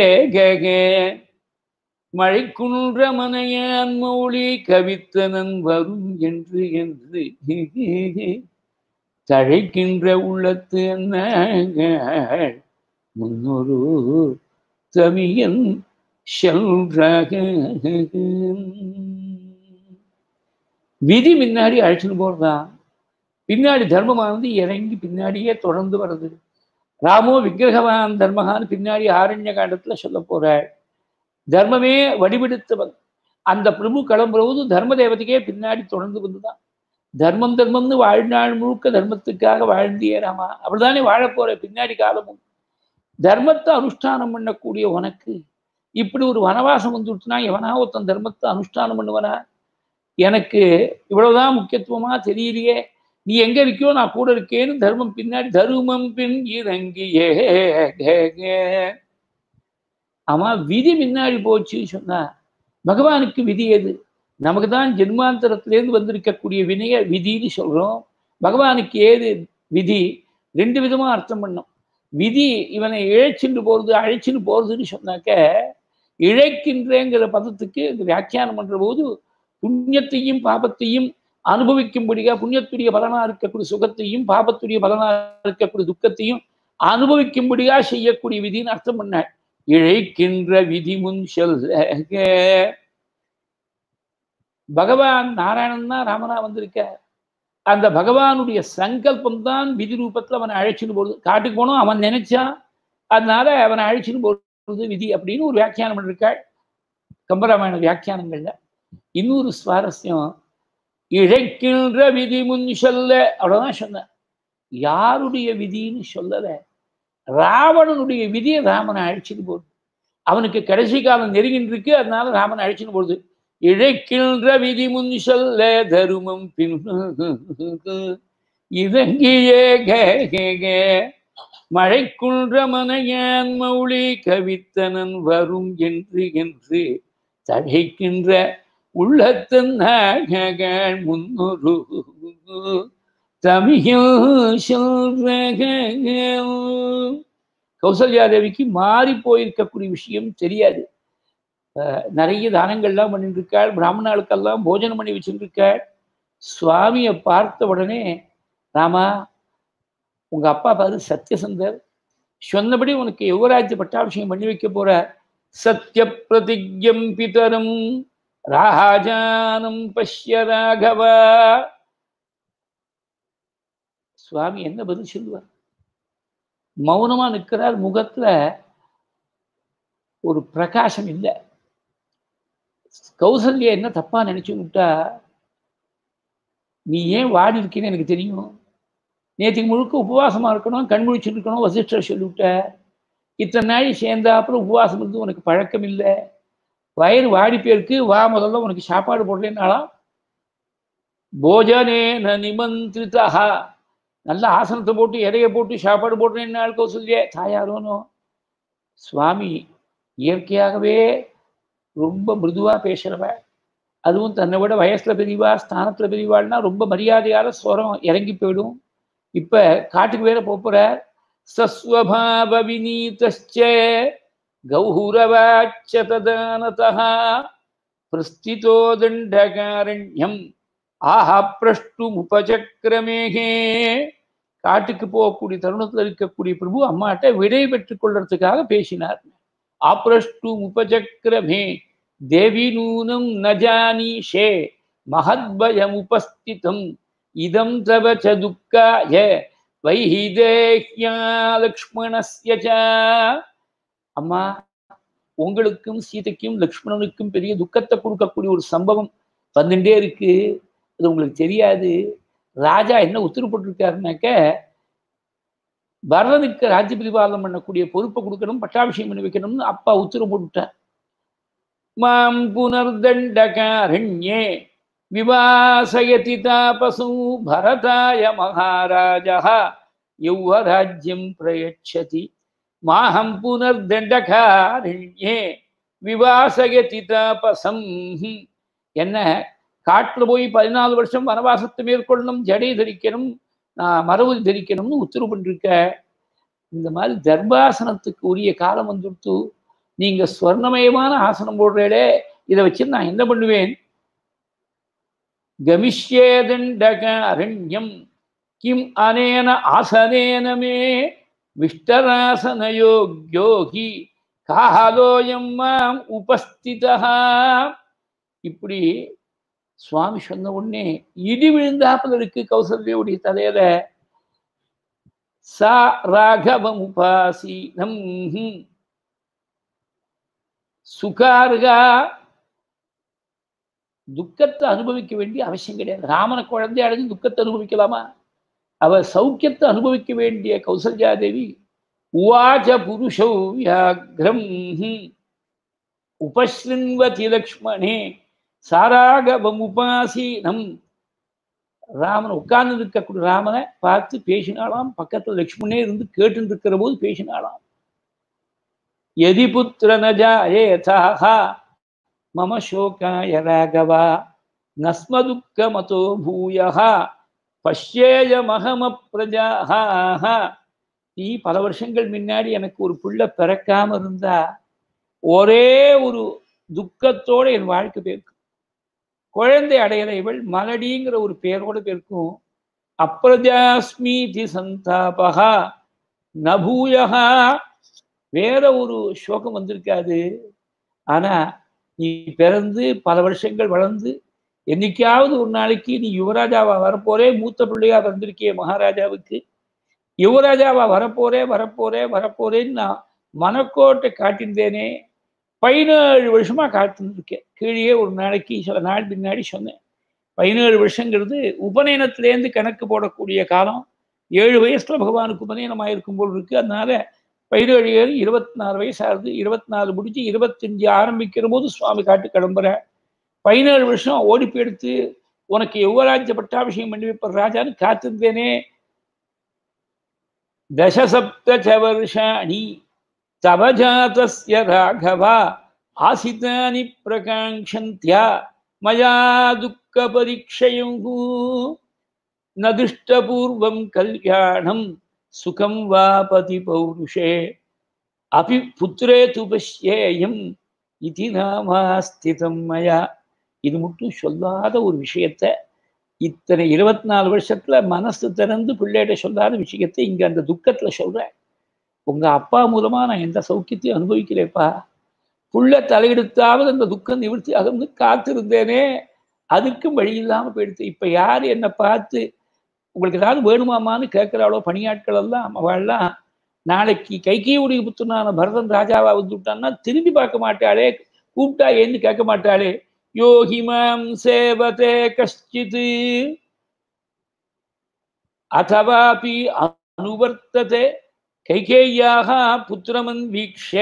மழை குன்ற மனையான் மௌலி கவித்தனன் வரும் என்று என்று தழைக்கின்ற உள்ளத்து என்ன முன்னொரு தமியன் செல்றாக விதி முன்னாடி அழைச்சிட்டு போறதான் பின்னாடி தர்மமானது இறங்கி பின்னாடியே தொடர்ந்து வருது ராமோ விக்கிரகவான் தர்மகான்னு பின்னாடி ஆரண்ய காண்டத்துல சொல்ல போறாள் தர்மமே வடிவெடுத்தவன் அந்த பிரபு கிளம்புறது தர்ம தேவதைக்கே பின்னாடி தொடர்ந்து வந்துதான் தர்மம் தர்மம்னு வாழ்நாள் முழுக்க தர்மத்துக்காக வாழ்ந்தியே ராமா அப்படிதானே வாழப்போற பின்னாடி காலமும் தர்மத்தை அனுஷ்டானம் பண்ணக்கூடிய உனக்கு இப்படி ஒரு வனவாசம் வந்துடுச்சுன்னா எவனா ஒருத்தன் தர்மத்தை அனுஷ்டானம் பண்ணுவனா எனக்கு இவ்வளவுதான் முக்கியத்துவமா தெரியலையே நீ எங்க இருக்கியோ நான் கூட இருக்கேன்னு தர்மம் பின்னாடி தருமம் பின் இறங்கியே ஆமா விதி முன்னாடி போச்சு சொன்னா பகவானுக்கு விதி எது நமக்கு தான் ஜென்மாந்தரத்திலேருந்து வந்திருக்கக்கூடிய வினைய விதின்னு சொல்றோம் பகவானுக்கு ஏது விதி ரெண்டு விதமா அர்த்தம் பண்ணோம் விதி இவனை இழைச்சிட்டு போறது அழைச்சிட்டு போறதுன்னு சொன்னாக்க இழைக்கின்றேங்கிற பதத்துக்கு இந்த வியாக்கியானம் பண்ற போது புண்ணியத்தையும் பாபத்தையும் அனுபவிக்கும்படியா புண்ணியத்துடைய பலனா இருக்கக்கூடிய சுகத்தையும் பாபத்துடைய பலனா இருக்கக்கூடிய துக்கத்தையும் அனுபவிக்கும்படியா செய்யக்கூடிய விதின்னு அர்த்தம் பண்ண இழைக்கின்ற விதி முன் செல்ல பகவான் நாராயணன் தான் ராமனா வந்திருக்க அந்த பகவானுடைய சங்கல்பம் தான் விதி ரூபத்துல அவனை அழைச்சின்னு போடுது காட்டுக்கு போனோம் அவன் நினைச்சான் அதனால அவனை அழைச்சின்னு போடுறது விதி அப்படின்னு ஒரு வியாக்கியானம் பண்ணிருக்காள் கம்பராமாயண வியாக்கியானங்கள்ல இன்னொரு சுவாரஸ்யம் இழைக்கின்ற விதி முன் சொல்ல அவ்வளவுதான் சொன்னேன் யாருடைய விதின்னு சொல்லல ராவணனுடைய விதியை ராமனை அழைச்சிட்டு போகுது அவனுக்கு கடைசி காலம் நெருங்கின்னு இருக்கு அதனால ராமனை அழைச்சிட்டு போகுது இழைக்கின்ற விதி முன் சொல்ல தருமம் பின் இறங்கியே மழைக்குன்ற மனையான் மௌலி கவித்தனன் வரும் என்று என்று தழைக்கின்ற உள்ளத்தன் முன்னொரு தமிழில் கௌசல்யா தேவிக்கு மாறி போயிருக்கக்கூடிய விஷயம் தெரியாது நிறைய தானங்கள்லாம் பண்ணிட்டு இருக்காள் பிராமணாளுக்கெல்லாம் போஜனம் பண்ணி வச்சுட்டு இருக்காள் சுவாமியை பார்த்த உடனே ராமா உங்க அப்பா பாரு சத்தியசந்தர் சொன்னபடி உனக்கு யுவராஜ்ய பட்டாபிஷேகம் பண்ணி வைக்க போற சத்திய பிரதிஜம் பிதரம் ராஜானம் பஷ்ய ராகவா சுவாமி என்ன பதில் சொல்லுவார் மௌனமா நிற்கிறார் முகத்துல ஒரு பிரகாசம் இல்லை கௌசல்யா என்ன தப்பா நினைச்சு விட்டா நீ ஏன் வாடி இருக்கேன்னு எனக்கு தெரியும் நேற்றுக்கு முழுக்க உபவாசமா இருக்கணும் கண் முழிச்சுட்டு இருக்கணும் வசிஷ்டர் சொல்லிவிட்ட இத்தனை நாள் சேர்ந்தாப்புறம் உபவாசம் இருந்து உனக்கு பழக்கம் இல்லை வயிறு வாடி பேருக்கு வா முதல்ல உனக்கு சாப்பாடு போடலன்னாலாம் போஜனே ந நிமந்திரிதா நல்ல ஆசனத்தை போட்டு இலைய போட்டு சாப்பாடு போடுறேன் கௌசல்யா தாயாரோனோ சுவாமி இயற்கையாகவே ரொம்ப மிருதுவா பேசுறவ அதுவும் தன்னை விட வயசுல பெரியவா ஸ்தானத்துல பெரியவாள்னா ரொம்ப மரியாதையால ஸ்வரம் இறங்கி போயிடும் இப்ப காட்டுக்கு வேற போற சஸ்வபாவ வினீதச்ச கௌரவாச்ச ததானதா பிரஸ்திதோ தண்டகாரண்யம் ஆஹா பிரஷ்டுமுபச்சக்கிரமேகே காட்டுக்கு போகக்கூடிய தருணத்தில் இருக்கக்கூடிய பிரபு அம்மாட்ட விடை பெற்றுக் கொள்றதுக்காக பேசினார் ஆப்ரஷ்டு உபச்சக்கிரமே தேவி நூனம் நஜானீஷே மகத்பயம் உபஸ்திதம் இதம் தவ ச துக்காய வைஹிதேஹ்யா லக்ஷ்மணஸ்ய ச அம்மா உங்களுக்கும் சீதைக்கும் லக்ஷ்மணனுக்கும் பெரிய துக்கத்தை கொடுக்கக்கூடிய ஒரு சம்பவம் வந்துட்டே இருக்கு அது உங்களுக்கு தெரியாது ராஜா என்ன உத்தரவு போட்டிருக்காருனாக்க பரதனுக்கு ராஜ்ய பரிபாலனம் பண்ணக்கூடிய பொறுப்பை கொடுக்கணும் பட்டாபிஷேகம் பண்ணி வைக்கணும்னு அப்பா உத்தரவு போட்டுட்டார் மாம் புனர்தண்டகாரண்யே விவாசயதி தாபசு பரதாய மகாராஜா யௌவராஜ்யம் பிரயச்சதி மாஹம் புனர்தண்டகாரண்யே விவாசயதி தாபசம் என்ன காட்டுல போய் பதினாலு வருஷம் வனவாசத்தை மேற்கொள்ளணும் ஜடை தரிக்கணும் நான் மரபு தரிக்கணும்னு உத்தரவு பண்ணிருக்க இந்த மாதிரி தர்பாசனத்துக்கு உரிய காலம் வந்துடுத்து நீங்க ஸ்வர்ணமயமான ஆசனம் போடுறேடே இதை வச்சு நான் என்ன பண்ணுவேன் கமிஷ்யேதண்டக அரண்யம் கிம் அனேன ஆசனேன மே விஷ்டராசனயோக்யோகி காலோயம் மாம் உபஸ்திதா இப்படி சுவாமி சொன்ன உடனே இடி விழுந்தாப்புல இருக்கு கௌசல்யுடைய தலையில சா ராகவம் உபாசீனம் சுகார்கா துக்கத்தை அனுபவிக்க வேண்டிய அவசியம் கிடையாது ராமனை குழந்தை அடைஞ்சு துக்கத்தை அனுபவிக்கலாமா அவ சௌக்கியத்தை அனுபவிக்க வேண்டிய கௌசல்யா தேவி உவாச்ச புருஷௌ வியாகிரம் உபஸ்ருண்வதி லக்ஷ்மணே சாராகவம் உபாசீனம் ராமன் உட்கார்ந்து இருக்கக்கூடிய ராமனை பார்த்து பேசினாலாம் பக்கத்துல லக்ஷ்மணே இருந்து கேட்டு இருக்கிற போது பேசினாலாம் எதி புத்திர நஜாயேதாக மம சோகாய ராகவா நஸ்மதுக்க மதோ பூயா பஷ்யேயமகம பிரஜாஹ நீ பல வருஷங்கள் முன்னாடி எனக்கு ஒரு புள்ள பிறக்காம இருந்தா ஒரே ஒரு துக்கத்தோட என் வாழ்க்கை போயிருக்கும் குழந்தை அடையிற இவள் மலடிங்கிற ஒரு பெயரோட போயிருக்கும் அப்பிரஜாஸ்மீதி சந்தாபகா நபூயகா வேற ஒரு சோகம் வந்திருக்காது ஆனா நீ பிறந்து பல வருஷங்கள் வளர்ந்து என்னைக்காவது ஒரு நாளைக்கு நீ யுவராஜாவா வரப்போறே மூத்த பிள்ளையா வந்திருக்கிய மகாராஜாவுக்கு யுவராஜாவா வரப்போறே வரப்போறே வரப்போறேன்னு நான் மனக்கோட்டை காட்டியிருந்தேனே பதினேழு வருஷமா காத்துருக்கேன் கீழே ஒரு நாளைக்கு சில நாள் பின்னாடி சொன்னேன் பதினேழு வருஷங்கிறது உபநயனத்திலேருந்து கணக்கு போடக்கூடிய காலம் ஏழு வயசுல பகவானுக்கு உபநயனம் ஆயிருக்கும் போல் இருக்கு அதனால பதினேழு ஏழு இருபத்தி நாலு வயசு ஆகுது இருபத்தி நாலு முடிஞ்சு இருபத்தஞ்சு ஆரம்பிக்கிற போது சுவாமி காட்டு கிளம்புற பதினேழு வருஷம் ஓடி போயிடுத்து உனக்கு யுவராஜ்ய பட்டாபிஷேகம் பண்ணி வைப்ப ராஜான்னு காத்திருந்தேனே தசசப்த வருஷாணி தவ ஜாதஸ்ய ராகவா ஆசிதானி பிரகாங்ஷந்தியா மயா துக்க பரீட்சையுகு ந திருஷ்டபூர்வம் கல்யாணம் சுகம் வா பதி பௌருஷே அபி புத்திரே து பஷ்யேயம் இது நாமா ஸ்திதம் மயா இது மட்டும் சொல்லாத ஒரு விஷயத்த இத்தனை இருபத்தி நாலு வருஷத்துல மனசு திறந்து பிள்ளைகிட்ட சொல்லாத விஷயத்தை இங்க அந்த துக்கத்துல சொல்றேன் உங்க அப்பா மூலமா நான் எந்த சௌக்கியத்தையும் அனுபவிக்கலைப்பா புள்ள தலையெடுத்தாவது அந்த துக்கம் நிவர்த்தி அகர்ந்து காத்திருந்தேனே அதுக்கும் வழி இல்லாம போயிடுச்சு இப்ப யாரு என்னை பார்த்து உங்களுக்கு ஏதாவது வேணுமாமான்னு கேட்கிறாளோ பணியாட்கள் எல்லாம் அவள்லாம் நாளைக்கு கைகையுடைய புத்தனான பரதன் ராஜாவா வந்து விட்டான்னா திரும்பி பார்க்க மாட்டாளே கூப்பிட்டா ஏன்னு கேட்க மாட்டாளே யோகிமாம் சேவதே கஷ்டித் அதவாபி அனுவர்த்ததே கைகேயாக புத்திரமன் வீக்ஷ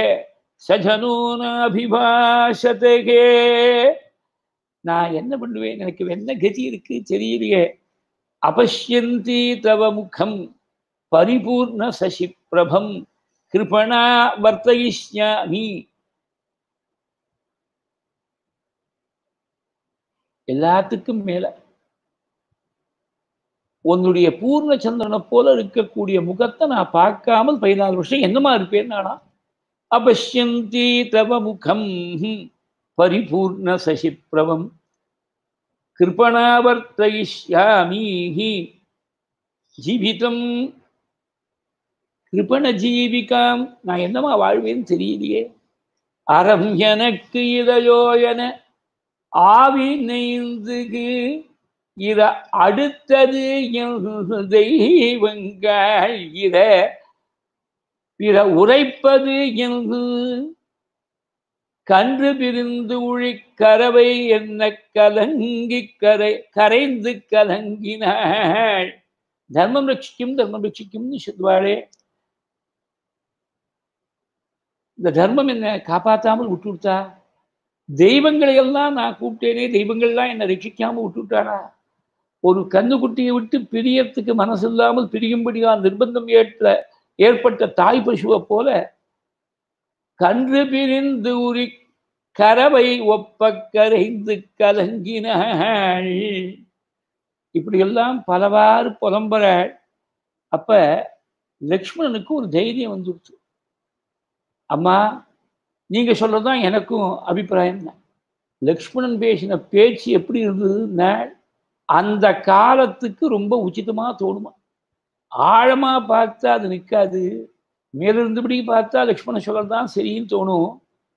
சஜனோனாபிபாஷதே நான் என்ன பண்ணுவேன் எனக்கு என்ன கதி இருக்கு தெரியலையே அபஷ்யந்தி தவ முகம் பரிபூர்ண சசி பிரபம் கிருபணா வர்த்தயிஷ்யாமி எல்லாத்துக்கும் மேல உன்னுடைய பூர்ண சந்திரனை போல இருக்கக்கூடிய முகத்தை நான் பார்க்காமல் பதினாலு வருஷம் என்னமா இருப்பேன் நானா அபஷ்யந்தி தவ முகம் பரிபூர்ண சசிப்ரவம் கிருபணாவர்த்தயிஷ்யாமி ஜீவிதம் கிருபண ஜீவிகாம் நான் என்னமா வாழ்வேன்னு தெரியலையே அறம் எனக்கு இதையோ என ஆவி நெய்ந்துகு இத அடுத்தது தெய்வங்கள் இத பிற உரைப்பது என்று கன்று பிரிந்து உழி கரவை என்ன கலங்கி கரை கரைந்து கலங்கினாள் தர்மம் ரட்சிக்கும் தர்மம் ரட்சிக்கும்னு சொல்வாளே இந்த தர்மம் என்ன காப்பாத்தாமல் விட்டுவிட்டா தெய்வங்களை எல்லாம் நான் கூப்பிட்டேனே தெய்வங்கள்லாம் என்னை ரட்சிக்காம விட்டுவிட்டானா ஒரு கண்ணுக்குட்டியை விட்டு பிரியத்துக்கு மனசு இல்லாமல் பிரியும்படியா நிர்பந்தம் ஏற்ற ஏற்பட்ட தாய் பசுவை போல கன்று பிரிந்து உரி கரவை ஒப்ப கரைந்து கலங்கினாள் இப்படியெல்லாம் பலவாறு புலம்புறாள் அப்ப லக்ஷ்மணனுக்கு ஒரு தைரியம் வந்துடுச்சு அம்மா நீங்க சொல்றதுதான் எனக்கும் அபிப்பிராயம் தான் லக்ஷ்மணன் பேசின பேச்சு எப்படி இருந்ததுன்னா அந்த காலத்துக்கு ரொம்ப உச்சிதமா தோணுமா ஆழமா பார்த்தா அது நிற்காது மேலிருந்தபடி பார்த்தா லக்ஷ்மணன் சொல்லதான் சரின்னு தோணும்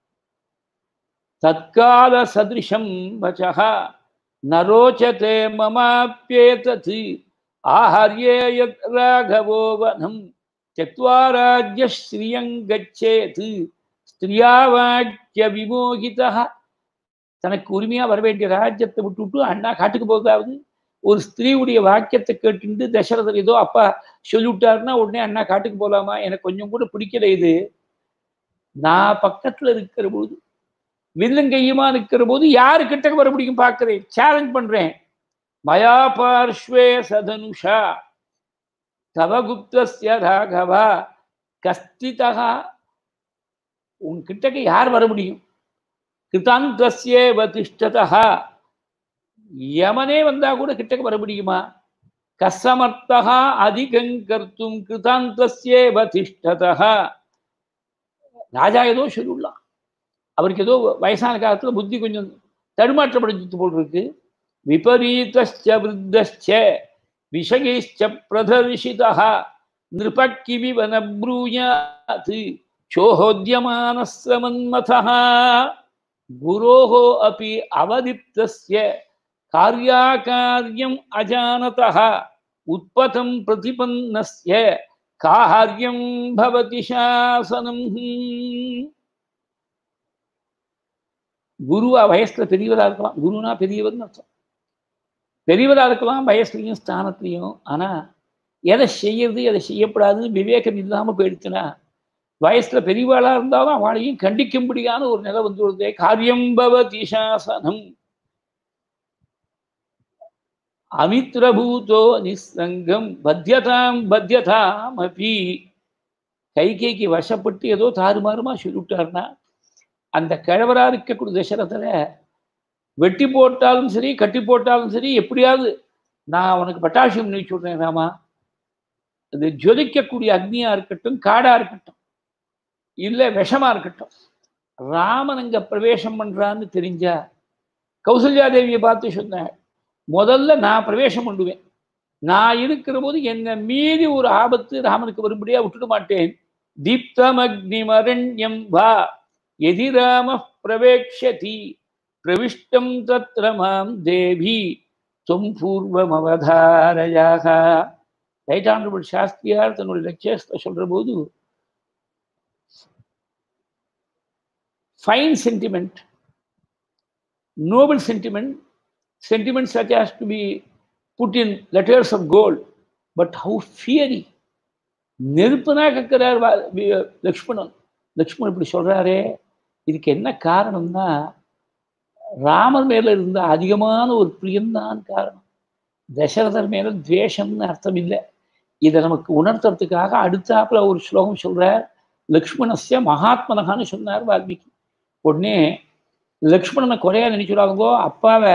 தற்கால சதிருஷம் வச்சா நரோச்சதே மமாப்பியேதத் ஆஹாரியே யத் ராகவோ வனம் சத்வாராஜ்ய ஸ்ரீயங்கச்சேத் ஸ்திரியா வாக்கிய விமோகிதா தனக்கு உரிமையா வர வேண்டிய ராஜ்யத்தை விட்டுவிட்டு அண்ணா காட்டுக்கு போகாது ஒரு ஸ்திரீவுடைய வாக்கியத்தை கேட்டுட்டு தசரதர் ஏதோ அப்பா சொல்லிவிட்டாருன்னா உடனே அண்ணா காட்டுக்கு போகலாமா எனக்கு கொஞ்சம் கூட பிடிக்கல இது நான் பக்கத்துல இருக்கிற போது வில்லங்கையுமா இருக்கிற போது யாரு கிட்ட வர முடியும் பார்க்கிறேன் சேலஞ்ச் பண்றேன் மயா பார்ஷ்வே சதனுஷா தவகுப்தஸ்ய ராகவா கஸ்திதா உன்கிட்டக்கு யார் வர முடியும் கிருதாந்தஸ்யே வதிஷ்டதா யமனே வந்தா கூட கிட்டக்கு வர முடியுமா கசமர்த்தகா அதிகம் கர்த்தும் கிருதாந்தஸ்யே வதிஷ்டதா ராஜா ஏதோ சொல்லிடலாம் அவருக்கு ஏதோ வயசான காலத்துல புத்தி கொஞ்சம் தடுமாற்றப்படைஞ்சு போல் இருக்கு விபரீதச்ச விருத்தச்ச விஷயைச்ச பிரதர்ஷிதா நிருபக்கிவி வனப்ரூயாத் சோஹோத்யமானஸ்ரமன்மதः गुरोः अपि अवदिप्तस्य कार्याकार्यम् अजानतः उत्पथं प्रतिपन्नस्य कार्यं भवति शासனம் குருவா வயசுல பெரியவரா இருக்கலாம் குருனா பெரியவர்னு அர்த்தம் பெரியவரா இருக்கலாம் வயசுலையும் ஸ்தானத்துலையும் ஆனா எதை செய்யறது எதை செய்யப்படாதுன்னு விவேகம் இல்லாம போயிடுச்சுன்னா வயசுல பெரியவாளா இருந்தாலும் அவளையும் கண்டிக்கும்படியான ஒரு நிலை வந்து வருதே காரியம் பவதி சாசனம் அமித்ரபூதோ நிசங்கம் பத்தியதாம் பத்தியதாம் அப்பி கைகேக்கு வசப்பட்டு ஏதோ தாறுமாறுமா சொல்லிவிட்டார்னா அந்த கிழவரா இருக்கக்கூடிய தசரத்துல வெட்டி போட்டாலும் சரி கட்டி போட்டாலும் சரி எப்படியாவது நான் அவனுக்கு பட்டாசியம் நீ சொல்றேன் ராமா அது ஜொலிக்கக்கூடிய அக்னியா இருக்கட்டும் காடா இருக்கட்டும் இல்லை விஷமா இருக்கட்டும் ராமன் அங்க பிரவேசம் பண்றான்னு தெரிஞ்சா கௌசல்யா தேவியை பார்த்து சொன்னேன் முதல்ல நான் பிரவேசம் பண்ணுவேன் நான் இருக்கிற போது என்னை மீறி ஒரு ஆபத்து ராமனுக்கு வரும்படியா விட்டுட மாட்டேன் தீப்தம் அக்னிமரண்யம் வா எதிராம பிரவேக்ஷதி பிரவிஷ்டம் தத்ர மாம் தேவி தொம் பூர்வம் அவதாரையாக ரைட் ஆனரபிள் சாஸ்திரியார் தன்னுடைய லெக்சர்ஸ்ல சொல்ற போது fine sentiment, noble sentiment, sentiments such as to be put in letters of gold, but how fiery. நெருப்புனா கேட்கிறார் லக்ஷ்மணன் லக்ஷ்மணன் இப்படி சொல்றாரே இதுக்கு என்ன காரணம்னா ராமர் மேல இருந்த அதிகமான ஒரு பிரியம்தான் காரணம் தசரதர் மேல துவேஷம்னு அர்த்தம் இல்லை இதை நமக்கு உணர்த்துறதுக்காக அடுத்தாப்புல ஒரு ஸ்லோகம் சொல்றார் லக்ஷ்மணஸ்ய மகாத்மனகான்னு சொன்னார் வால்மீகி உடனே லக்ஷ்மணனை குறையா நினைச்சுடாங்கோ அப்பாவை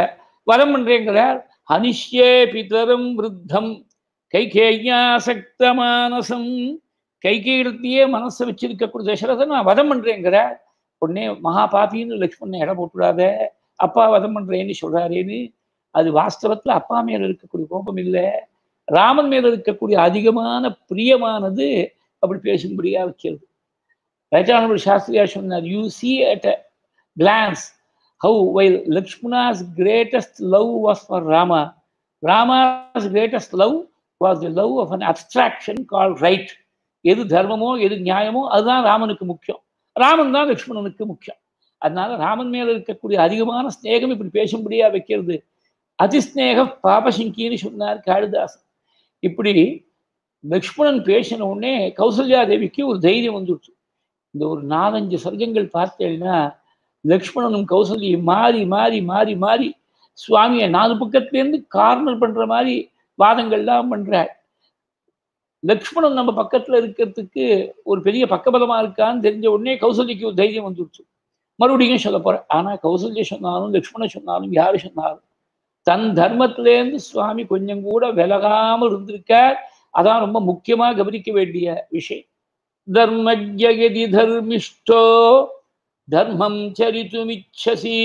வரம் பண்றேங்கிறார் ஹனிஷ்யே பிதரம் விருத்தம் கைகேயாசக்த மானசம் கைகேயிடத்தையே மனசை வச்சிருக்கக்கூடிய தசரதை நான் வதம் பண்றேங்கிறார் உடனே மகா பாப்பின்னு லக்ஷ்மணனை இடம் போட்டுடாத அப்பா வதம் பண்றேன்னு சொல்றாரேன்னு அது வாஸ்தவத்துல அப்பா மேல இருக்கக்கூடிய கோபம் இல்லை ராமன் மேல இருக்கக்கூடிய அதிகமான பிரியமானது அப்படி பேசும்படியா வைக்கிறது ரஜானபுரி சாஸ்திரியா சொன்னார் you see at a glance how while Lakshmana's greatest love was for Rama Rama's greatest love was the love of an abstraction call right எது தர்மமோ எது நியாயமோ அதுதான் ராமனுக்கு முக்கியம் ராமன் தான் லக்ஷ்மணனுக்கு முக்கியம் அதனால ராமன் மேல இருக்கக்கூடிய அதிகமான ஸ்நேகம் இப்படி பேசும்படியா வைக்கிறது அதிஸ்நேக பாபசங்கின்னு சொன்னார் காளிதாசன் இப்படி லக்ஷ்மணன் பேசின உடனே கௌசல்யா தேவிக்கு ஒரு தைரியம் வந்துடுச்சு இந்த ஒரு நாலஞ்சு சர்க்கங்கள் பார்த்தேன்னா லக்ஷ்மணனும் கௌசல்யும் மாறி மாறி மாறி மாறி சுவாமியை நாலு பக்கத்துலேருந்து கார்னர் பண்ற மாதிரி வாதங்கள்லாம் பண்றார் லக்ஷ்மணன் நம்ம பக்கத்துல இருக்கிறதுக்கு ஒரு பெரிய பக்கபலமா இருக்கான்னு தெரிஞ்ச உடனே கௌசல்யக்கு ஒரு தைரியம் வந்துடுச்சு மறுபடியும் சொல்ல போறேன் ஆனா கௌசல்ய சொன்னாலும் லக்ஷ்மணன் சொன்னாலும் யாரு சொன்னாலும் தன் தர்மத்திலேருந்து சுவாமி கொஞ்சம் கூட விலகாமல் இருந்திருக்கார் அதான் ரொம்ப முக்கியமா கவனிக்க வேண்டிய விஷயம் தர்மஜயதி தர்மிஷ்டோ தர்மம் சரித்துமிச்சசி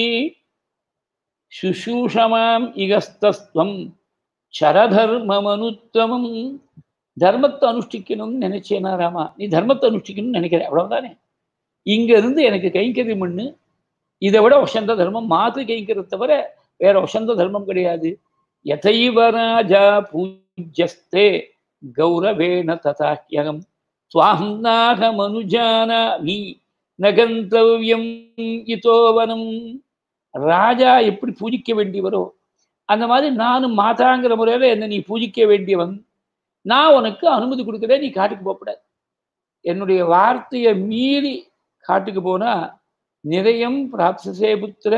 சுஷூஷமாம் இகஸ்தஸ்துவம் சரதர்மமனுத்தமம் தர்மத்தை அனுஷ்டிக்கணும்னு நினைச்சேனா ராமா நீ தர்மத்தை அனுஷ்டிக்கணும்னு நினைக்கிற அவ்வளவுதானே இங்க இருந்து எனக்கு கைங்கரியம் பண்ணு இதை விட வசந்த தர்மம் மாத்து கைங்கிறத தவிர வேற வசந்த தர்மம் கிடையாது யதைவ ராஜா பூஜ்யஸ்தே கௌரவேண ததாஹ்யகம் சுவாஹம் நாகமனுஜானாமி நகந்தவ்யம் இதோவனம் ராஜா எப்படி பூஜிக்க வேண்டியவரோ அந்த மாதிரி நானும் மாதாங்கிற முறையில என்ன நீ பூஜிக்க வேண்டியவன் நான் உனக்கு அனுமதி கொடுக்குறேன் நீ காட்டுக்கு போகக்கூடாது என்னுடைய வார்த்தையை மீறி காட்டுக்கு போனா நிறையம் பிராப்சசே புத்திர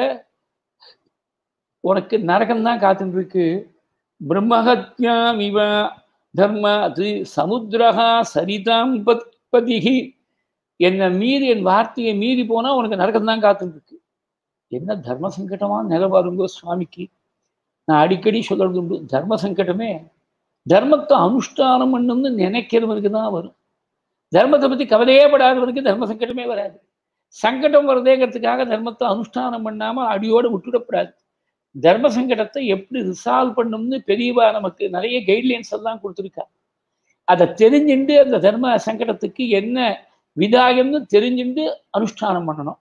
உனக்கு நரகம் தான் காத்துட்டு இருக்கு பிரம்மஹத்யாம் இவ தர்ம அது சமுத்திரகா சரிதாம் பதிகி என்னை மீறி என் வார்த்தையை மீறி போனா உனக்கு நரகம் தான் காத்துட்டு இருக்கு என்ன தர்ம சங்கடமான நிலை வருங்கோ சுவாமிக்கு நான் அடிக்கடி சொல்றது உண்டு தர்ம சங்கடமே தர்மத்தை அனுஷ்டானம் பண்ணணும்னு நினைக்கிறவனுக்கு தான் வரும் தர்மத்தை பத்தி கவலையே படாதவனுக்கு தர்ம சங்கடமே வராது சங்கடம் வருதேங்கிறதுக்காக தர்மத்தை அனுஷ்டானம் பண்ணாம அடியோடு விட்டுடக்கூடாது தர்ம சங்கடத்தை எப்படி ரிசால்வ் பண்ணணும்னு பெரியவா நமக்கு நிறைய கைட்லைன்ஸ் எல்லாம் கொடுத்துருக்கா அதை தெரிஞ்சுண்டு அந்த தர்ம சங்கடத்துக்கு என்ன விதாயம்னு தெரிஞ்சுண்டு அனுஷ்டானம் பண்ணணும்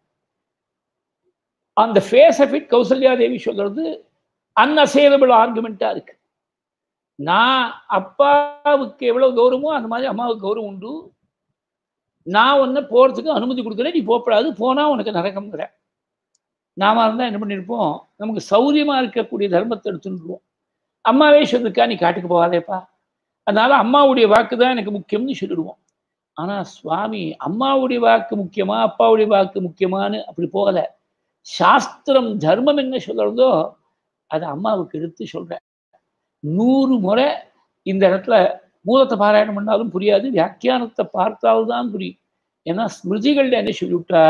அந்த face of it Kausalya Devi சொல்றது அன்அசைலபிள் ஆர்குமெண்டா இருக்கு நான் அப்பாவுக்கு எவ்வளவு கௌரவமோ அந்த மாதிரி அம்மாவுக்கு கௌரவம் உண்டு நான் ஒன்று போகிறதுக்கு அனுமதி கொடுக்குறேன் நீ போகப்படாது போனால் உனக்கு நரகம்ங்கிற நாம இருந்தால் என்ன பண்ணியிருப்போம் நமக்கு சௌரியமாக இருக்கக்கூடிய தர்மத்தை எடுத்துருவோம் அம்மாவே சொல்லிருக்கா நீ காட்டுக்கு போகாதேப்பா அதனால அம்மாவுடைய வாக்கு தான் எனக்கு முக்கியம்னு சொல்லிடுவோம் ஆனால் சுவாமி அம்மாவுடைய வாக்கு முக்கியமா அப்பாவுடைய வாக்கு முக்கியமான்னு அப்படி போகலை சாஸ்திரம் தர்மம் என்ன சொல்றதோ அதை அம்மாவுக்கு எடுத்து சொல்கிறேன் நூறு முறை இந்த இடத்துல மூலத்தை பாராயணம் பண்ணாலும் புரியாது வியாக்கியானத்தை பார்த்தால்தான் புரியும் ஏன்னா ஸ்மிருதிகள்ல என்ன சொல்லிவிட்டா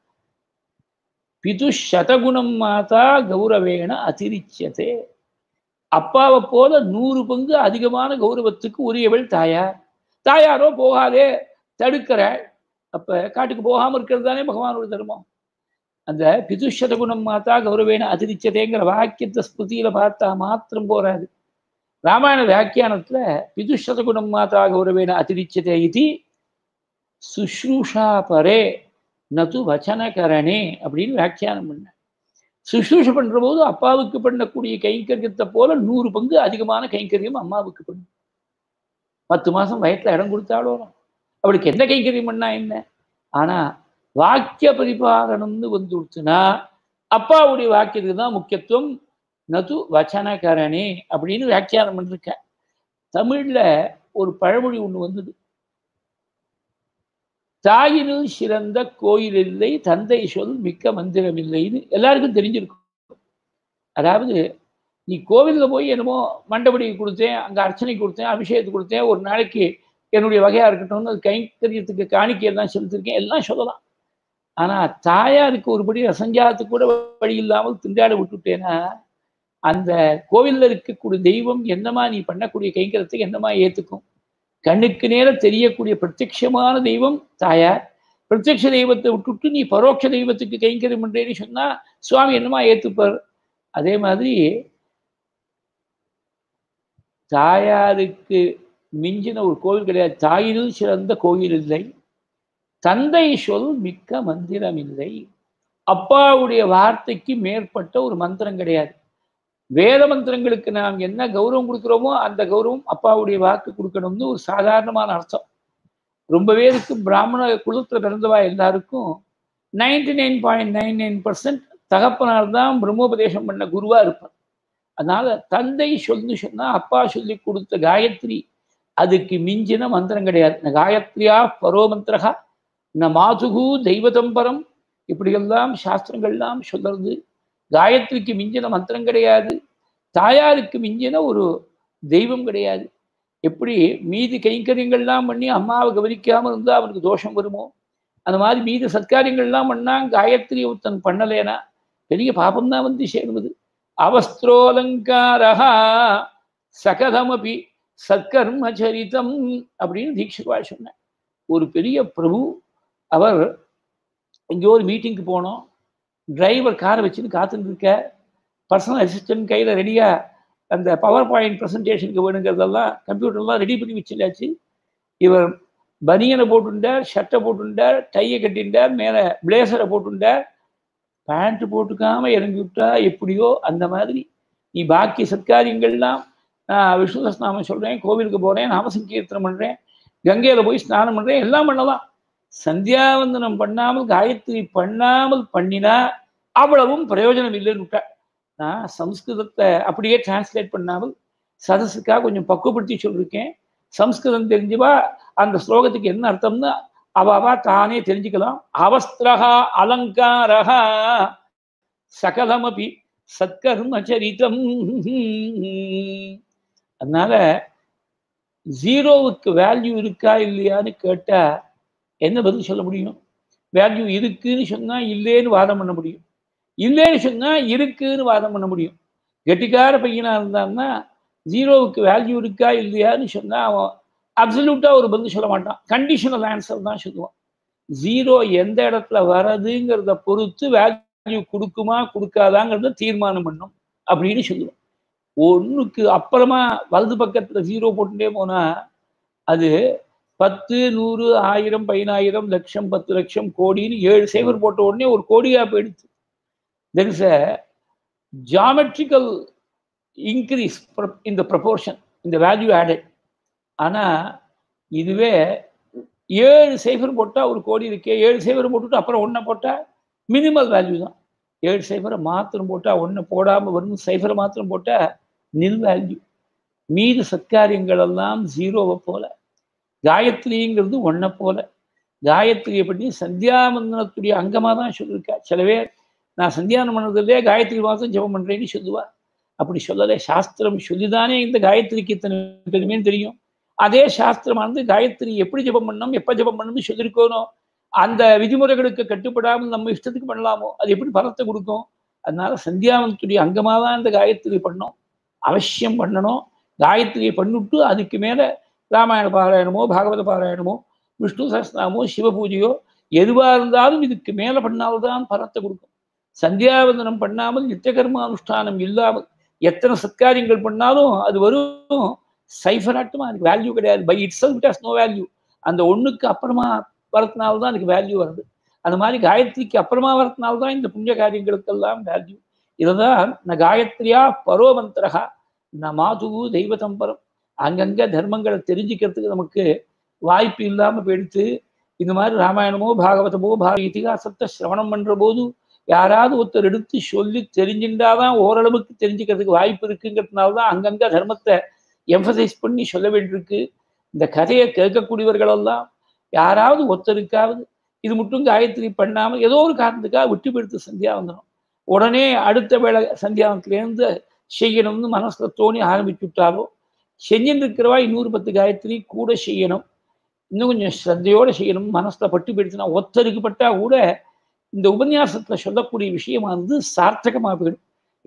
பிது சதகுணம் மாதா கௌரவேன அதிரிச்சதே அப்பாவை போல நூறு பங்கு அதிகமான கௌரவத்துக்கு உரியவள் தாயார் தாயாரோ போகாதே தடுக்கிறாள் அப்ப காட்டுக்கு போகாம இருக்கிறது தானே பகவானோட தர்மம் அந்த பிதுஷதகுணம் மாதா கௌரவேன அதிரிச்சதேங்கிற வாக்கியத்தை ஸ்மிருதியில பார்த்தா மாத்திரம் போறாது ராமாயண வியாக்கியானத்துல பிதுஷதகுணம் மாதா கௌரவேன அதிரிச்சதே இது சுஷ்ரூஷா பரே நது வச்சனகரணே அப்படின்னு வியாக்கியானம் பண்ண சுஷ்ரூஷ பண்ற போது அப்பாவுக்கு பண்ணக்கூடிய கைங்கரியத்தை போல நூறு பங்கு அதிகமான கைங்கரியம் அம்மாவுக்கு பண்ணும் பத்து மாசம் வயத்துல இடம் கொடுத்தாலும் அவளுக்கு என்ன கைங்கரியம் பண்ணா என்ன ஆனா வாக்கிய பரிபாலனம்னு வந்து கொடுத்துனா அப்பாவுடைய வாக்கியத்துக்கு தான் முக்கியத்துவம் நது வச்சனகரணே அப்படின்னு வியாக்கியானம் பண்ணிருக்க தமிழ்ல ஒரு பழமொழி ஒண்ணு வந்தது தாயினும் சிறந்த கோயில் இல்லை தந்தை சொல் மிக்க மந்திரம் இல்லைன்னு எல்லாருக்கும் தெரிஞ்சிருக்கும் அதாவது நீ கோவிலில் போய் என்னமோ மண்டபடி கொடுத்தேன் அங்கே அர்ச்சனை கொடுத்தேன் அபிஷேகத்துக்கு கொடுத்தேன் ஒரு நாளைக்கு என்னுடைய வகையா இருக்கட்டும்னு அது கைங்கரியத்துக்கு காணிக்கையெல்லாம் செலுத்திருக்கேன் எல்லாம் சொல்லலாம் ஆனா தாயாருக்கு ஒருபடி ரசஞ்சாத்துக்கு கூட வழி இல்லாமல் திண்டாட விட்டுட்டேன்னா அந்த கோவில்ல இருக்கக்கூடிய தெய்வம் என்னமா நீ பண்ணக்கூடிய கைங்கரத்துக்கு என்னமா ஏத்துக்கும் கண்ணுக்கு நேரம் தெரியக்கூடிய பிரத்யட்சமான தெய்வம் தாயார் பிரத்யட்ச தெய்வத்தை விட்டுட்டு நீ பரோட்ச தெய்வத்துக்கு கைங்கரியம் பண்றேன்னு சொன்னா சுவாமி என்னமா ஏத்துப்பார் அதே மாதிரி தாயாருக்கு மிஞ்சின ஒரு கோவில் கிடையாது தாயிலும் சிறந்த கோயில் இல்லை தந்தை சொல் மிக்க மந்திரம் இல்லை அப்பாவுடைய வார்த்தைக்கு மேற்பட்ட ஒரு மந்திரம் கிடையாது வேத மந்திரங்களுக்கு நாம் என்ன கௌரவம் கொடுக்குறோமோ அந்த கௌரவம் அப்பாவுடைய வாக்கு கொடுக்கணும்னு ஒரு சாதாரணமான அர்த்தம் ரொம்ப பேருக்கு பிராமண குலத்துல பிறந்தவா எல்லாருக்கும் ninety nine point nine nine percent தகப்பனார் தான் பிரம்மோபதேசம் பண்ண குருவா இருப்பார் அதனால தந்தை சொல்லு சொன்னா அப்பா சொல்லி கொடுத்த காயத்ரி அதுக்கு மிஞ்சின மந்திரம் கிடையாது ந காயத்ரியா பரோ மந்திரகா ந மாதுகு தெய்வதம் பரம் இப்படியெல்லாம் சாஸ்திரங்கள்லாம் சொல்றது காயத்ரிக்கு மிஞ்சின மந்திரம் கிடையாது தாயாருக்கு மிஞ்சின ஒரு தெய்வம் கிடையாது எப்படி மீதி கைங்கரியங்கள்லாம் பண்ணி அம்மாவை கவனிக்காம இருந்தா அவனுக்கு தோஷம் வருமோ அந்த மாதிரி மீதி சத்காரியங்கள்லாம் பண்ணா காயத்ரி ஒருத்தன் பண்ணலேனா பெரிய பாபம்தான் வந்து சேருவது அவஸ்திரோலங்காரா சகதமபி சத்கர்மச்சரிதம் அப்படின்னு தீட்சிதா சொன்னேன் ஒரு பெரிய பிரபு அவர் எங்கேயோ ஒரு மீட்டிங்க்கு போனோம் டிரைவர் காரை வச்சுன்னு காத்துட்டு இருக்க பர்சனல் அசிஸ்டன்ட் கையில் ரெடியாக அந்த பவர் பாயிண்ட் ப்ரெசன்டேஷனுக்கு வேணுங்கிறதெல்லாம் கம்ப்யூட்டர்லாம் ரெடி பண்ணி வச்சுலாச்சு இவர் பனியனை போட்டுட்டார் ஷர்ட்டை போட்டுட்டார் டையை கட்டிட்டார் மேலே பிளேசரை போட்டுட்டார் பேண்ட் போட்டுக்காம இறங்கி விட்டா எப்படியோ அந்த மாதிரி நீ பாக்கி சத்காரியங்கள்லாம் நான் விஷ்ணு சஸ்நாமம் சொல்கிறேன் கோவிலுக்கு போகிறேன் நாமசங்கீர்த்தனம் பண்ணுறேன் கங்கையில் போய் ஸ்நானம் பண்ணுறேன் எல்லாம் பண்ணலாம் சந்தியாவந்தனம் பண்ணாமல் காயத்ரி பண்ணாமல் பண்ணினா அவ்வளவும் பிரயோஜனம் இல்லைன்னு விட்டா நான் சம்ஸ்கிருதத்தை அப்படியே டிரான்ஸ்லேட் பண்ணாமல் சதஸுக்காக கொஞ்சம் பக்குவப்படுத்தி சொல்லியிருக்கேன் சம்ஸ்கிருதம் தெரிஞ்சுவா அந்த ஸ்லோகத்துக்கு என்ன அர்த்தம்னு அவாவா தானே தெரிஞ்சுக்கலாம் அவஸ்திரகா அலங்காரகா சகலமபி சத்கர்மச்சரிதம் அதனால ஜீரோவுக்கு வேல்யூ இருக்கா இல்லையான்னு கேட்டா என்ன பதில் சொல்ல முடியும் வேல்யூ இருக்குன்னு சொன்னா இல்லைன்னு வாதம் பண்ண முடியும் இல்லைன்னு சொன்னா இருக்குன்னு வாதம் பண்ண முடியும் கெட்டிக்கார பையனா இருந்தான்னா ஜீரோவுக்கு வேல்யூ இருக்கா இல்லையான்னு சொன்னா அவன் அப்சல்யூட்டா ஒரு பதில் சொல்ல மாட்டான் கண்டிஷனல் ஆன்சர் தான் சொல்லுவான் ஜீரோ எந்த இடத்துல வர்றதுங்கிறத பொறுத்து வேல்யூ கொடுக்குமா கொடுக்காதாங்கிறத தீர்மானம் பண்ணும் அப்படின்னு சொல்லுவான் ஒன்றுக்கு அப்புறமா வலது பக்கத்துல ஜீரோ போட்டுட்டே போனா அது பத்து நூறு ஆயிரம் பதினாயிரம் லட்சம் பத்து லட்சம் கோடின்னு ஏழு சைபர் போட்ட உடனே ஒரு கோடியா போயிடுச்சு there is a geometrical increase இந்த ப்ரப்போர்ஷன் இந்த வேல்யூ ஆடட் ஆனால் இதுவே ஏழு சைபர் போட்டால் ஒரு கோடி இருக்கே ஏழு சைபர் போட்டுட்டு அப்புறம் ஒன்றை போட்டால் மினிமல் வேல்யூ தான் ஏழு சைபரை மாத்திரம் போட்டால் ஒன்று போடாமல் வரும் சைபரை மாத்திரம் போட்டால் நில் வேல்யூ மீது சத்காரியங்கள் எல்லாம் ஜீரோவை போல காயத்ரிங்கிறது ஒன்றை போல காயத்ரியை பற்றி சந்தியாமந்தனத்துடைய அங்கமாக தான் சொல்லியிருக்கா சில பேர் நான் சந்தியானம் பண்ணதில்லையே காயத்ரி மாதம் ஜெபம் பண்ணுறேன்னு சொல்லுவா அப்படி சொல்லலை சாஸ்திரம் சொல்லிதானே இந்த காயத்ரிக்கு இத்தனை பெருமைன்னு தெரியும் அதே சாஸ்திரமானது காயத்ரி எப்படி ஜெபம் பண்ணணும் எப்போ ஜெபம் பண்ணணும்னு சொல்லியிருக்கோனோ அந்த விதிமுறைகளுக்கு கட்டுப்படாமல் நம்ம இஷ்டத்துக்கு பண்ணலாமோ அது எப்படி பலத்தை கொடுக்கும் அதனால சந்தியாவனத்துடைய அங்கமாக தான் இந்த காயத்ரி பண்ணோம் அவசியம் பண்ணணும் காயத்ரியை பண்ணிவிட்டு அதுக்கு மேலே ராமாயண பாராயணமோ பாகவத பாராயணமோ விஷ்ணு சஹஸ்நாமோ சிவ பூஜையோ எதுவாக இருந்தாலும் இதுக்கு மேலே பண்ணால்தான் பலத்தை கொடுக்கும் சந்தியாவந்தனம் பண்ணாமல் நித்திய கர்மானுஷ்டானம் இல்லாமல் எத்தனை சத்காரியங்கள் பண்ணாலும் அது வரும் சைஃபராட்டுமா அதுக்கு வேல்யூ கிடையாது by itself it has no value அந்த ஒண்ணுக்கு அப்புறமா வரத்தினால தான் அதுக்கு வேல்யூ வருது அந்த மாதிரி காயத்ரிக்கு அப்புறமா வரத்தினால தான் இந்த புண்ணிய காரியங்களுக்கெல்லாம் வேல்யூ இதுதான் ந காயத்ரியா பரோமந்திரகா ந மாதுவு தெய்வ தம்பரம் அங்கங்க தர்மங்களை தெரிஞ்சுக்கிறதுக்கு நமக்கு வாய்ப்பு இல்லாமல் போயிடுத்து இந்த மாதிரி ராமாயணமோ பாகவதமோ பாக இதிகாசத்தை சிரவணம் பண்ற போது யாராவது ஒருத்தர் எடுத்து சொல்லி தெரிஞ்சுட்டாதான் ஓரளவுக்கு தெரிஞ்சுக்கிறதுக்கு வாய்ப்பு இருக்குங்கிறதுனால தான் அங்கங்க தர்மத்தை எம்பசைஸ் பண்ணி சொல்ல வேண்டியிருக்கு இந்த கதையை கேட்கக்கூடியவர்களெல்லாம் யாராவது ஒருத்தருக்காவது இது மட்டும் காயத்ரி பண்ணாமல் ஏதோ ஒரு காரணத்துக்காக விட்டு போயிடுத்து சந்தியாவந்தனம் உடனே அடுத்த வேலை சந்தியாவனத்துலேருந்து செய்யணும்னு மனசுல தோணி ஆரம்பிச்சு விட்டாலோ செஞ்சுட்டு இருக்கிறவா இன்னொரு பத்து காயத்ரி கூட செய்யணும் இன்னும் கொஞ்சம் ஸ்ரத்தையோடு செய்யணும் மனசுல பட்டு போயிடுச்சுன்னா ஒத்தருக்கு பட்டா கூட இந்த உபன்யாசத்துல சொல்லக்கூடிய விஷயமானது சார்த்தகமாக போயிடும்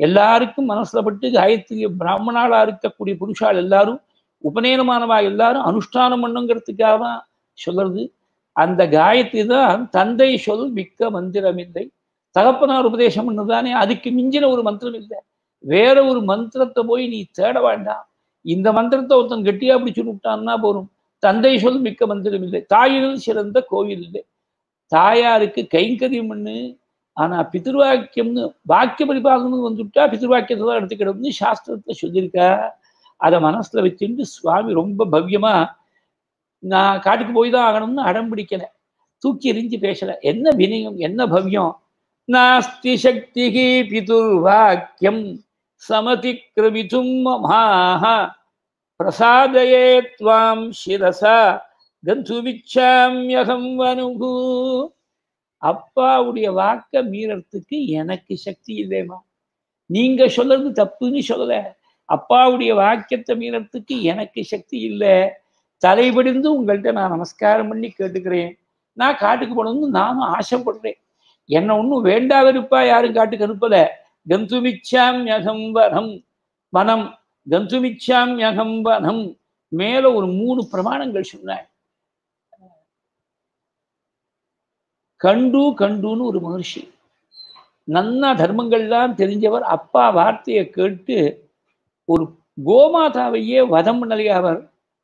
எல்லாருக்கும் மனசுல பட்டு காயத்ரி பிராமணாளா இருக்கக்கூடிய புருஷால் எல்லாரும் உபநயனமானவா எல்லாரும் அனுஷ்டானம் பண்ணுங்கிறதுக்காக தான் சொல்றது அந்த காயத்ரி தான் தந்தை சொல் மிக்க மந்திரம் இல்லை தகப்பனார் உபதேசம் பண்ணதானே அதுக்கு மிஞ்சின ஒரு மந்திரம் இல்லை வேற ஒரு மந்திரத்தை போய் நீ தேட வேண்டாம் இந்த மந்திரத்தை ஒருத்தன் கெட்டியா பிடிச்சு விட்டான்னா போரும் தந்தை சொல் மிக்க மந்திரம் இல்லை தாயினும் சிறந்த கோவில் இல்லை தாயாருக்கு கைங்கரியம் பண்ணு ஆனா பிதிர்வாக்கியம்னு வாக்கிய பரிபாலனம் வந்துட்டா பிதிர்வாக்கியத்தை தான் எடுத்துக்கிடணும்னு சாஸ்திரத்தை சொல்லியிருக்கா அதை மனசுல வச்சுட்டு சுவாமி ரொம்ப பவ்யமா நான் காட்டுக்கு போய் தான் ஆகணும்னு அடம் பிடிக்கல தூக்கி எறிஞ்சு பேசல என்ன வினயம் என்ன பவ்யம் நாஸ்தி சக்தி பிதுர்வாக்கியம் சமதிக்கிரமிதும் மமாக பிரசாதயே துவாம் சிரசா கந்துவிச்சாமியகம் வனுகு அப்பாவுடைய வாக்க மீறத்துக்கு எனக்கு சக்தி இல்லையம்மா நீங்க சொல்றது தப்புன்னு சொல்லல அப்பாவுடைய வாக்கியத்தை மீறத்துக்கு எனக்கு சக்தி இல்லை தலைபடிந்து உங்கள்கிட்ட நான் நமஸ்காரம் பண்ணி கேட்டுக்கிறேன் நான் காட்டுக்கு போகணும்னு நானும் ஆசைப்படுறேன் என்னை ஒன்றும் வேண்டா வெறுப்பா யாரும் காட்டுக்கு அனுப்பல கந்துமிச்சாமியகம் வனம் வனம் கந்துமிச்சாமியகம் வனம் மேல ஒரு மூணு பிரமாணங்கள் சொன்னார் கண்டு கண்டுன்னு ஒரு மகர்ஷி நன்னா தர்மங்கள்லாம் தெரிஞ்சவர் அப்பா வார்த்தையை கேட்டு ஒரு கோமாதாவையே வதம் பண்ணலையே அவர்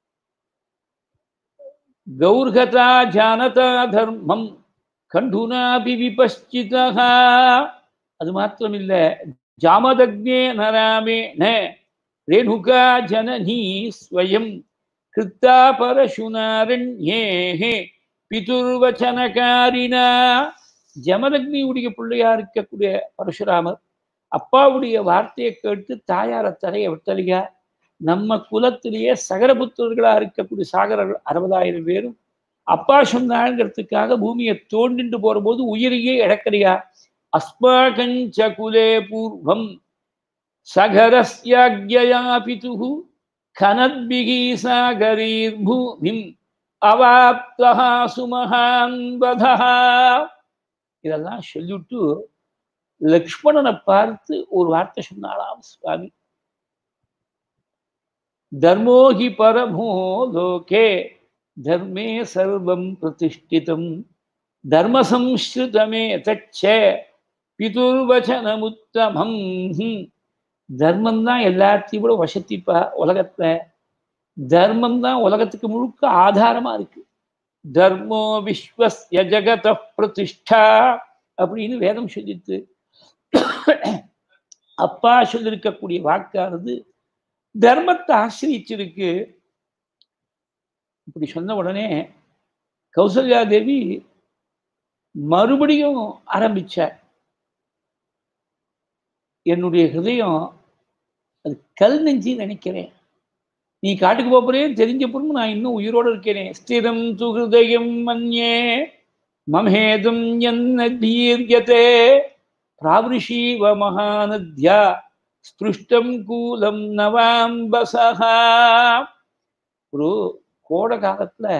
கௌர்கதா ஜானதா தர்மம் கண்டுனாபி விபஷ்சிதா அது மாத்திரமில்ல ஜாமதக்னே நராமேன ரேணுகா ஜனனி ஸ்வயம் கிருத்தா பரசுனாரண்யே பிதுர்வச்சனகாரினா ஜமதக்னியுடைய பிள்ளையா இருக்கக்கூடிய பரசுராமர் அப்பாவுடைய வார்த்தையை கேட்டு தாயார தரைய விட்டலியா நம்ம குலத்திலேயே சகரபுத்திரர்களா இருக்கக்கூடிய சாகரர்கள் அறுபதாயிரம் பேரும் அப்பா சொன்னாங்கிறதுக்காக பூமியை தோண்டிட்டு போற போது உயிரையே இழக்கிறியா அஸ்மாகஞ்ச குலே பூர்வம் சகரஸ்யாக்யா பிதுகு கனத்பிகி சாகரீர் பூமிம் அவாப்தா சுமகான் வதா இதெல்லாம் சொல்லிவிட்டு லக்ஷ்மணனை பார்த்து ஒரு வார்த்தை சொன்னாலாம் சுவாமி தர்மோஹி பரமோ லோகே தர்மே சர்வம் பிரதிஷ்டிதம் தர்ம சம்ஸ்கிருதமே தச்ச பிதுர்வச்சனமுத்தமம் தர்மம் தான் எல்லாத்தையும் விட வசத்திப்பா உலகத்துல தர்மம் தான் உலகத்துக்கு முழுக்க ஆதாரமா இருக்கு தர்மோ விஸ்வஸ்ய ஜகத பிரதிஷ்டா அப்படின்னு வேதம் சொல்லித்து அப்பா சொல்லியிருக்கக்கூடிய வாக்கானது தர்மத்தை ஆசிரியிச்சிருக்கு இப்படி சொன்ன உடனே கௌசல்யா தேவி மறுபடியும் ஆரம்பிச்சார் என்னுடைய ஹிருதயம் அது கல் நெஞ்சி நினைக்கிறேன் நீ காட்டுக்கு போறேன்னு தெரிஞ்ச பிறகு நான் இன்னும் உயிரோடு இருக்கேனே ஸ்திரம் சுகிருதயம் மன்யே மமேதும் என்ன தீர்யதே பிராவிருஷீவ மகாநத்யா ஸ்பிருஷ்டம் கூலம் நவாம்பசகா ஒரு கோடை காலத்துல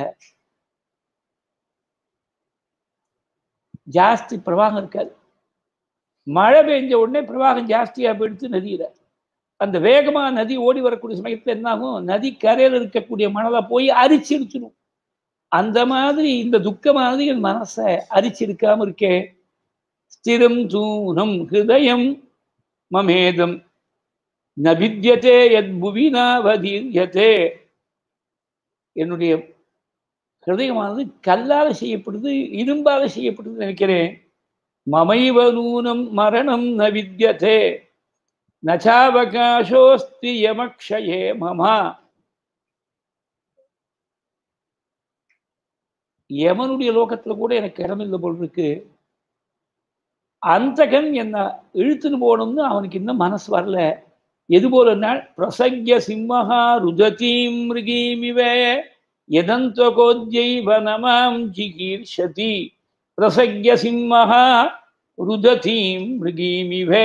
ஜாஸ்தி பிரவாகம் இருக்காது மழை பெஞ்ச உடனே பிரவாகம் ஜாஸ்தியா போயிடுத்து நதியில அந்த வேகமா நதி ஓடி வரக்கூடிய சமயத்துல என்னாகும் நதி கரையில் இருக்கக்கூடிய மணலை போய் அரிச்சு எடுத்துடும் அந்த மாதிரி இந்த துக்கமானது என் மனசை அரிச்சிருக்காம இருக்கே ஸ்திரம் தூணம் ஹிருதயம் மமேதம் நபித்யதே எத் புவினாவதீரியதே என்னுடைய ஹிருதயமானது கல்லால செய்யப்படுது இரும்பால செய்யப்படுது நினைக்கிறேன் மமைவ நூனம் மரணம் ந வித்யதே நச்சாவகாசோஸ்தி யமக்ஷயே மமா யமனுடைய லோகத்துல கூட எனக்கு இடமில்லை போல் இருக்கு அந்தகன் என்ன இழுத்துன்னு போகணும்னு அவனுக்கு இன்னும் மனசு வரல எது போலன்னா பிரசக்ய சிம்மஹா ருததீம் மிருகீமிவே எதந்தகோத்யைவ நமாம் ஜிகீர்ஷதி பிரசக்ய சிம்மஹா ருததீம் மிருகீமிவே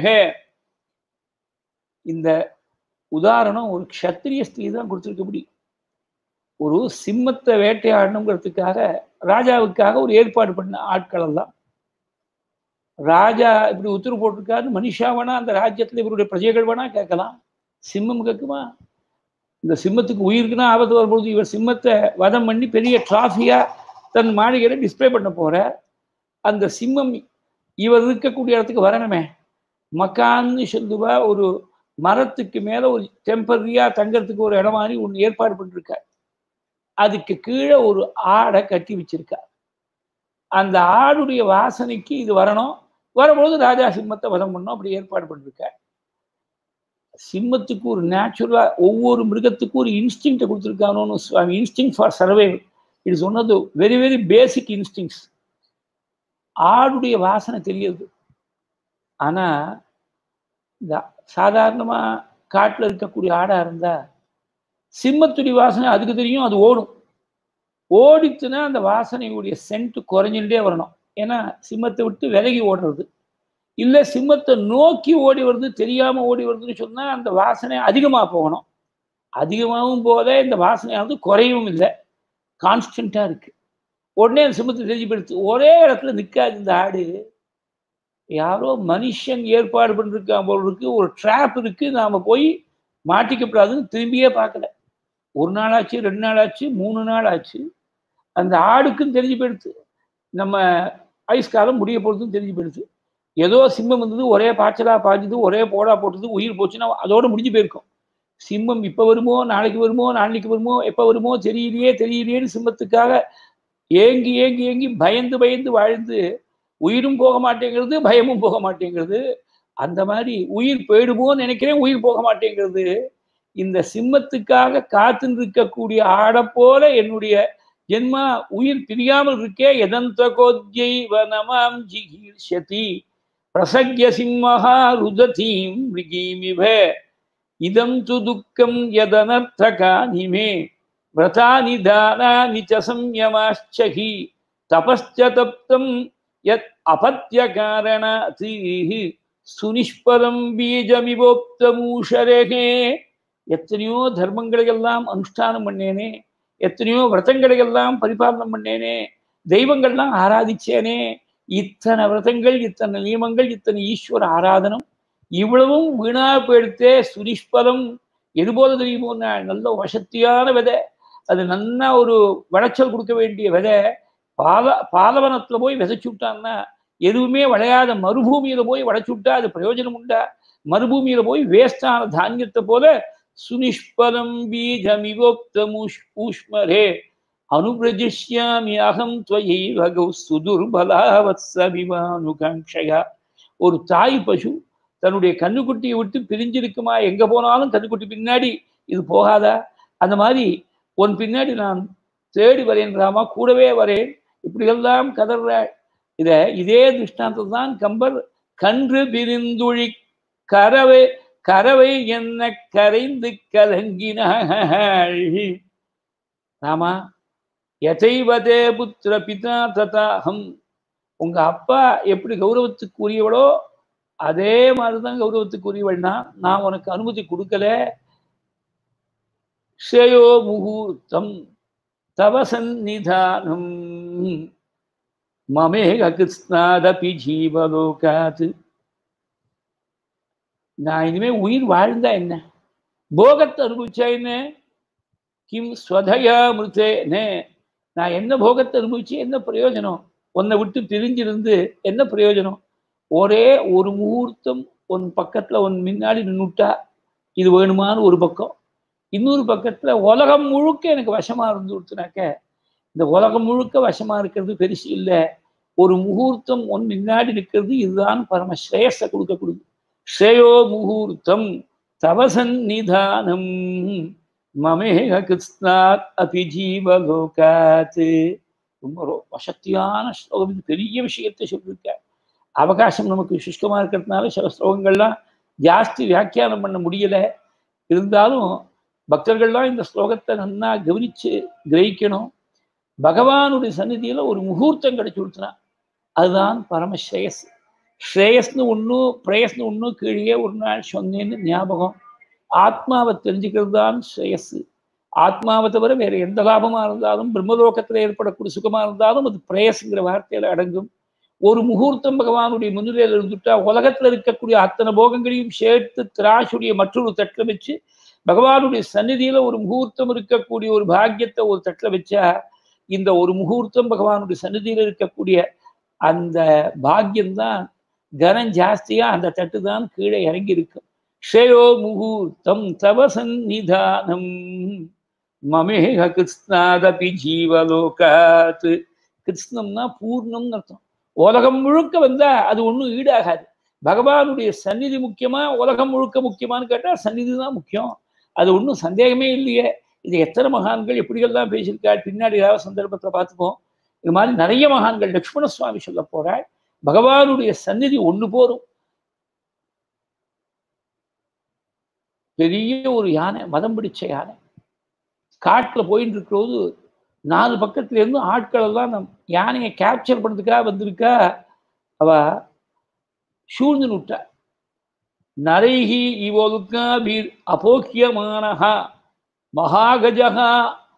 இந்த உதாரணம் ஒரு க்ஷத்திரிய ஸ்திரீ தான் கொடுத்துருக்க முடியும் ஒரு சிம்மத்தை வேட்டையாடணுங்கிறதுக்காக ராஜாவுக்காக ஒரு ஏற்பாடு பண்ண ஆட்கள் எல்லாம் ராஜா இப்படி உத்தரவு போட்டிருக்காரு மனுஷா வேணா அந்த ராஜ்யத்துல இவருடைய பிரஜைகள் வேணா கேட்கலாம் சிம்மம் கேட்குமா இந்த சிம்மத்துக்கு உயிருக்குன்னா ஆபத்து வரும்போது இவர் சிம்மத்தை வதம் பண்ணி பெரிய டிராஃபியா தன் மாளிகையில டிஸ்பிளே பண்ண போற அந்த சிம்மம் இவர் இருக்கக்கூடிய இடத்துக்கு வரணுமே மக்கான்னு சொல்லுவா ஒரு மரத்துக்கு மேல ஒரு டெம்பரரியா தங்கறதுக்கு ஒரு இடம் மாதிரி ஒன்று ஏற்பாடு பண்ணிருக்கார் அதுக்கு கீழே ஒரு ஆடை கட்டி வச்சிருக்கார் அந்த ஆடுடைய வாசனைக்கு இது வரணும் வரும்போது ராஜா சிம்மத்தை வதம் பண்ணணும் அப்படி ஏற்பாடு பண்ணிருக்கார் சிம்மத்துக்கு ஒரு நேச்சுரலா ஒவ்வொரு மிருகத்துக்கும் ஒரு இன்ஸ்டிங்டை கொடுத்துருக்கானோன்னு Swami instinct for survival it is one of the very very basic instincts ஆடுடைய வாசனை தெரியுது ஆனா இந்த சாதாரணமா காட்டுல இருக்கக்கூடிய ஆடா இருந்தா சிம்மத்துடைய வாசனை அதுக்கு தெரியும் அது ஓடும் ஓடிச்சுன்னா அந்த வாசனையுடைய சென்ட் குறைஞ்சுட்டே வரணும் ஏன்னா சிம்மத்தை விட்டு விலகி ஓடுறது இல்லை சிம்மத்தை நோக்கி ஓடி வருது தெரியாம ஓடி வருதுன்னு சொன்னா அந்த வாசனை அதிகமா போகணும் அதிகமாகவும் போதே இந்த வாசனையானது குறையவும் இல்லை கான்ஸ்டண்டா இருக்கு உடனே அந்த சிம்மத்தை தெரிஞ்சு போயிடுச்சு ஒரே இடத்துல நிற்காது இந்த ஆடு யாரோ மனுஷன் ஏற்பாடு பண்ணிருக்கான் போல இருக்கு ஒரு ட்ராப் இருக்கு நாம போய் மாட்டிக்கப்படாதுன்னு திரும்பியே பார்க்கல ஒரு நாள் ஆச்சு ரெண்டு நாள் ஆச்சு மூணு நாள் ஆச்சு அந்த ஆடுக்கும் தெரிஞ்சு போயிடுச்சு நம்ம ஆயுஷ்காலம் முடிய போகிறதும் தெரிஞ்சு போயிடுச்சு ஏதோ சிம்மம் வந்தது ஒரே பாய்ச்சலா பாய்ஞ்சது ஒரே போடா போட்டது உயிர் போச்சுன்னா அதோட முடிஞ்சு போயிருக்கும் சிம்மம் இப்போ வருமோ நாளைக்கு வருமோ நாளைக்கு வருமோ எப்போ வருமோ தெரியலையே தெரியலையேன்னு சிம்மத்துக்காக ஏங்கி ஏங்கி ஏங்கி பயந்து பயந்து வாழ்ந்து உயிரும் போக மாட்டேங்கிறது பயமும் போக மாட்டேங்கிறது அந்த மாதிரி உயிர் போயிடுமோன்னு நினைக்கிறேன் உயிர் போக மாட்டேங்கிறது இந்த சிம்மத்துக்காக காத்துன்னு இருக்கக்கூடிய ஆடை போல என்னுடைய ஜென்மா உயிர் பிரியாமல் இருக்கே எதந்த கோத்யை வனமாம் ஜிகீர்ஷதி பிரசக்ய சிம்மஹா ருததீம் மிருகீமிவ இதம் து துக்கம் யதனர்த்தகானி மே விரதானி தானானி ச சம்யமாச்சகி தபஸ்ச தப்தம் யத் அபத்ய காரணாதீஹி சுனிஷ்பதம் பீஜமிவோப்தமூஷரேகே எத்தனையோ தர்மங்களை எல்லாம் அனுஷ்டானம் பண்ணேனே எத்தனையோ விரதங்களை எல்லாம் பரிபாலனம் பண்ணேனே தெய்வங்கள்லாம் ஆராதிச்சேனே இத்தனை விரதங்கள் இத்தனை நியமங்கள் இத்தனை ஈஸ்வர ஆராதனம் இவ்வளவும் வீணா போயிடுத்தே சுனிஷ்பலம் எது போல தெரியுமோ நல்ல வசத்தியான விதை அது நல்லா ஒரு விளைச்சல் கொடுக்க வேண்டிய விதை பால பாலவனத்துல போய் விதைச்சு விட்டான்னா எதுவுமே விளையாத மறுபூமியில போய் விளைச்சு விட்டா அது பிரயோஜனம் உண்டா மறுபூமியில போய் வேஸ்டான தானியத்தை போல சுனிஷ்பலம் பீஜமிவோக்தமுஷ்மரே அனுபிரஜிஷ்யாமி அகம் துவயை வகௌ சுதுர்பலாவத்சபிமானுகாங்ஷயா ஒரு தாய் பசு தன்னுடைய கண்ணுக்குட்டியை விட்டு பிரிஞ்சிருக்குமா எங்க போனாலும் கண்ணுக்குட்டி பின்னாடி இது போகாதா அந்த மாதிரி உன் பின்னாடி நான் தேடி வரேன் ராமா கூடவே வரேன் இப்படியெல்லாம் கதற இத இதே திருஷ்டாந்தம் தான் கம்பர் கன்று பிரிந்துழி கரவை கரவை என்ன கரைந்து கலங்கினாள் ராமா யதைவதே புத்திர பிதா ததாஹம் உங்க அப்பா எப்படி கௌரவத்துக்கு உரியவளோ அதே மாதிரிதான் கௌரவத்துக்கு உரியவள்னா நான் உனக்கு அனுமதி கொடுக்கல ஷேயோ முகூர்த்தம் தவ சந்நிதானம் மமேக கிருஷ்ணாதபி ஜீவலோகாத் நான் இனிமே உயிர் வாழ்ந்தா என்ன போகத்தை அனுபவிச்சா என்ன கிம் ஸ்வதயா மிருத்தேனே நான் என்ன போகத்தை அனுபவிச்சு என்ன பிரயோஜனம் உன்னை விட்டு பிரிஞ்சிருந்து என்ன பிரயோஜனம் ஒரே ஒரு முகூர்த்தம் உன் பக்கத்துல உன் முன்னாடி நின்றுட்டா இது வேணுமான்னு ஒரு பக்கம் இன்னொரு பக்கத்துல உலகம் முழுக்க எனக்கு வசமா இருந்து கொடுத்துனாக்க இந்த உலகம் முழுக்க வசமா இருக்கிறது பெருசு இல்லை ஒரு முகூர்த்தம் உன் முன்னாடி நிற்கிறது இதுதான் பரம ஸ்ரேயஸை கொடுக்கக்கூடியது ஸ்ரேயோ முகூர்த்தம் தவசன் நிதானம் மமேக கிருஷ்ணாத் அபி ஜீவலோகாத் ரொம்ப வசத்தியான ஸ்லோகம் இது பெரிய விஷயத்தை சொல்லியிருக்க அவகாசம் நமக்கு சுஷ்கமா இருக்கிறதுனால சில ஸ்லோகங்கள்லாம் ஜாஸ்தி வியாக்கியானம் பண்ண முடியல இருந்தாலும் பக்தர்கள்லாம் இந்த ஸ்லோகத்தை நன்னா கவனிச்சு கிரகிக்கணும் பகவானுடைய சந்நிதியில ஒரு முகூர்த்தம் கிடைச்சு கொடுத்தனா அதுதான் பரம ஸ்ரேயஸ் ஸ்ரேயஸ்னு ஒன்று பிரேயஸ்னு ஒன்று கீழே ஒரு நாள் சொன்னேன்னு ஞாபகம் ஆத்மாவை தெரிஞ்சுக்கிறது தான் ஸ்ரேயஸ் ஆத்மாவை தவிர வேற எந்த லாபமா இருந்தாலும் பிரம்மலோகத்துல ஏற்படக்கூடிய சுகமா இருந்தாலும் அது பிரேயஸ்ங்கிற வார்த்தையில அடங்கும் ஒரு முகூர்த்தம் பகவானுடைய முன்னிலையில் இருந்துட்டா உலகத்துல இருக்கக்கூடிய அத்தனை போகங்களையும் சேர்த்து திராசுடைய மற்றொரு தட்டில் வச்சு பகவானுடைய சந்நிதியில ஒரு முகூர்த்தம் இருக்கக்கூடிய ஒரு பாக்கியத்தை ஒரு தட்டில் வச்சா இந்த ஒரு முகூர்த்தம் பகவானுடைய சந்நிதியில இருக்கக்கூடிய அந்த பாக்கியம்தான் கனம் ஜாஸ்தியா அந்த தட்டு தான் கீழே இறங்கி இருக்கும் ஷேயோ முகூர்த்தம் தவ சந்நிதானம் மமேக கிருஷ்ணாதபி ஜீவலோகாத் கிருஷ்ணம்னா பூர்ணம்னு அர்த்தம் உலகம் முழுக்க வந்தா அது ஒன்றும் ஈடாகாது பகவானுடைய சந்நிதி முக்கியமா உலகம் முழுக்க முக்கியமான்னு கேட்டா சந்நிதி தான் முக்கியம் அது ஒன்றும் சந்தேகமே இல்லையே இது எத்தனை மகான்கள் எப்படிகள்லாம் பேசியிருக்காள் பின்னாடி ஏதாவது சந்தர்ப்பத்தில் பார்த்துப்போம் இது மாதிரி நிறைய மகான்கள் லக்ஷ்மண சுவாமி சொல்ல போறாள் பகவானுடைய சந்நிதி ஒன்று போரும் பெரிய ஒரு யானை மதம் பிடிச்ச யானை காட்டுல போயிட்டு இருக்கிறது நாலு பக்கத்துல இருந்து ஆட்கள் எல்லாம் நம் யானையை கேப்சர் பண்ணதுக்காக வந்திருக்கா அவ சூழ்ந்து விட்டா நரைகி இவொலுக்காபீர் அபோக்கியமானஹா மகாகஜகா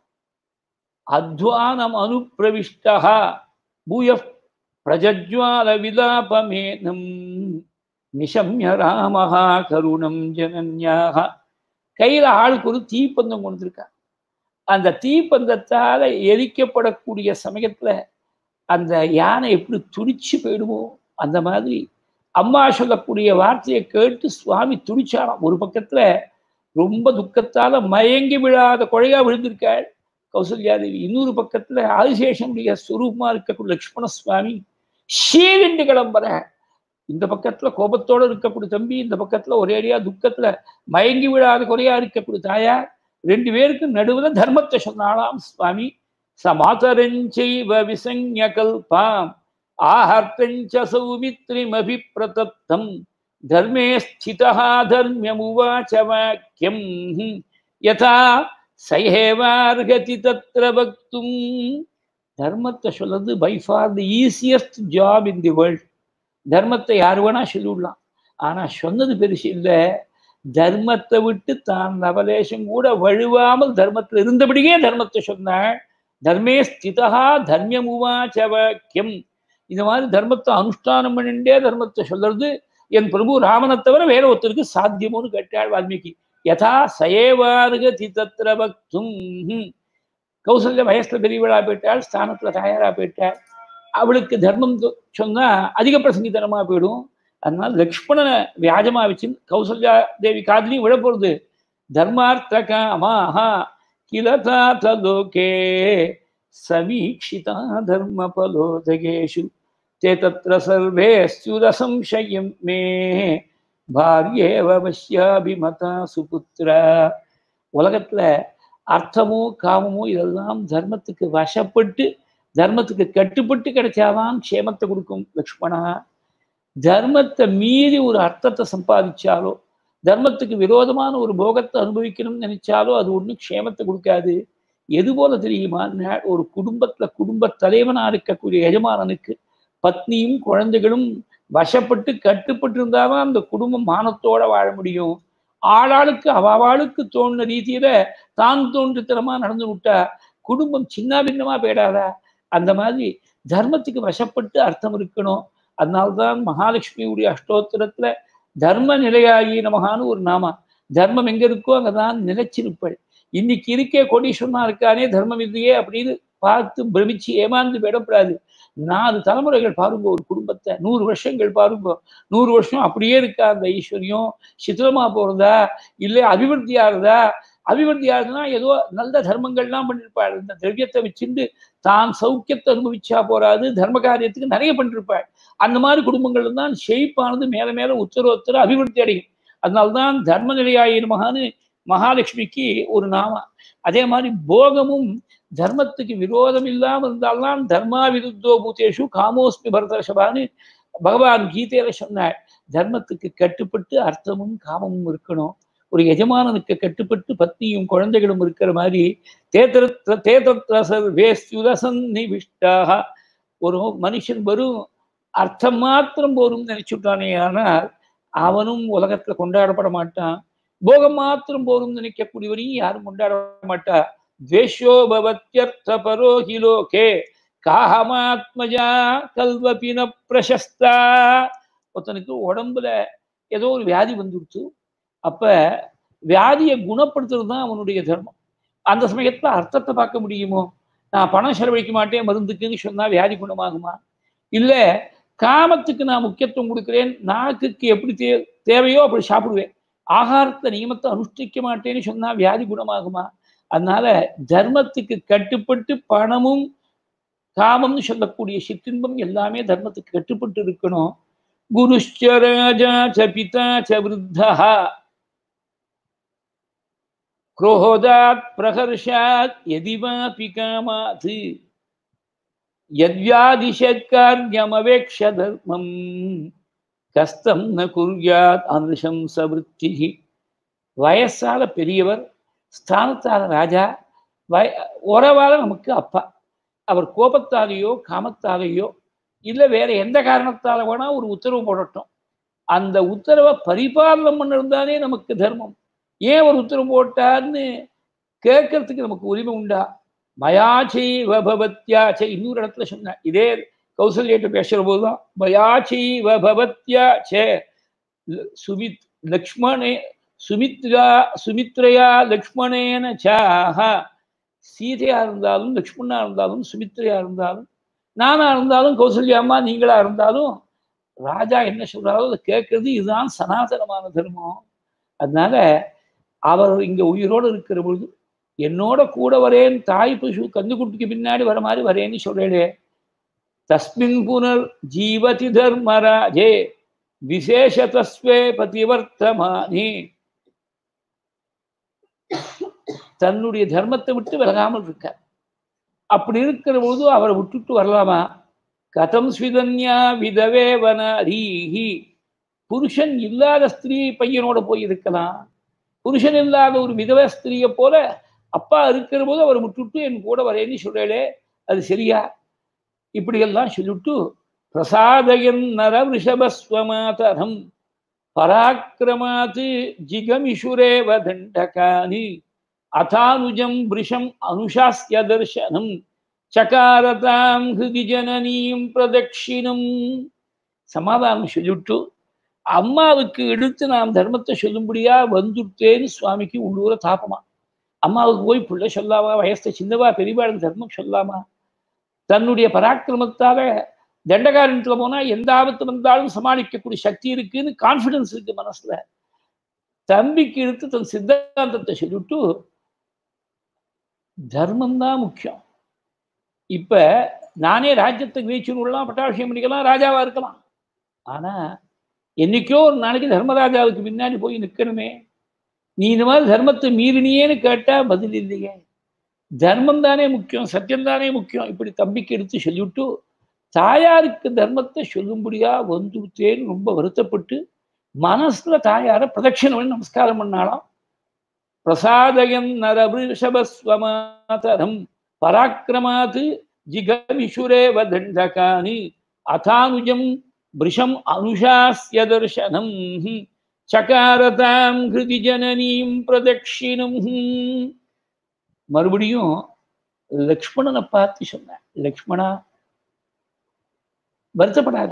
அத்வானம் அனுப்பிரவிஷ்டா பூய பிரஜஜ்வால விலாபமேனம் நிஷம்ய ராமஹா கருணம் ஜனன்யாக கையில ஆளுக்கு ஒரு தீப்பந்தம் கொண்டிருக்கா அந்த தீப்பந்தத்தால எரிக்கப்படக்கூடிய சமயத்துல அந்த யானை எப்படி துடிச்சு போயிடுமோ அந்த மாதிரி அம்மா சொல்லக்கூடிய வார்த்தையை கேட்டு சுவாமி துடிச்சாராம் ஒரு பக்கத்துல ரொம்ப துக்கத்தால மயங்கி விழாத கொழையா விழுந்திருக்காள் கௌசல்யாதேவி இன்னொரு பக்கத்துல ஆதிசேஷனுடைய சுரூபமா இருக்கக்கூடிய லக்ஷ்மண சுவாமி ஷீவிண்டு கிளம்புற இந்த பக்கத்துல கோபத்தோட இருக்கக்கூடிய தம்பி இந்த பக்கத்துல ஒரேடியா துக்கத்துல மயங்கி விழாத குறையா இருக்கக்கூடிய தாயார் ரெண்டு பேருக்கு நடுவுல தர்மத்தை சொன்னாலாம் சுவாமி சமாதரஞ்சைவ விசஞ கல்பாம் ஆஹர்த்தஞ்ச சௌமித்ரிமபி பிரதப்தம் தர்மே ஸ்திதா தர்மியமுவாச்ச வாக்கியம் யதா சயேவார்கதி தத்ர பக்தும் தர்மத்தை சொல்றது by far the easiest job in the world தர்மத்தை யார் வேணா சொல்லிவிடலாம் ஆனா சொன்னது பெருசு இல்லை தர்மத்தை விட்டு தான் நவலேசம் கூட வழுவாமல் தர்மத்தில் இருந்தபடியே தர்மத்தை சொன்னாள் தர்மே ஸ்திதா தர்மியமுவாச்ச வாக்கியம் இந்த மாதிரி தர்மத்தை அனுஷ்டானம் பண்ணிண்டே தர்மத்தை சொல்றது என் பிரபு ராமனை தவிர வேற ஒருத்தருக்கு சாத்தியமோன்னு கேட்டாள் வால்மீகி யதா சயேவாருக தித்தத்திர பக்தும் கௌசல்ய வயசுல பெரியவளா போயிட்டாள் ஸ்தானத்துல தயாரா போயிட்டாள் அவளுக்கு தர்மம் சொன்னா அதிக பிரசங்கித்தனமா போயிடும் அதனால லக்ஷ்மணனை வியாஜமா வச்சு கௌசல்யா தேவி காதலையும் விழ போறது தர்மார்த்த காமாஹா கிலதா தலோகே சமீக்ஷிதா தர்ம பலோதகேஷு தே தத்திர சர்வே ஸ்யுரசம்சயம் மே பாரியேவ வசியாபிமதா சுபுத்ரா உலகத்துல அர்த்தமோ காமமோ இதெல்லாம் தர்மத்துக்கு வசப்பட்டு தர்மத்துக்கு கட்டுப்பட்டு கிடைச்சாதான் க்ஷேமத்தை கொடுக்கும் லக்ஷ்மணா தர்மத்தை மீறி ஒரு அர்த்தத்தை சம்பாதிச்சாலோ தர்மத்துக்கு விரோதமான ஒரு போகத்தை அனுபவிக்கணும்னு நினைச்சாலோ அது ஒன்றும் க்ஷேமத்தை கொடுக்காது எது போல தெரியுமா ஒரு குடும்பத்துல குடும்ப தலைவனா இருக்கக்கூடிய எஜமானனுக்கு பத்னியும் குழந்தைகளும் வசப்பட்டு கட்டுப்பட்டு இருந்தாதான் அந்த குடும்பம் மானத்தோட வாழ முடியும் ஆளாளுக்கு அவாளுக்கு தோணுன ரீதியில தான் தோன்றுத்தனமா நடந்து விட்டா குடும்பம் சின்ன பின்னமா போயிடாதா அந்த மாதிரி தர்மத்துக்கு வசப்பட்டு அர்த்தம் இருக்கணும் அதனால்தான் மகாலட்சுமியுடைய அஷ்டோத்திரத்துல தர்ம நிலையாகி நமகான்னு ஒரு நாமா தர்மம் எங்க இருக்கோ அங்கதான் நிலைச்சிருப்பள் இன்னைக்கு இருக்கே கோடீஸ்வரனா இருக்கானே தர்மம் இல்லையே அப்படின்னு பார்த்து பிரமிச்சு ஏமாந்து விடப்படாது நாலு தலைமுறைகள் பாருங்க ஒரு குடும்பத்தை நூறு வருஷங்கள் பாருங்க நூறு வருஷம் அப்படியே இருக்கா அந்த ஐஸ்வர்யம் சித்திரமா போறதா இல்லை அபிவிருத்தியா இருந்தா அபிவிருத்தியா இருந்ததுன்னா ஏதோ நல்ல தர்மங்கள்லாம் பண்ணிருப்பாள் இந்த திரவியத்தை வச்சுட்டு தான் சௌக்கியத்தை அனுபவிச்சா போறாது தர்ம காரியத்துக்கு நிறைய பண்ணிருப்பாள் அந்த மாதிரி குடும்பங்கள் தான் செழிப்பானது மேல மேல உத்தர அபிவிருத்தி அடையும் அதனால்தான் தர்ம நிலையாயின் மகான்னு மகாலட்சுமிக்கு ஒரு நாமம் அதே மாதிரி போகமும் தர்மத்துக்கு விரோதம் இல்லாமல் இருந்தால்தான் தர்மா விருத்தோ பூத்தேஷு காமோஸ்மி பரதர்ஷபான்னு பகவான் கீதையில சொன்னார் தர்மத்துக்கு கட்டுப்பட்டு அர்த்தமும் காமமும் இருக்கணும் ஒரு எஜமானனுக்கு கட்டுப்பட்டு பத்னியும் குழந்தைகளும் இருக்கிற மாதிரி தேத்திர தேத்திர வேஸ்யுரசன்னிவிஷ்டாக ஒரு மனுஷன் வரும் அர்த்தம் மாத்திரம் போரும் நினைச்சுட்டானே ஆனால் அவனும் உலகத்துல கொண்டாடப்பட மாட்டான் போகம் மாத்திரம் போரும் நினைக்கக்கூடியவரையும் யாரும் கொண்டாட மாட்டா துவேஷோ பவத்யர்த்த பரோஹி லோகே காமாத்மஜா கல்வபின பிரசஸ்தா ஒருத்தனுக்கு உடம்புல ஏதோ ஒரு வியாதி வந்துடுச்சு அப்ப வியாதியை குணப்படுத்துறது தான் அவனுடைய தர்மம் அந்த சமயத்துல அர்த்தத்தை பார்க்க முடியுமோ நான் பணம் செலவழிக்க மாட்டேன் மருந்துக்குன்னு சொன்னா வியாதி குணமாகுமா இல்ல காமத்துக்கு நான் முக்கியத்துவம் கொடுக்கிறேன் நாக்குக்கு எப்படி தே தேவையோ அப்படி சாப்பிடுவேன் ஆகாரத்தை நியமத்தை அனுஷ்டிக்க மாட்டேன்னு சொன்னா வியாதி குணமாகுமா அதனால தர்மத்துக்கு கட்டுப்பட்டு பணமும் காமம்னு சொல்லக்கூடிய சிற்றின்பம் எல்லாமே தர்மத்துக்கு கட்டுப்பட்டு இருக்கணும் குருஷ்ச ராஜா ச பிதா ச விருத்தா क्रोधात् प्रहर्षात् यदि वापि कामात् यद्व्यादिशत्कार्यमवेक्ष धर्मं கஸ்தம் ந குர்யாத் அனுஷம் சவருத்தி வயசால பெரியவர் ஸ்தானத்தால ராஜா வய உறவால நமக்கு அப்பா அவர் கோபத்தாலேயோ காமத்தாலேயோ இல்லை வேற எந்த காரணத்தால வேணா ஒரு உத்தரவு போடட்டும் அந்த உத்தரவை பரிபாலனம் பண்ணிருந்தானே நமக்கு தர்மம் ஏன் ஒரு உத்தரவு போட்டார்னு கேட்கறதுக்கு நமக்கு உரிமை உண்டா மயாச்சை வபவத்யாச்சை இன்னொரு இடத்துல சொன்னேன் இதே கௌசல்யிட்ட பேசுற போதுதான் மயாச்சை வபவத்யாச்சே சுமித் லக்ஷ்மணே சுமித்ரா சுமித்ரையா லக்ஷ்மணேன சாஹ சீதையா இருந்தாலும் லக்ஷ்மணா இருந்தாலும் சுமித்ரையா இருந்தாலும் நானா இருந்தாலும் கௌசல்யாம்மா நீங்களா இருந்தாலும் ராஜா என்ன சொல்றாரோ அதை கேட்கறது இதுதான் சனாதனமான தர்மம் அதனால அவர் இங்க உயிரோடு இருக்கிற பொழுது என்னோட கூட வரேன் தாய் பசு கந்துக்குட்டிக்கு பின்னாடி வர மாதிரி வரேன்னு சொல்றேனே தஸ்மின் புனர் ஜீவதி தர்மராஜே விசேஷதஸ்வே பதிவர்த்தமானி தன்னுடைய தர்மத்தை விட்டு விலகாமல் இருக்கார் அப்படி இருக்கிற பொழுது அவரை விட்டுட்டு வரலாமா கதம் ஸ்விதன்யா விதவே வனரீஹி புருஷன் இல்லாத ஸ்திரீ பையனோட போய் இருக்கலாம் புருஷன் இல்லாத ஒரு விதவ ஸ்திரீயை போல அப்பா இருக்கிற போது அவர் விட்டுட்டு என் கூட வரேன்னு சொல்றேளே அது சரியா இப்படியெல்லாம் சொல்லிட்டு பிரசாதயன் நர ரிஷபஸ்வமாதரம் பராக்கிரமாத் ஜிகமிஷுரேவ தண்டகானி அதானுஜம் பிருஷம் அனுஷாஸ்ய தர்சனம் சகாரதாம் ஹிருதி ஜனனீம் பிரதட்சிணம் சமாதானம் சொல்லிவிட்டு அம்மாவுக்கு எடுத்து நாம் தர்மத்தை சொல்லும்படியா வந்துட்டேன்னு சுவாமிக்கு உள்ளூர தாப்பமா அம்மாவுக்கு போய் பிள்ளை சொல்லாமா வயசை சின்னவா பெரியவாளுக்கு தர்மம் சொல்லாமா தன்னுடைய பராக்கிரமத்தால தண்டகாரத்துல போனா எந்த ஆபத்து வந்தாலும் சமாளிக்கக்கூடிய சக்தி இருக்குன்னு கான்பிடன்ஸ் இருக்கு மனசுல தம்பிக்கு எடுத்து தன் சித்தாந்தத்தை சொல்லிவிட்டு தர்மம் தான் முக்கியம் இப்ப நானே ராஜ்யத்தை வீழ்ச்சின்னு விடலாம் பட்டாபிஷேகம் பண்ணிக்கலாம் ராஜாவா இருக்கலாம் ஆனா என்னைக்கோ ஒரு நாளைக்கு தர்மராஜாவுக்கு பின்னாடி போய் நிற்கணுமே நீ இந்த மாதிரி தர்மத்தை மீறினியேன்னு கேட்டா பதில் இல்லையே தர்மம் தானே முக்கியம் சத்தியம் தானே முக்கியம் இப்படி தம்பிக்கு எடுத்து சொல்லிவிட்டு தாயாருக்கு தர்மத்தை சொல்லும்படியா வந்துட்டேன்னு ரொம்ப வருத்தப்பட்டு மனசுல தாயார பிரதட்சணம் பண்ணி நமஸ்காரம் பண்ணாலாம் பிரசாதயன் நரபிஷபஸ்வமாதரம் பராக்கிரமாத் ஜிகமிஷுரேவ தண்டகானி அதானுஜம் பிருஷம் அனுஷாஸ்ய தர்சனம் சகாரதாம் ஹிருதி ஜனனீம் பிரதட்சிணம் மறுபடியும் லக்ஷ்மணனை பார்த்து சொன்னேன் லக்ஷ்மணா வருத்தப்படாத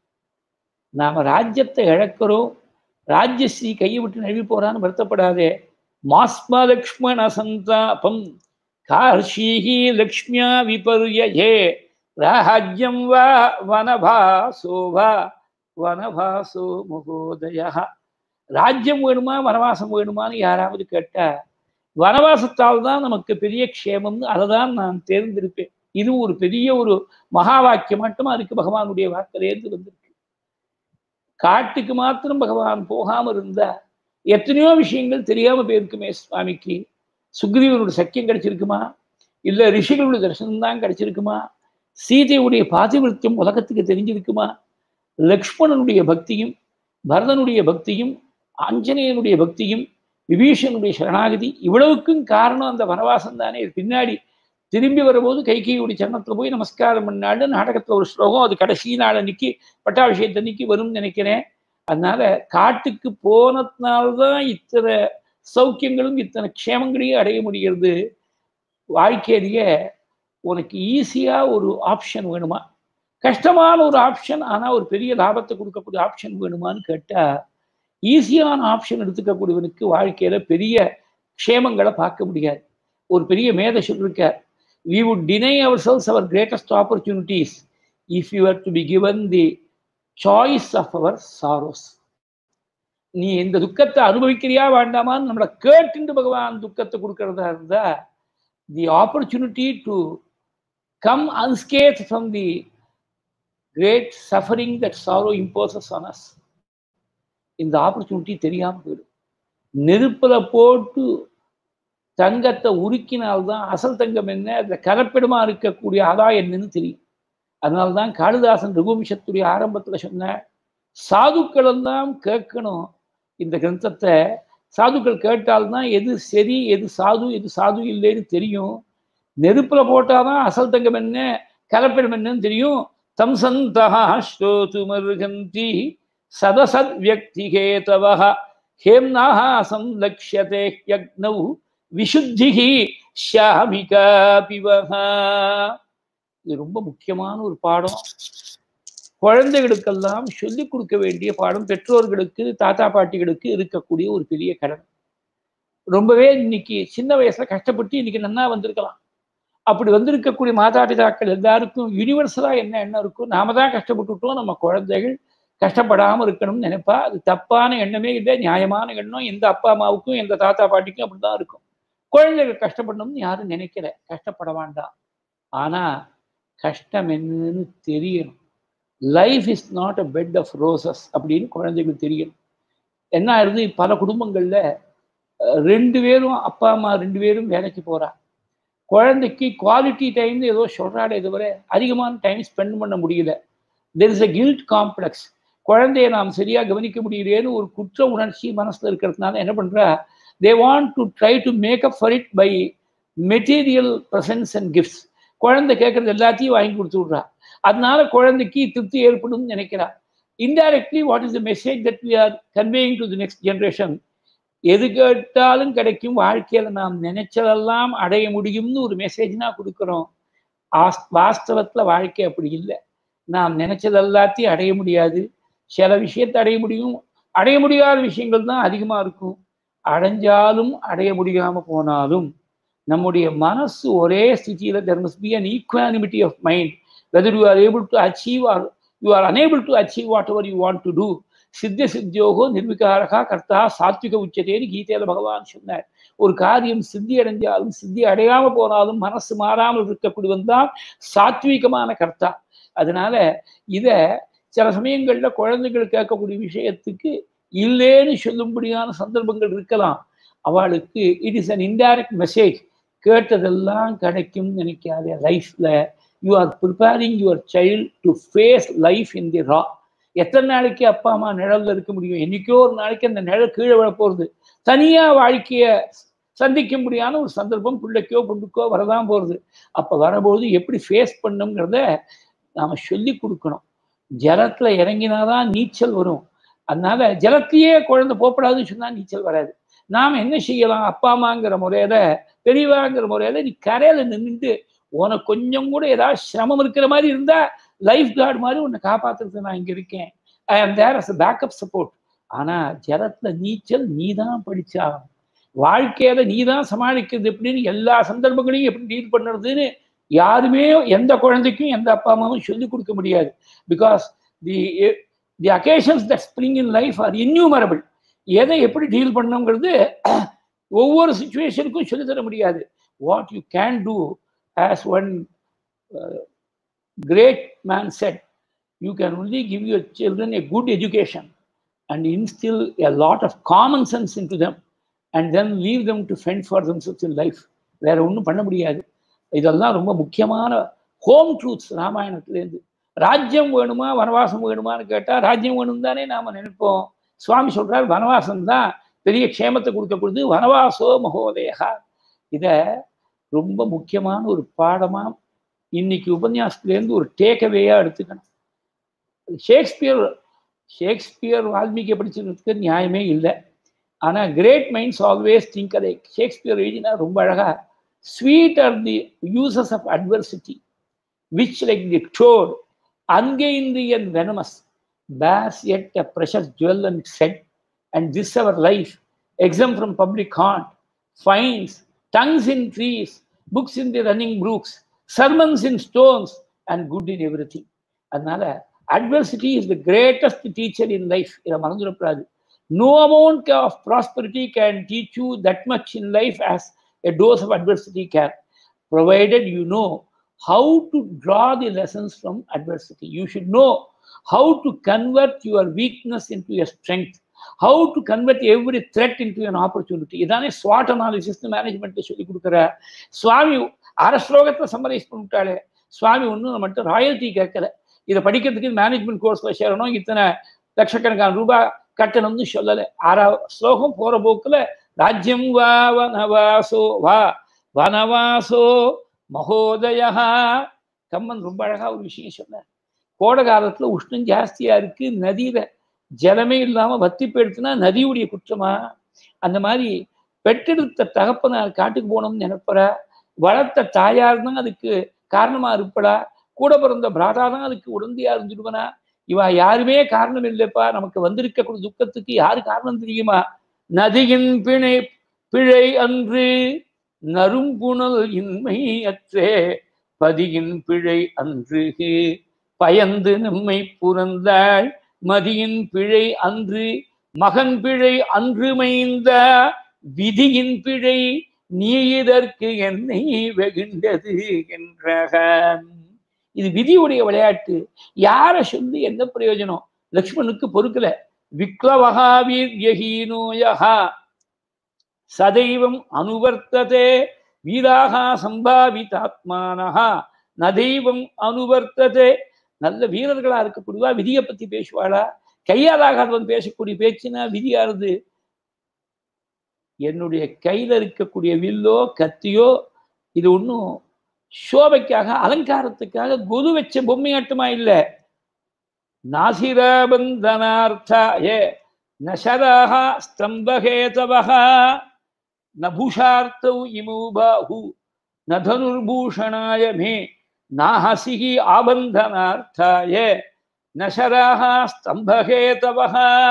நாம ராஜ்யத்தை இழக்கிறோம் ராஜ்யஸ்ரீ கையை விட்டு நழுவி போறான்னு வருத்தப்படாதே மாஸ்ம லக்ஷ்மண சந்தாபம் கார்ஷீஹி லக்ஷ்மியா விபர்யே ராஜ்யம் வா வனபாசோ வா வனபாசோ மகோதய ராஜ்யம் வேணுமா வனவாசம் வேணுமான்னு யாராவது கேட்டா வனவாசத்தால் தான் நமக்கு பெரிய க்ஷேமம்னு அதை தான் நான் தேர்ந்தெடுப்பேன் இது ஒரு பெரிய ஒரு மகா வாக்கியம் மட்டுமா இருக்கு பகவானுடைய வாக்கிலேருந்து வந்திருக்கு காட்டுக்கு மாத்திரம் பகவான் போகாம இருந்தா எத்தனையோ விஷயங்கள் தெரியாம போயிருக்குமே சுவாமிக்கு சுக்ரீவனோட சக்கியம் கிடைச்சிருக்குமா இல்ல ரிஷிகளோட தரிசனம் தான் கிடைச்சிருக்குமா சீதையுடைய பாதிவிருத்தியம் உலகத்துக்கு தெரிஞ்சிருக்குமா லக்ஷ்மணனுடைய பக்தியும் பரதனுடைய பக்தியும் ஆஞ்சநேயனுடைய பக்தியும் விபீஷனுடைய சரணாகதி இவ்வளவுக்கும் காரணம் அந்த வனவாசம் தானே பின்னாடி திரும்பி வரும்போது கைகையுடைய சரணத்துல போய் நமஸ்காரம் பண்ணாடு நாடகத்துல ஒரு ஸ்லோகம் அது கடைசி நாள் அன்னைக்கு பட்டாபிஷேகத்து அன்னைக்கு வரும்னு நினைக்கிறேன் அதனால காட்டுக்கு போனதுனால்தான் இத்தனை சௌக்கியங்களும் இத்தனை க்ஷேமங்களையும் அடைய முடிகிறது வாழ்க்கையிலேயே உனக்கு ஈஸியாக ஒரு ஆப்ஷன் வேணுமா கஷ்டமான ஒரு ஆப்ஷன் ஆனால் ஒரு பெரிய லாபத்தை கொடுக்கக்கூடிய ஆப்ஷன் வேணுமான்னு கேட்டால் ஈஸியான ஆப்ஷன் எடுத்துக்கக்கூடியவனுக்கு வாழ்க்கையில் பெரிய க்ஷேமங்களை பார்க்க முடியாது ஒரு பெரிய மேதை சொல்லியிருக்கார் we would deny ourselves our greatest opportunities if you are to be given the choice of our sorrows நீ இந்த துக்கத்தை அனுபவிக்கிறியா வேண்டாமான்னு நம்மளை கேட்டுண்டு பகவான் துக்கத்தை கொடுக்கறதா இருந்தா the opportunity to come unscathed from the great suffering that sorrow imposes on us இந்த ஆப்பர்ச்சுனிட்டி தெரியாமல் போயிடும் நெருப்பில் போட்டு தங்கத்தை உருக்கினால்தான் அசல் தங்கம் என்ன அதில் கலப்பிடமா இருக்கக்கூடிய ஆதாயம் என்னன்னு தெரியும் அதனால தான் காளிதாசன் ரகுவம்சத்துடைய ஆரம்பத்தில் சொன்ன சாதுக்களும் தான் கேட்கணும் இந்த கிரந்தத்தை சாதுக்கள் கேட்டால்தான் எது சரி எது சாது எது சாது இல்லைன்னு தெரியும் நெருப்புல போட்டாதான் அசல் தங்கம் என்ன கலப்பிடம் என்னன்னு தெரியும் தம் சந்தா ஸ்ரோது மருகந்தி சதசத் வியக்திகேதவ ஹேம்னாஹ சம்லக்ஷதே யக்னௌ விசுத்திகி ஷாமிகா பிவஹா இது ரொம்ப முக்கியமான ஒரு பாடம் குழந்தைகளுக்கெல்லாம் சொல்லிக் கொடுக்க வேண்டிய பாடம் பெற்றோர்களுக்கு தாத்தா பாட்டிகளுக்கு இருக்கக்கூடிய ஒரு பெரிய கடன் ரொம்பவே இன்னைக்கு சின்ன வயசுல கஷ்டப்பட்டு இன்னைக்கு நன்னா வந்திருக்கலாம் அப்படி வந்திருக்கக்கூடிய மாதா பிதாக்கள் எல்லாருக்கும் யூனிவர்சலா என்ன எண்ணம் இருக்கும் நாம தான் கஷ்டப்பட்டுட்டோம் நம்ம குழந்தைகள் கஷ்டப்படாம இருக்கணும்னு நினைப்பா அது தப்பான எண்ணமே இல்லை நியாயமான எண்ணம் எந்த அப்பா அம்மாவுக்கும் எந்த தாத்தா பாட்டிக்கும் அப்படிதான் இருக்கும் குழந்தைகள் கஷ்டப்படணும்னு யாரும் நினைக்கல கஷ்டப்பட வேண்டாம் ஆனா கஷ்டம் என்னன்னு தெரியணும் life is not a bed of roses அப்படின்னு குழந்தைகளுக்கு தெரியணும் என்ன ஆயிருது பல குடும்பங்கள்ல ரெண்டு பேரும் அப்பா அம்மா ரெண்டு பேரும் வேலைக்கு போறா குழந்தைக்கு குவாலிட்டி டைம்னு ஏதோ சொல்றாளே தவிர அதிகமான டைம் ஸ்பெண்ட் பண்ண முடியல there is a guilt complex குழந்தைய நாம் சரியா கவனிக்க முடியலையேன்னு ஒரு குற்ற உணர்ச்சி மனசுல இருக்கிறதுனால என்ன பண்றா they want to try to make up for it by material presents and gifts குழந்தை கேட்கறது எல்லாத்தையும் வாங்கி கொடுத்து விட்றா அதனால குழந்தைக்கு திருப்தி ஏற்படும் நினைக்கிறா indirectly what is the message that we are conveying to the next generation எது கேட்டாலும் கிடைக்கும் வாழ்க்கையில நாம் நினைச்சதெல்லாம் அடைய முடியும்னு ஒரு மெசேஜ்னா கொடுக்குறோம் வாஸ்தவத்துல வாழ்க்கை அப்படி இல்லை நாம் நினைச்சது எல்லாத்தையும் அடைய முடியாது சில விஷயத்தை அடைய முடியும் அடைய முடியாத விஷயங்கள் தான் அதிகமா இருக்கும் அடைஞ்சாலும் அடைய முடியாம போனாலும் நம்முடைய மனசு ஒரே ஸ்திதியில there must be an equanimity of mind whether you are able to achieve or you are unable to achieve whatever you want to do சித்த சித்தியோகோ நிர்விகாரகா கர்த்தா சாத்விக உச்சதேன்னு கீதையில பகவான் சொன்னார் ஒரு காரியம் சித்தி அடைஞ்சாலும் சித்தி அடையாம போனாலும் மனசு மாறாமல் இருக்கக்கூடியவன் தான் சாத்வீகமான கர்த்தா அதனால இத சில சமயங்கள்ல குழந்தைகள் கேட்கக்கூடிய விஷயத்துக்கு இல்லேன்னு சொல்லும்படியான சந்தர்ப்பங்கள் இருக்கலாம் அவளுக்கு it is an indirect message கேட்டதெல்லாம் கிடைக்கும் நினைக்காத லைஃப்ல you are preparing your child to face life in the raw எத்தனை நாளைக்கு அப்பா அம்மா நிழல்ல இருக்க முடியும் என்னைக்கோ ஒரு நாளைக்கு அந்த நிழல் கீழே விழ போறது தனியா வாழ்க்கைய சந்திக்க முடியாத ஒரு சந்தர்ப்பம் பிள்ளைக்கோ பொண்ணுக்கோ வரதான் போறது அப்ப வரும்போது எப்படி ஃபேஸ் பண்ணுங்கிறத நாம சொல்லி கொடுக்கணும் ஜலத்துல இறங்கினாதான் நீச்சல் வரும் அதனால ஜலத்தையே குழந்தை போகப்படாதுன்னு சொன்னா நீச்சல் வராது நாம் என்ன செய்யலாம் அப்பா அம்மாங்கிற முறையில பெரியவாங்கிற முறையில நீ கரையில நின்றுட்டு உனக்கு கொஞ்சம் கூட ஏதாவது சிரமம் இருக்கிற மாதிரி இருந்தா லைஃப் கார்டு மாதிரி உன்னை காப்பாத்துறது நான் இங்க இருக்கேன் ஐ ஆம் தேர் அஸ் பேக்கப் சப்போர்ட் ஆனா ஜலத்துல நீச்சல் நீ தான் படிச்சா வாழ்க்கையில நீ தான் சமாளிக்கிறது எப்படின்னு எல்லா சந்தர்ப்பங்களையும் எப்படி டீல் பண்ணுறதுன்னு யாருமே எந்த குழந்தைக்கும் எந்த அப்பா அம்மாவும் சொல்லிக் கொடுக்க முடியாது because the the occasions that spring in life are innumerable எதை எப்படி டீல் பண்ணணுங்கிறது ஒவ்வொரு சுச்சுவேஷனுக்கும் சொல்லித்தர முடியாது what you can do as one great man said, you can only give your children a good education and instill a lot of common sense into them and then leave them to fend for themselves in life. வேற ஒன்றும் பண்ண முடியாது இதெல்லாம் ரொம்ப முக்கியமான ஹோம் ட்ரூத்ஸ் ராமாயணத்துலேருந்து ராஜ்யம் வேணுமா வனவாசம் வேணுமான்னு கேட்டால் ராஜ்யம் வேணும் தானே நாம் நினைப்போம் சுவாமி சொல்றார் வனவாசம் தான் பெரிய க்ஷேமத்தை கொடுக்கப்படுது வனவாசோ மகோதயா இதை ரொம்ப முக்கியமான ஒரு பாடமாக இன்னைக்கு உபன்யாசத்துலேருந்து ஒரு டேக்அவேயாக எடுத்துக்கணும் ஷேக்ஸ்பியர் ஷேக்ஸ்பியர் வால்மீகி படிச்சிருக்கிறதுக்கு நியாயமே இல்லை ஆனால் கிரேட் மைண்ட்ஸ் ஆல்வேஸ் திங்க் அதை ஷேக்ஸ்பியர் எழுதினா ரொம்ப அழகாக Sweet are the uses of adversity, which, like the toad, ungainly and venomous, bears yet a precious jewel in its head. And this our life, exempt from public haunt, finds tongues in trees, books in the running brooks, sermons in stones, and good in everything. அதனால adversity is the greatest teacher in life. இதை மறந்துடக்கூடாது no amount of prosperity can teach you that much in life as a dose of adversity can, provided you know how to draw the lessons from adversity. You should know how to convert your weakness into a strength, how to convert every threat into an opportunity. இதானே ஸ்வாட் அனாலிசிஸ் மேனேஜ்மெண்ட் சொல்லி கொடுக்குற சுவாமி அரை ஸ்லோகத்தை சம்மரைஸ் பண்ணிட்டாலே சுவாமி ஒன்றும் நம்மகிட்ட ராயல்ட்டி கேட்கல இதை படிக்கிறதுக்கு மேனேஜ்மெண்ட் கோர்ஸ்ல சேரணும் இத்தனை லட்சக்கணக்கான ரூபாய் கட்டணம்னு சொல்லலை ஆறாவது ஸ்லோகம் போற போக்குல ராஜ்யம் வா வனவாசோ வா வனவாசோ மகோதயா கம்மன் ரொம்ப அழகா ஒரு விஷயம் சொன்னார் கோடை காலத்துல உஷ்ணம் ஜாஸ்தியா இருக்கு நதியில ஜலமே இல்லாம வத்தி போயிடுச்சுன்னா நதியுடைய குற்றமா அந்த மாதிரி பெற்றெடுத்த தகப்பனார் காட்டுக்கு போனோம்னு நினைப்பறா வளர்த்த தாயார் தான் அதுக்கு காரணமா இருப்படா கூட பிறந்த பிராதா தான் அதுக்கு உடந்தையா இருந்துடுவனா இவா யாருமே காரணம் இல்லைப்பா நமக்கு வந்திருக்கக்கூடிய துக்கத்துக்கு யாரு காரணம் தெரியுமா நதியின் பிணை பிழை அன்று நறும்புணல் இன்மை அற்றே பதியின் பிழை அன்று பயந்து நம்மை புறந்தாள் மதியின் பிழை அன்று மகன் பிழை அன்று மைந்த விதியின் பிழை நீ இதற்கு என்னை வெகுண்டது என்றாக இது விதியுடைய விளையாட்டு யாரை சொல்லி என்ன பிரயோஜனம் லக்ஷ்மணுக்கு பொறுக்கல விக்லவகா வீரியஹீனோயஹா சதைவம் அனுவர்த்ததே வீராகா சம்பாவிதாத்மானஹா நதைவம் அனுவர்த்ததே நல்ல வீரர்களா இருக்கக்கூடியவா விதியை பத்தி பேசுவாளா கையாலாகாதவன் பேசக்கூடிய பேச்சுனா விதியானது என்னுடைய கையில இருக்கக்கூடிய வில்லோ கத்தியோ இது ஒன்றும் சோபைக்காக அலங்காரத்துக்காக கொது வச்ச பொம்மையாட்டமா இல்ல நாசிரபந்தனார்த்தாய நசராக ஸ்தம்பகேதவக நபுஷார்த்தௌ இமௌ பாஹு நதனுர்பூஷணாய மே நாஹசிகி ஆபந்தனார்த்தாய நசராக ஸ்தம்பகேதவக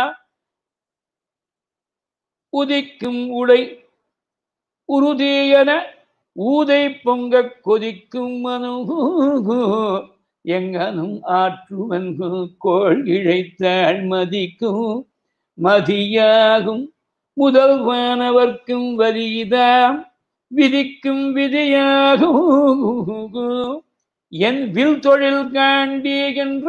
உதிக்கும் உடை உறுதியன ஊதை பொங்க கொதிக்கும் மனு எங்கனும் ஆற்றுவன் கோள் இழைத்தாள் மதிக்கும் மதியாகும் முதல்வானவர்க்கும் வலிதாம் விதிக்கும் விதியாகும் என் வில் தொழில் காண்டீகின்ற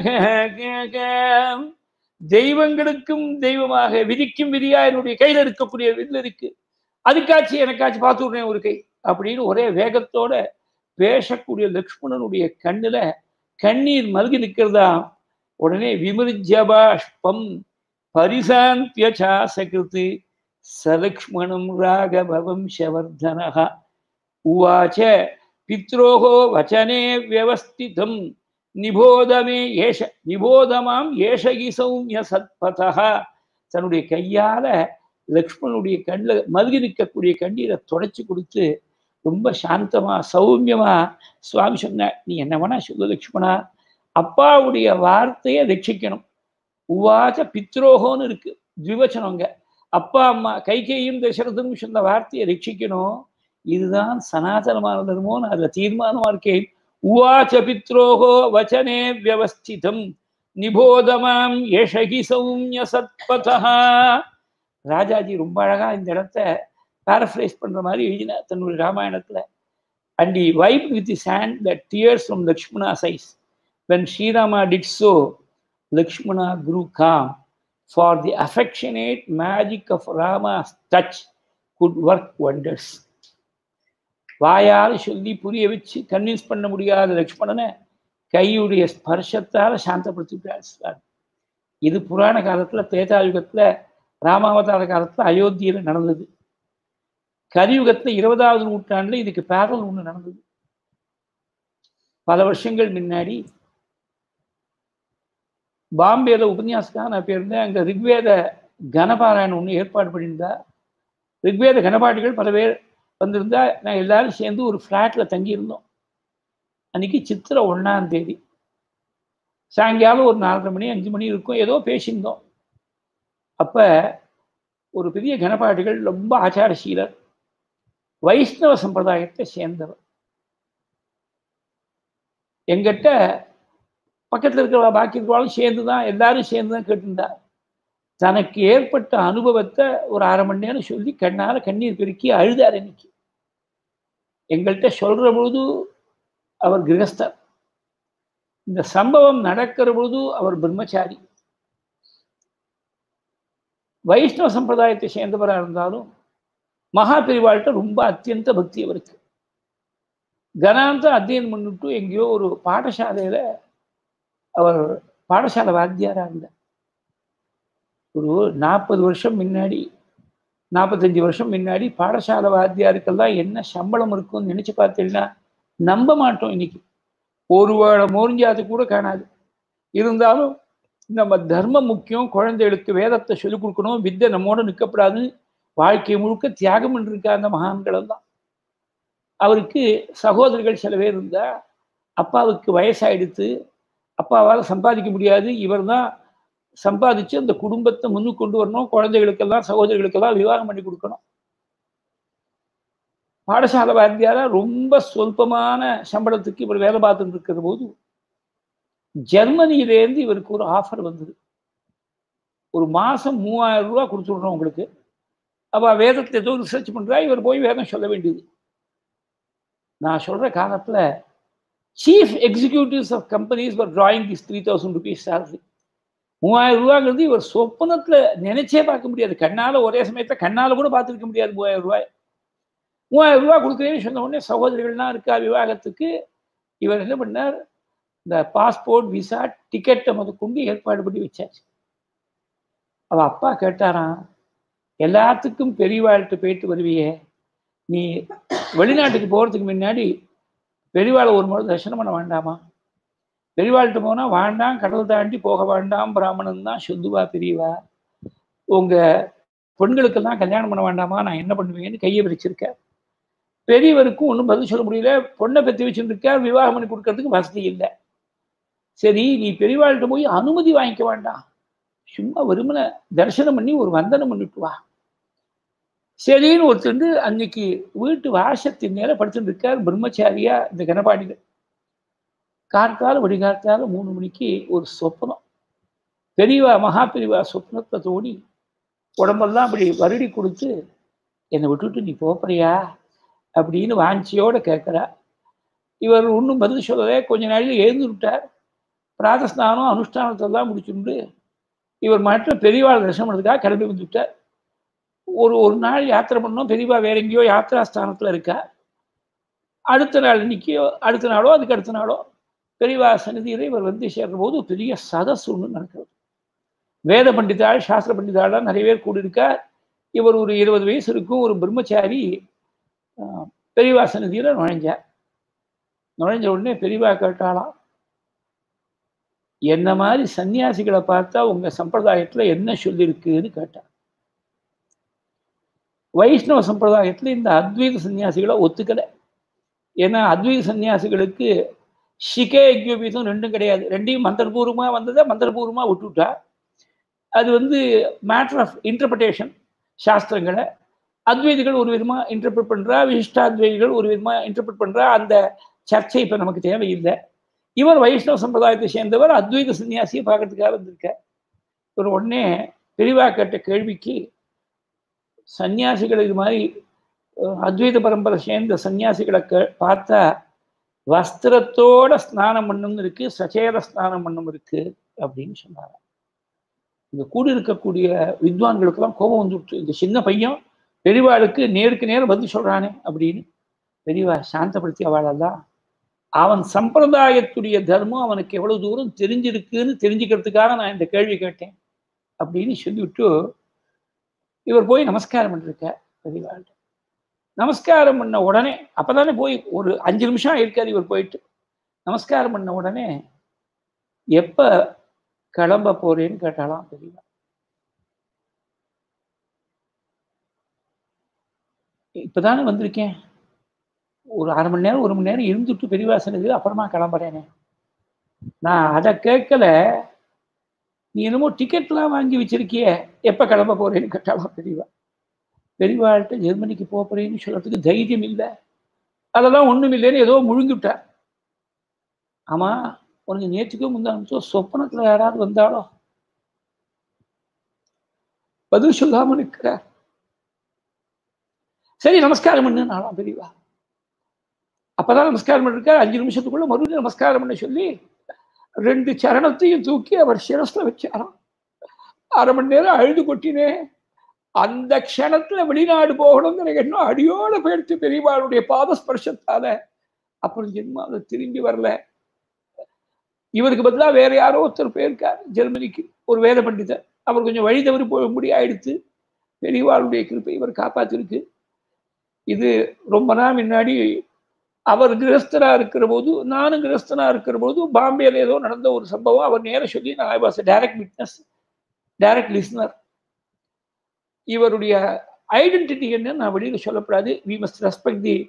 தெய்வங்களுக்கும் தெய்வமாக விதிக்கும் விதியா என்னுடைய கையில இருக்கக்கூடிய வில் இருக்கு அதுக்காச்சு எனக்காச்சு பார்த்து விடுறேன் ஒரு கை அப்படின்னு ஒரே வேகத்தோட பேசக்கூடிய லக்ஷ்மணனுடைய கண்ணுல கண்ணீர் மல்கி நிற்கிறதா உடனே விமிருஜபாஷ்பம் பரிசாந்தியசாசகிருத்து சலக்ஷ்மணம் ராகபவம் ஷவர்தனக உவாச்ச பித்ரோகோ வச்சனே வியவஸ்திதம் நிபோதமே ஏஷ நிபோதமாம் ஏஷகி சௌமிய சத்பதா தன்னுடைய கையால லக்ஷ்மணனுடைய கண்ணில் மல்கி நிற்கக்கூடிய கண்ணீரை தொடச்சி கொடுத்து ரொம்ப சாந்தமா சௌமியமா சுவாமி சொன்ன நீ என்ன வேணா சொல்லு லக்ஷ்மணா அப்பாவுடைய வார்த்தையை ரட்சிக்கணும் உவாச்ச பித்ரோகோன்னு இருக்கு திவச்சனங்க அப்பா அம்மா கைகையும் தசரதனும் சொன்ன வார்த்தையை ரட்சிக்கணும் இதுதான் சனாதனமான தர்மோ நான் அதில் தீர்மானமா இருக்கேன் உவாச்ச பித்ரோகோ வச்சனே வியவஸ்திதம் நிபோதமாம் ஏஷகி சௌமிய சத்பதா ராஜாஜி ரொம்ப அழகா இந்த இடத்த பேரஃப்ரைஸ் பண்ற மாதிரி எழுதினார் தன்னுடைய ராமாயணத்துல and he wiped with his hand the tears from Lakshmana's eyes. When Srirama did so, Lakshmana grew calm, for the affectionate magic of Rama's touch could work wonders. வாயால் சொல்லி புரிய வச்சு கன்வின்ஸ் பண்ண முடியாத லக்ஷ்மணனை கையுடைய ஸ்பர்ஷத்தால் சாந்தப்படுத்திவிட்டார் சுவாமி இது புராண காலத்துல திரேதாயுகத்துல ராமாவதார காலத்துல அயோத்தியில நடந்தது கலியுகத்துல இருபதாவது நூற்றாண்டுல இதுக்கு பேரல் ஒண்ணு நடந்தது பல வருஷங்கள் முன்னாடி பாம்பேல உபன்யாசக்காக நான் போயிருந்தேன் அங்க ரிக்வேத கனபாராயணம் ஒன்று ஏற்பாடு பண்ணியிருந்தா ரிக்வேத கனபாடிகள் பல பேர் வந்திருந்தா நான் எல்லாரும் சேர்ந்து ஒரு ஃப்ளாட்ல தங்கியிருந்தோம் அன்னைக்கு சித்திரை ஒன்றாம் தேதி சாயங்காலம் ஒரு நாலரை மணி அஞ்சு மணி இருக்கும் ஏதோ பேசியிருந்தோம் அப்போ ஒரு பெரிய கணபாடிகள் ரொம்ப ஆச்சாரசீலர் வைஷ்ணவ சம்பிரதாயத்தை சேர்ந்தவர் எங்கிட்ட பக்கத்தில் இருக்கிற பாக்கி இருக்கிறவாலும் சேர்ந்து தான் எல்லாரும் சேர்ந்து தான் கேட்டிருந்தா தனக்கு ஏற்பட்ட அனுபவத்தை ஒரு அரை மணி நேரம் சொல்லி கண்ணால் கண்ணீர் பெருக்கி அழுதார் இன்னைக்கு எங்கள்கிட்ட சொல்கிற பொழுது அவர் கிரகஸ்தர் இந்த சம்பவம் நடக்கிற பொழுது அவர் பிரம்மச்சாரி வைஷ்ணவ சம்பிரதாயத்தை சேர்ந்தவராக இருந்தாலும் மகா பெரிவாள்கிட்ட ரொம்ப அத்தியந்த பக்தி அவருக்கு கனாந்தம் அத்தியனம் பண்ணிட்டு எங்கேயோ ஒரு பாடசாலையில் அவர் பாடசாலை வாத்தியாராக இருந்தார் ஒரு நாற்பது வருஷம் முன்னாடி நாற்பத்தஞ்சு வருஷம் முன்னாடி பாடசாலை வாத்தியாருக்கெல்லாம் என்ன சம்பளம் இருக்கும்னு நினச்சி பார்த்தீங்கன்னா நம்ப மாட்டோம் இன்னைக்கு ஒரு வேளை மோரிஞ்சாது கூட காணாது இருந்தாலும் நம்ம தர்மம் முக்கியம் குழந்தைகளுக்கு வேதத்தை சொல்லிக் கொடுக்கணும் வித்தை நம்மோட நிற்கப்படாது வாழ்க்கை முழுக்க தியாகம் பண்ணிருக்கா அந்த மகான்கள் தான் அவருக்கு சகோதரிகள் சில பேர் இருந்தா அப்பாவுக்கு வயசாயிடுத்து அப்பாவால் சம்பாதிக்க முடியாது இவர் தான் சம்பாதிச்சு அந்த குடும்பத்தை முன்னுக்கு கொண்டு வரணும் குழந்தைகளுக்கெல்லாம் சகோதரிகளுக்கெல்லாம் விவாகம் பண்ணி கொடுக்கணும் பாடசாலை வாத்தியாரா ரொம்ப சொல்பமான சம்பளத்துக்கு இவர் வேலை பார்த்துட்டு இருக்கிற போது ஜெர்மனியிலேருந்து இவருக்கு ஒரு ஆஃபர் வந்தது ஒரு மாதம் மூவாயிரம் ரூபா கொடுத்துட்றோம் உங்களுக்கு அப்போ வேதத்தை ஏதோ ரிசர்ச் பண்ணுறா இவர் போய் வேதம் சொல்ல வேண்டியது நான் சொல்கிற காலத்தில் chief executives of companies for drawing this three thousand rupees salary மூவாயிரம் ரூபாங்கிறது இவர் சொப்பனத்தில் நினைச்சே பார்க்க முடியாது கண்ணால் ஒரே சமயத்தில் கண்ணால் கூட பார்த்துருக்க முடியாது மூவாயிரம் ரூபாய் மூவாயிரம் ரூபா கொடுக்குறேன்னு சொன்ன உடனே சகோதரிகள்லாம் இருக்கா விவாகத்துக்கு இவர் என்ன பண்ணார் இந்த பாஸ்போர்ட் விசா டிக்கெட்டை முதற்கொண்டு ஏற்பாடு பண்ணி வச்சாச்சு அவள் அப்பா கேட்டாராம் எல்லாத்துக்கும் பெரியவாழ்கிட்ட போயிட்டு வருவியே நீ வெளிநாட்டுக்கு போகிறதுக்கு முன்னாடி பெரியவாளை ஒரு முறை தரிசனம் பண்ண வேண்டாமா பெரியவாள்கிட்ட போனால் வேண்டாம் கடல் தாண்டி போக வேண்டாம் பிராமணன் தான் சொல்லுவா பெரியவா உங்கள் பெண்களுக்கெல்லாம் கல்யாணம் பண்ண வேண்டாமா நான் என்ன பண்ணுவேன்னு கையை விரிச்சிருக்கேன் பெரியவருக்கும் ஒன்றும் பதில் சொல்ல முடியல பொண்ணை பற்றி வச்சுருக்கா விவாகம் பண்ணி கொடுக்கறதுக்கு வசதி இல்லை சரி நீ பெரியவாள்கிட்ட போய் அனுமதி வாங்கிக்க வேண்டாம் சும்மா வெறுமனை தரிசனம் பண்ணி ஒரு வந்தனம் பண்ணிட்டு வா சரின்னு ஒருத்தர் அன்னைக்கு வீட்டு வாசத்தின் மேலே படுத்துட்டு இருக்கார் பிரம்மச்சாரியா இந்த கனபாடிகள் கார்த்தால வடிகார்த்தால மூணு மணிக்கு ஒரு சொப்பனம் பெரியவா மகா பெரியவா சொப்னத்தை தோணி உடம்பெல்லாம் அப்படி வருடி கொடுத்து என்னை விட்டுட்டு நீ போப்பறியா அப்படின்னு வாஞ்சியோட கேட்குறா இவர் ஒன்றும் பதில் சொல்லவே கொஞ்ச நாளில் எழுந்து விட்டார் பிராதஸ்தானம் அனுஷ்டானத்தெல்லாம் முடிச்சுட்டு இவர் மட்டும் பெரியவாள் தரிசனம் பண்ணுறதுக்காக கிளம்பி வந்துவிட்டார் ஒரு ஒரு நாள் யாத்திரை பண்ணோம் பெரியவா வேற எங்கேயோ யாத்திரா ஸ்தானத்தில் இருக்கா அடுத்த நாள் இன்னைக்கோ அடுத்த நாளோ அதுக்கு அடுத்த நாளோ பெரியவா சன்னிதியில் இவர் வந்து சேர்ற போது பெரிய சதஸ் ஒன்று நடக்கிறது வேத பண்டிதாள் சாஸ்திர பண்டிதாள்லாம் நிறைய பேர் கூடியிருக்கார் இவர் ஒரு இருபது வயசு இருக்கும் ஒரு பிரம்மச்சாரி பெரியவா சன்னிதியில் நுழைஞ்சார் நுழைஞ்ச உடனே பெரியவா கேட்டாலாம் என்ன மாதிரி சன்னியாசிகளை பார்த்தா உங்க சம்பிரதாயத்துல என்ன சொல்லியிருக்குன்னு கேட்டார் வைஷ்ணவ சம்பிரதாயத்துல இந்த அத்வைத சன்னியாசிகளை ஒத்துக்கலை ஏன்னா அத்வைத சன்னியாசிகளுக்கு ஷிகே யஜ்யோபீதம் ரெண்டும் கிடையாது ரெண்டையும் மந்திரபூர்வமா வந்ததை மந்திரபூர்வமா விட்டுவிட்டா அது வந்து மேட்ரு ஆஃப் இன்டர்பிரிட்டேஷன் சாஸ்திரங்களை அத்வைதிகள் ஒரு விதமாக இன்டர்பிரட் பண்ணுறா விசிஷ்டாத்வைதிகள் ஒரு விதமாக இன்டர்பிரட் பண்ணுறா அந்த சர்ச்சை இப்போ நமக்கு தேவையில்லை இவர் வைஷ்ணவ சம்பிரதாயத்தை சேர்ந்தவர் அத்வைத சன்னியாசியை பார்க்கறதுக்காக வந்திருக்கார் இவர் உடனே பெரிவா கேட்ட கேள்விக்கு சன்னியாசிகள் இது மாதிரி அத்வைத பரம்பரை சேர்ந்த சன்னியாசிகளை கே பார்த்தா வஸ்திரத்தோட ஸ்நானம் பண்ணும் இருக்கு சச்சேர ஸ்நானம் பண்ணும் இருக்கு அப்படின்னு சொன்னாங்க இங்க கூடி இருக்கக்கூடிய வித்வான்களுக்கெல்லாம் கோபம் வந்துவிட்டு இந்த சின்ன பையன் பெரியவாளுக்கு நேருக்கு நேரம் பதில் சொல்றானே அப்படின்னு பெரியவா சாந்தப்படுத்தி அவளெல்லாம் அவன் சம்பிரதாயத்துடைய தர்மம் அவனுக்கு எவ்வளவு தூரம் தெரிஞ்சிருக்குன்னு தெரிஞ்சுக்கிறதுக்காக நான் இந்த கேள்வி கேட்டேன் அப்படின்னு சொல்லிவிட்டு இவர் போய் நமஸ்காரம் பண்ணிருக்க பெரியவாள்கிட்ட நமஸ்காரம் பண்ண உடனே அப்பதானே போய் ஒரு அஞ்சு நிமிஷம் இருக்காரு இவர் போயிட்டு நமஸ்காரம் பண்ண உடனே எப்ப கிளம்ப போறேன்னு கேட்டாலாம் பெரியவா இப்பதானே வந்திருக்கேன் ஒரு அரை மணி நேரம் ஒரு மணி நேரம் இருந்துட்டு பெரியவாசனுக்கு அப்புறமா கிளம்புறேனே நான் அதை கேட்கல நீ என்னமோ டிக்கெட்லாம் வாங்கி வச்சிருக்கிய எப்போ கிளம்ப போறேன்னு கேட்டாலும் பெரியவா பெரியவாள்கிட்ட ஜெர்மனிக்கு போக போறேன்னு சொல்றதுக்கு தைரியம் இல்லை அதெல்லாம் ஒண்ணும் இல்லைன்னு ஏதோ முழுங்கி விட்டார் ஆமா உனக்கு நேற்றுக்கும் முந்தாச்சோ சொப்பனத்துல யாராவது வந்தாலும் பதில் சொல்லாம நிற்கிறார் சரி நமஸ்காரம் பண்ணு நாளாம் பெரியவா அப்பதான் நமஸ்காரம் பண்ணிருக்கார் அஞ்சு நிமிஷத்துக்குள்ள மறுபடியும் நமஸ்காரம் பண்ண சொல்லி ரெண்டு சரணத்தையும் தூக்கி அவர் சிரஸ்ல வச்சாராம் அரை மணி நேரம் அழுது கொட்டினேன் அந்த க்ஷணத்துல வெளிநாடு போகணும்னு எனக்கு இன்னும் அடியோட போயிடுத்து பெரியவாளுடைய பாதஸ்பர்ஷத்தால அப்புறம் ஜென்மாவில் திரும்பி வரல இவருக்கு பதிலாக வேற யாரோ ஒருத்தர் போயிருக்கார் ஜெர்மனிக்கு ஒரு வேத பண்டிதர் அவர் கொஞ்சம் வழி தவறி போகும்படி ஆயிடுத்து பெரியவாளுடைய கிருப்பை இவர் காப்பாத்திருக்கு இது ரொம்ப நாள் முன்னாடி அவர் கிரஸ்தரா இருக்கிற போது நானும் கிரஸ்தனா இருக்கிற போது பாம்பேல ஏதோ நடந்த ஒரு சம்பவம் அவர் நேர சொல்லி நான் I was direct witness direct listener இவருடைய ஐடென்டிட்டி என்ன நான் வெளியில சொல்லப்படாது we must respect the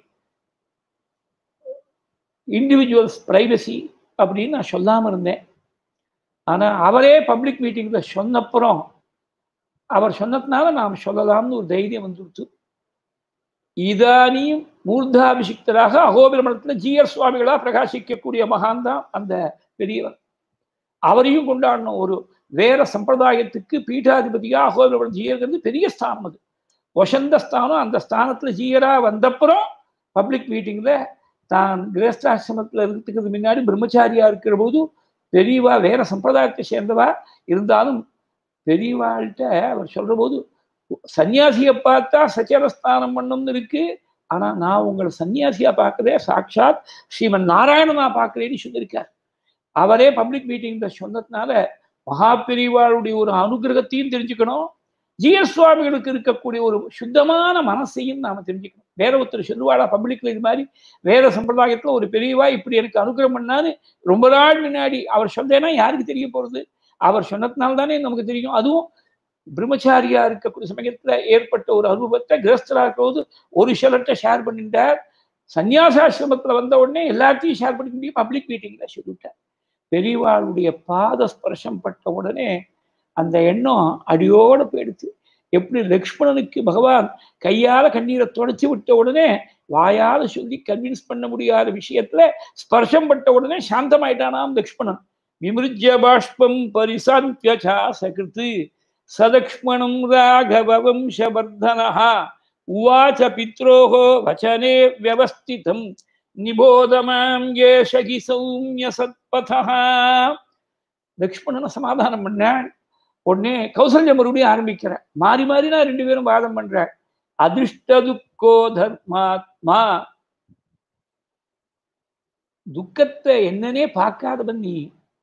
individual's privacy அப்படின்னு நான் சொல்லாம இருந்தேன் ஆனா அவரே பப்ளிக் மீட்டிங்ல சொன்னப்புறம் அவர் சொன்னதுனால நாம் சொல்லலாம்னு ஒரு தைரியம் வந்துடுச்சு இதானியும் மூர்தாபிஷிக்தராக அகோபிரமணத்துல ஜிஆர் சுவாமிகளா பிரகாசிக்கக்கூடிய மகான் தான் அந்த பெரியவர் அவரையும் கொண்டாடணும் ஒரு வேற சம்பிரதாயத்துக்கு பீட்டாதிபதியா அகோபிரமணம் ஜீயர்கிறது பெரிய ஸ்தானம் அது வசந்த ஸ்தானம் அந்த ஸ்தானத்துல ஜீயரா வந்தப்புறம் பப்ளிக் மீட்டிங்ல தான் கிரேஷ்டாசிரமத்துல இருக்கிறதுக்கு முன்னாடி பிரம்மச்சாரியா இருக்கிற போது பெரியவா வேற சம்பிரதாயத்தை சேர்ந்தவா இருந்தாலும் பெரியவாள்கிட்ட அவர் சொல்ற போது சன்னியாசியை பார்த்தா சச்சரஸ்தானம் பண்ணணும்னு இருக்கு ஆனா நான் உங்களை சன்னியாசியா பார்க்கறதே சாட்சாத் ஸ்ரீமன் நாராயணனா பார்க்கிறேன்னு சொல்லியிருக்கார் அவரே பப்ளிக் மீட்டிங்ல சொன்னதுனால மகாபெரிவாளுடைய ஒரு அனுகிரகத்தையும் தெரிஞ்சுக்கணும் ஜிஎஸ் சுவாமிகளுக்கு இருக்கக்கூடிய ஒரு சுத்தமான மனசையும் நாம தெரிஞ்சுக்கணும் வேற ஒருத்தர் சொல்லுவாடா பப்ளிக்ல இது மாதிரி வேற சம்பிரதாயத்துல ஒரு பெரியவா இப்படி எனக்கு அனுகிரகம் பண்ணான்னு ரொம்ப நாள் முன்னாடி அவர் சொன்னேன்னா யாருக்கு தெரிய போறது அவர் சொன்னதுனால தானே நமக்கு தெரியும் அதுவும் பிரம்மச்சாரியா இருக்கக்கூடிய சமயத்துல ஏற்பட்ட ஒரு அனுபவத்தை கிரஸ்தரா இருக்கும்போது ஒரு சிலர்கிட்ட ஷேர் பண்ணிட்டார் சன்னியாசாசிரமத்துல வந்த உடனே எல்லாத்தையும் ஷேர் பண்ணிக்க முடியும் பப்ளிக் மீட்டிங்ல சொல்லிட்டார் பெரியவாளுடைய பாத ஸ்பர்ஷம் பட்ட உடனே அந்த எண்ணம் அடியோட போயிடுச்சு எப்படி லக்ஷ்மணனுக்கு பகவான் கையால கண்ணீரை தொடச்சி விட்ட உடனே வாயால சொல்லி கன்வின்ஸ் பண்ண முடியாத விஷயத்துல ஸ்பர்ஷம் பட்ட உடனே சாந்தமாயிட்டானாம் லக்ஷ்மணன் விமிருஜ்ய பாஷ்பம் பரிசாந்தியா சகிருத்து சதக்ஷ்மணம் ராகவ வம்சவர்தனஹா உவாச்ச பித்ரோஹோ வச்சனே வியவஸ்திதம் நிபோதமாம் ஏஷகி சௌமிய சத்பதா லக்ஷ்மணனை சமாதானம் பண்ணாள் உடனே கௌசல்ய மறுபடியும் ஆரம்பிக்கிற மாறி மாறி நான் ரெண்டு பேரும் வாதம் பண்ற அதிர்ஷ்ட துக்கோ தர்மாத்மா துக்கத்தை என்னன்னே பார்க்காதவன் நீ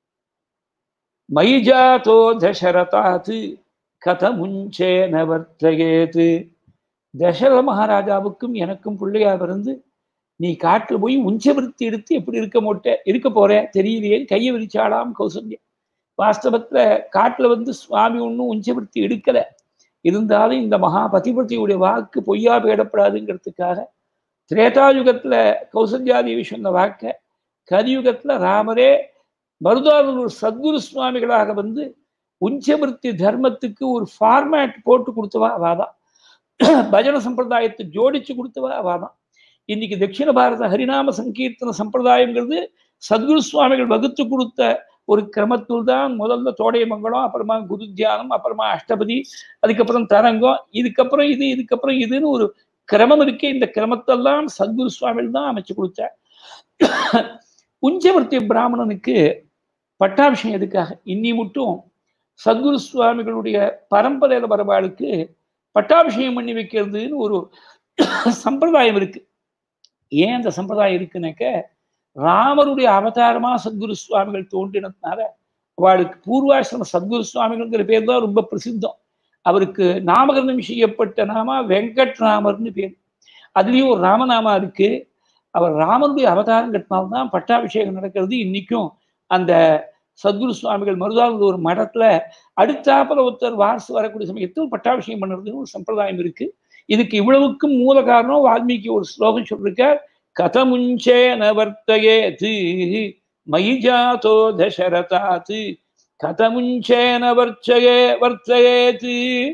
மைஜாத்தோ தசரதாத்து கதமுஞ்சே நவர்த்தகேத்து தசரத மகாராஜாவுக்கும் எனக்கும் பிள்ளையா பிறந்து நீ காட்டுல போய் உஞ்சவிருத்தி எடுத்து எப்படி இருக்க மாட்ட இருக்க போற தெரியலையேன்னு கையை விரிச்சாடாம் கௌசல்யா வாஸ்தவத்துல காட்டுல வந்து சுவாமி ஒன்றும் உஞ்சவிருத்தி எடுக்கல இருந்தாலும் இந்த மகா பதிபதியுடைய வாக்கு பொய்யா போயிடப்படாதுங்கிறதுக்காக திரேதாயுகத்துல கௌசல்யாதேவி சொன்ன வாக்க கலியுகத்துல ராமரே மருதானூர் சத்குரு சுவாமிகளாக வந்து உஞ்சவிருத்தி தர்மத்துக்கு ஒரு ஃபார்மேட் போட்டு கொடுத்தவா அவாதான் பஜன சம்பிரதாயத்தை ஜோடிச்சு கொடுத்தவா அவாதான் இன்னைக்கு தட்சிண பாரத ஹரிநாம சங்கீர்த்தன சம்பிரதாயங்கிறது சத்குரு சுவாமிகள் வகுத்து கொடுத்த ஒரு கிரமத்தில் தான் முதல்ல தோடையமங்கலம் அப்புறமா குரு தியானம் அப்புறமா அஷ்டபதி அதுக்கப்புறம் தரங்கம் இதுக்கப்புறம் இது இதுக்கப்புறம் இதுன்னு ஒரு கிரமம் இருக்கு இந்த கிரமத்தெல்லாம் சத்குரு சுவாமிகள் தான் அமைச்சு கொடுத்தார் உஞ்சவர்த்தி பிராமணனுக்கு பட்டாபிஷேகம் எதுக்காக இன்னி மட்டும் சத்குரு சுவாமிகளுடைய பரம்பரையில வரவாளுக்கு பட்டாபிஷேகம் பண்ணி வைக்கிறதுன்னு ஒரு சம்பிரதாயம் இருக்கு ஏன் அந்த சம்பிரதாயம் இருக்குனாக்க ராமருடைய அவதாரமா சத்குரு சுவாமிகள் தோன்றினதுனால அவளுக்கு பூர்வாசிரம சத்குரு சுவாமிகள்ங்கிற பேர் தான் ரொம்ப பிரசித்தம் அவருக்கு நாமகரணம் செய்யப்பட்ட நாமா வெங்கட்ராமர்னு பேர் அதுலேயும் ஒரு ராமநாமா இருக்கு அவர் ராமனுடைய அவதாரங்கிறதுனால தான் பட்டாபிஷேகம் நடக்கிறது இன்னைக்கும் அந்த சத்குரு சுவாமிகள் மருதானந்த ஒரு மடத்துல அடுத்தாப்புல ஒருத்தர் வாரசு வரக்கூடிய சமயத்தில் பட்டாபிஷேகம் பண்ணுறதுன்னு ஒரு சம்பிரதாயம் இருக்கு இதுக்கு இவ்வளவுக்கும் மூல காரணம் வால்மீகி ஒரு ஸ்லோகம் சொல்லிருக்கார் கதமுஞ்சேன வர்த்தயேது மயிஜாதோ தசரதாத்து கதமுஞ்சேன வர்ச்சயே வர்த்தயேது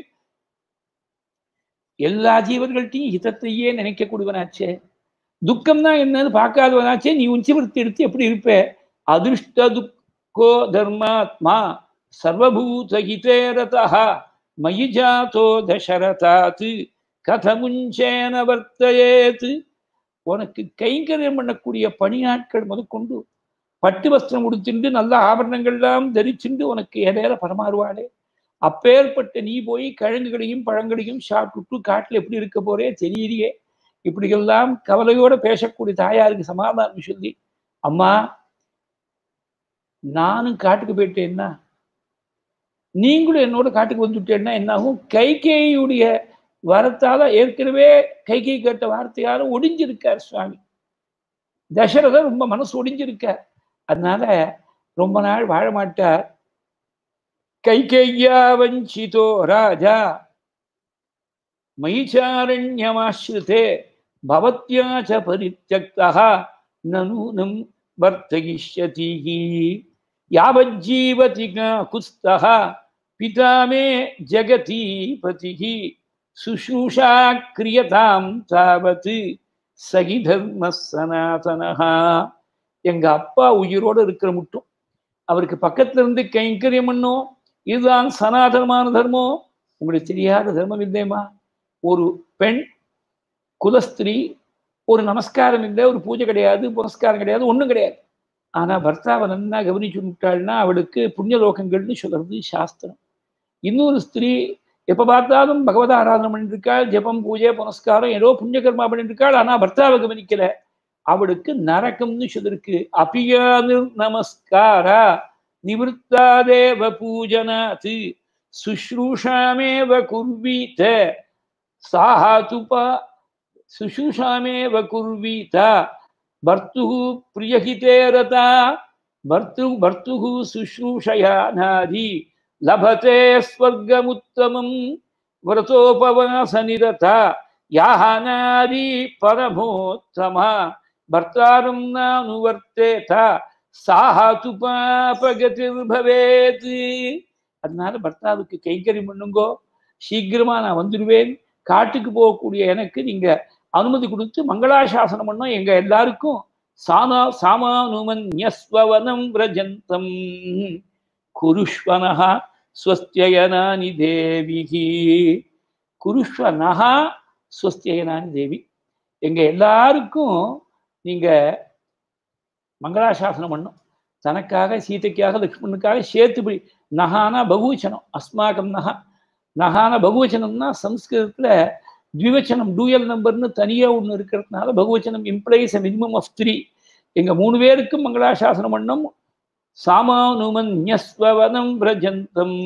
எல்லா ஜீவர்கள்ட்டையும் ஹிதத்தையே நினைக்கக்கூடியவனாச்சே துக்கம்னா என்னன்னு பார்க்காதவனாச்சே நீ உஞ்சி விருத்தி எடுத்து எப்படி இருப்ப அதிருஷ்ட துக்கோ தர்மாத்மா சர்வபூத ஹிதேரதா மயி ஜாதோ தசரதாத்து கதமுஞ்சேன வர்த்தயேத்து உனக்கு கைங்கரியம் பண்ணக்கூடிய பணியாட்கள் முதற்கொண்டு பட்டு வஸ்திரம் உடுத்திண்டு நல்ல ஆபரணங்கள்லாம் தரிச்சுண்டு உனக்கு இடையில பரமாறுவாளே அப்பேற்பட்ட நீ போய் கிழங்குகளையும் பழங்களையும் சாப்பிட்டுட்டு காட்டில் எப்படி இருக்க போறே தெரியலையே இப்படியெல்லாம் கவலையோட பேசக்கூடிய தாயாருக்கு சமாதானம் சொல்லி அம்மா நானும் காட்டுக்கு போயிட்டேன்னா நீங்களும் என்னோட காட்டுக்கு வந்துட்டேன்னா என்னாகும் கைகேயுடைய வரத்தால ஏற்கனவே கைகை கேட்ட வார்த்தையால ஒடிஞ்சிருக்கார் சுவாமி தசரதர் ரொம்ப மனசு ஒடிஞ்சிருக்கார் அதனால ரொம்ப நாள் வாழ மாட்டார் கைகேய்யா வஞ்சிதோ ராஜா மயிச்சாரண்யமாஸ்ருதே பவத்யா ச பரித்யக்தா நனூனம் வர்த்தயிஷ்யதி யாவஜ்ஜீவதி குஸ்தः பிதா மே ஜகதீபதிः சுஷூஷா கிரியதாம் தாவத் சகி தர்ம சனாதனஹா எங்க அப்பா உயிரோடு இருக்கிற மட்டும் அவருக்கு பக்கத்துல இருந்து கைங்கரியம் பண்ணும் இதுதான் சனாதனமான தர்மம் உங்களுக்கு தெரியாத தர்மம் இல்லையம்மா ஒரு பெண் குலஸ்திரீ ஒரு நமஸ்காரம் இல்லை ஒரு பூஜை கிடையாது புனஸ்காரம் கிடையாது ஒன்றும் கிடையாது ஆனா பர்த்தாவை நன்னா கவனிச்சு விட்டாள்னா அவளுக்கு புண்ணிய லோகங்கள்னு சொல்றது சாஸ்திரம் இன்னொரு ஸ்திரீ எப்ப பார்த்தாலும் பகவத ஆராதனை பண்ணிட்டு இருக்காள் ஜெபம் பூஜை புனஸ்காரம் ஏதோ புண்ணிய கர்மா பண்ணிட்டு இருக்காள் ஆனா பர்த்தாவை கவனிக்கல அவளுக்கு நரகம்னு சொல்லிருக்கு அபியாது நமஸ்காரா நிவృత్తాదేవ பூஜனாத் சுஷ்ரூஷாமேவ குர்வீத சாஹாதுபா சுஷூஷாமேவ குர்வீத பர்த்துः பிரியஹிதே ரதா பர்த்து பர்த்துः சுஷ்ரூஷயா நாதி லபதே ஸ்வர்கமுத்தமம் விரதோபவாசநிரதா யாஹ நாரி பரமோத்தமா பர்த்தாரம் நானுவர்த்தேத சாஹாது பாபகதிர் பவேத் அதனால பர்த்தாவுக்கு கைங்கரியம் பண்ணுங்கோ சீக்கிரமா நான் வந்துடுவேன் காட்டுக்கு போகக்கூடிய எனக்கு நீங்க அனுமதி கொடுத்து மங்களாசாசனம் பண்ணோம் எங்க எல்லாருக்கும் சானா சாமானுமன்யஸ்வவனம் விரஜந்தம் குருஷ்வனஹா ஸ்வஸ்தியனானி தேவிகி குருஷ்வனஹா ஸ்வஸ்தியனானி தேவி எங்க எல்லாருக்கும் நீங்க மங்களாசாசனம் பண்ணும் தனக்காக சீதைக்காக லக்ஷ்மணுக்காக சேர்த்துபடி நகானா பகுவச்சனம் அஸ்மாகம் நகா நகான பகுவச்சனம்னா சம்ஸ்கிருதத்துல த்விவச்சனம் டூயல் நம்பர்னு தனியா ஒன்று இருக்கிறதுனால பகுவச்சனம் இம்ப்ளைஸ் மினிமம் ஆஃப் த்ரீ எங்க மூணு பேருக்கும் மங்களாசாசனம் பண்ணோம் சாமானுமன்யஸ்வவனம் விரஜந்தம்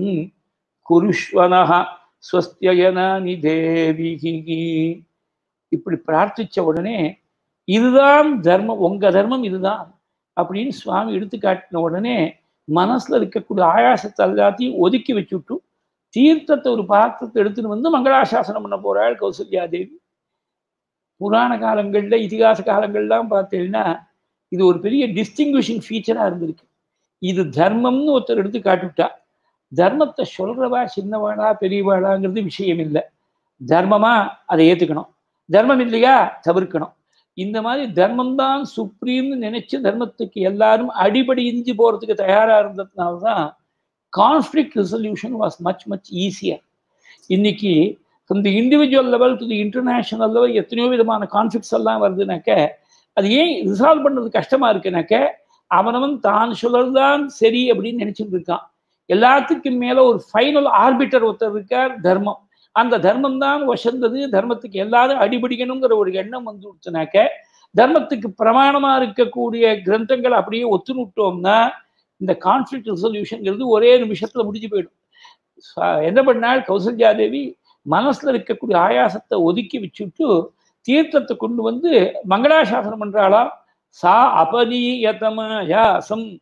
குருஷ்வனஹா ஸ்வஸ்தியனானி தேவிகி இப்படி பிரார்த்திச்ச உடனே இதுதான் தர்மம் உங்க தர்மம் இதுதான் அப்படின்னு சுவாமி எடுத்து காட்டின உடனே மனசுல இருக்கக்கூடிய ஆயாசத்தை எல்லாத்தையும் ஒதுக்கி வச்சுட்டு தீர்த்தத்தை ஒரு பாத்திரத்தை எடுத்துன்னு வந்து மங்களாசாசனம் பண்ண போறாள் கௌசல்யா தேவி புராண காலங்கள்ல இதிகாச காலங்கள்லாம் பார்த்தீங்கன்னா இது ஒரு பெரிய டிஸ்டிங்விஷிங் ஃபீச்சரா இருந்திருக்கு இது தர்மம்னு ஒருத்தர் எடுத்து காட்டிவிட்டா தர்மத்தை சொல்றவா சின்னவாளா பெரியவாளாங்கிறது விஷயம் இல்லை தர்மமா அதை ஏத்துக்கணும் தர்மம் இல்லையா தவிர்க்கணும் இந்த மாதிரி தர்மம் தான் சுப்ரீம்னு நினைச்சு தர்மத்துக்கு எல்லாரும் அடிபடி இஞ்சி போறதுக்கு தயாரா இருந்ததுனால தான் conflict resolution was much much easier இன்னைக்கு from the individual level to the international level எத்தனையோ விதமான கான்ஃப்ளிக்ஸ் எல்லாம் வருதுனாக்க அது ஏன் ரிசால்வ் பண்ணுறது கஷ்டமா இருக்குனாக்க அவனவன் தான் சொல்லதான் சரி அப்படின்னு நினைச்சிட்டு இருக்கான் எல்லாத்துக்கும் மேல ஒரு ஃபைனல் ஆர்பிட்டர் ஒருத்தர் இருக்கார் தர்மம் அந்த தர்மம் தான் வசந்தது தர்மத்துக்கு எல்லாரும் அடிபடிக்கணுங்கிற ஒரு எண்ணம் வந்து கொடுத்தனாக்க தர்மத்துக்கு பிரமாணமா இருக்கக்கூடிய கிரந்தங்கள் அப்படியே ஒத்துணுட்டோம்னா இந்த கான்ஃப்ளிக் ரெசல்யூஷன்ங்கிறது ஒரே நிமிஷத்துல முடிஞ்சு போயிடும் என்ன பண்ணால் கௌசல்யா தேவி மனசுல இருக்கக்கூடிய ஆயாசத்தை ஒதுக்கி வச்சுட்டு தீர்த்தத்தை கொண்டு வந்து மங்களாசாசனம் பண்றாளா சா அபனீயதமாயாசம்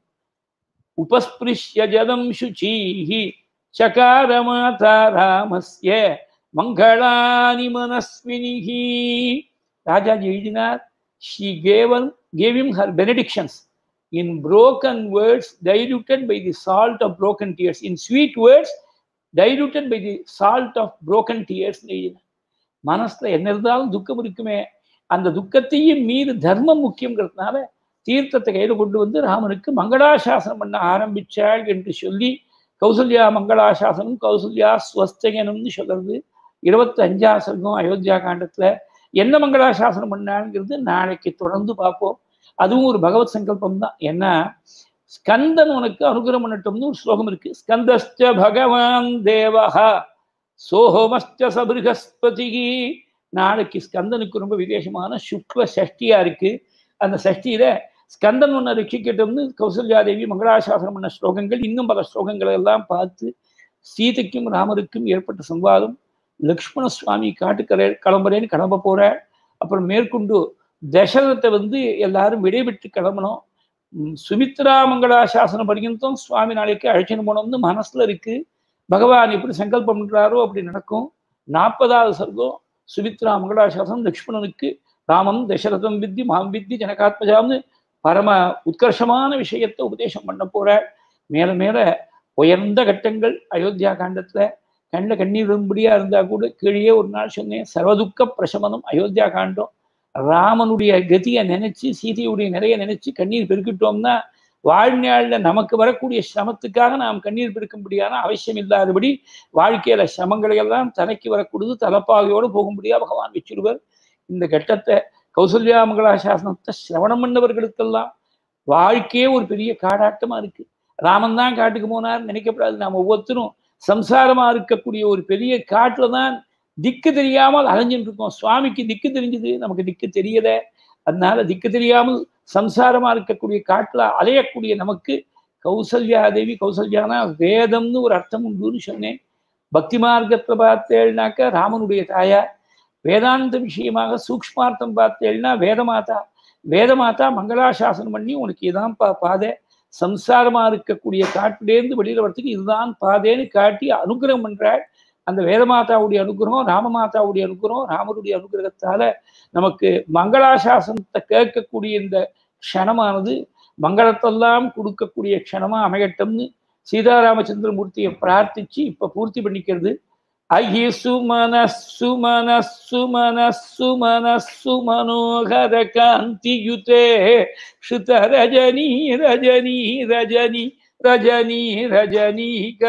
உபஸ்பிருஷ்ய ஜலம் சுச்சீஹி சகார மாதா ராமஸ்ய மங்களானி மனஸ்வினிகி ராஜாஜி எழுதினார் she gave gave him her benedictions in broken words diluted by the salt of broken tears in sweet words diluted by the salt of broken tears எழுதினார் மனசுல என்ன இருந்தாலும் துக்கம் இருக்குமே அந்த துக்கத்தையும் மீறி தர்மம் முக்கியங்கிறதுனால தீர்த்தத்தை கையில கொண்டு வந்து ராமனுக்கு மங்களாசாசனம் பண்ண ஆரம்பிச்சாள் என்று சொல்லி கௌசல்யா மங்களாசாசனம் கௌசல்யா ஸ்வஸ்தகனம்னு சொல்றது இருபத்தி அஞ்சாம் சர்க்கம் அயோத்தியா காண்டத்துல என்ன மங்களாசாசனம் பண்ணாங்கிறது நாளைக்கு தொடர்ந்து பார்ப்போம் அதுவும் ஒரு பகவத் சங்கல்பம் தான் ஏன்னா ஸ்கந்தன் உனக்கு அனுகிரகம் பண்ணட்டும்னு ஒரு ஸ்லோகம் இருக்கு ஸ்கந்தஸ்ட பகவான் தேவஹா சோஹோமஸ்ட சபிருகஸ்பதி நாளைக்கு ஸ்கந்தனுக்கு ரொம்ப விசேஷமான சுக்ல சஷ்டியா இருக்கு அந்த சஷ்டியில ஸ்கந்தன் உன்னை ரட்சிக்கட்டும்னு கௌசல்யாதேவி மங்களாசாசனம் பண்ண ஸ்லோகங்கள் இன்னும் பல ஸ்லோகங்களை எல்லாம் பார்த்து சீதைக்கும் ராமருக்கும் ஏற்பட்ட சம்வாதம் லக்ஷ்மண சுவாமி காட்டுக்கரை கிளம்புறேன்னு கிளம்ப போற அப்புறம் மேற்கொண்டு தசரத்தை வந்து எல்லாரும் விடைபெற்று கிளம்பணும் உம் சுமித்ரா மங்களாசாசனம் பர்யந்தம் சுவாமி நாளைக்கு அழைச்சின்னு போனோம்னு மனசுல இருக்கு பகவான் எப்படி சங்கல்பம் பண்றாரோ அப்படி நடக்கும் நாற்பதாவது சர்க்கம் சுமித்ரா மங்களாசாசனம் லக்ஷ்மணனுக்கு ராமம் தசரதம் வித்தி மாம் வித்தி ஜனகாத்மஜாம்னு பரம உத்கர்ஷமான விஷயத்தை உபதேசம் பண்ண போற மேல மேல உயர்ந்த கட்டங்கள் அயோத்தியா காண்டத்துல கண்ணில் கண்ணீர் விடும்படியா இருந்தா கூட கீழே ஒரு நாள் சொன்னேன் சர்வதுக்க பிரசமனம் அயோத்தியா காண்டம் ராமனுடைய கதியை நினைச்சு சீதையுடைய நிறைய நினைச்சு கண்ணீர் பெருக்கிட்டோம்னா வாழ்நாள்ல நமக்கு வரக்கூடிய சிரமத்துக்காக நாம் கண்ணீர் பெருக்கும்படியான அவசியம் இல்லாதபடி வாழ்க்கையில சிரமங்களை எல்லாம் தலைக்கு வரக்கூடாது தலப்பாகையோடு போகும்படியா பகவான் வச்சிருவர் இந்த கட்டத்தை கௌசல்யா மங்களாசாசனத்தை சிரவணம் பண்ணவர்களுக்கெல்லாம் வாழ்க்கையே ஒரு பெரிய காடாட்டமா இருக்கு ராமன் தான் காட்டுக்கு போனார் நினைக்கப்படாது நாம் ஒவ்வொருத்தரும் சம்சாரமா இருக்கக்கூடிய ஒரு பெரிய காட்டுல தான் திக்கு தெரியாமல் அலைஞ்சுட்டு இருக்கோம் சுவாமிக்கு திக்கு தெரிஞ்சது நமக்கு திக்கு தெரியல அதனால திக்கு தெரியாமல் சம்சாரமா இருக்கக்கூடிய காட்டுல அலையக்கூடிய நமக்கு கௌசல்யா தேவி கௌசல்யானா வேதம்னு ஒரு அர்த்தம் உண்டுன்னு சொன்னேன் பக்தி மார்க்கத்துல பார்த்தேன்னாக்க ராமனுடைய தாயார் வேதாந்த விஷயமாக சூக்ஷ்மார்த்தம் பார்த்தேன்னா வேதமாதா வேதமாதா மங்களாசாசனம் பண்ணி உனக்கு இதான் பா பாதை சம்சாரமா இருக்கக்கூடிய காட்டிலேருந்து வெளியில வரத்துக்கு இதுதான் பாதைன்னு காட்டி அனுகிரகம் பண்றாள் அந்த வேதமாதாவுடைய அனுகிரகம் ராமமாதாவுடைய அனுகிரகம் ராமருடைய அனுகிரகத்தால நமக்கு மங்களாசாசனத்தை கேட்கக்கூடிய இந்த க்ஷணமானது மங்களத்தெல்லாம் கொடுக்கக்கூடிய க்ஷணமா அமையட்டும்னு சீதாராமச்சந்திரமூர்த்தியை பிரார்த்திச்சு இப்ப பூர்த்தி பண்ணிக்கிறது அயி சுமன சுமன சுமன சுமன சுமனோகர காந்தியுதே ஸ்ருத ரஜனி ரஜனி ரஜனி ரஜனி ரஜனி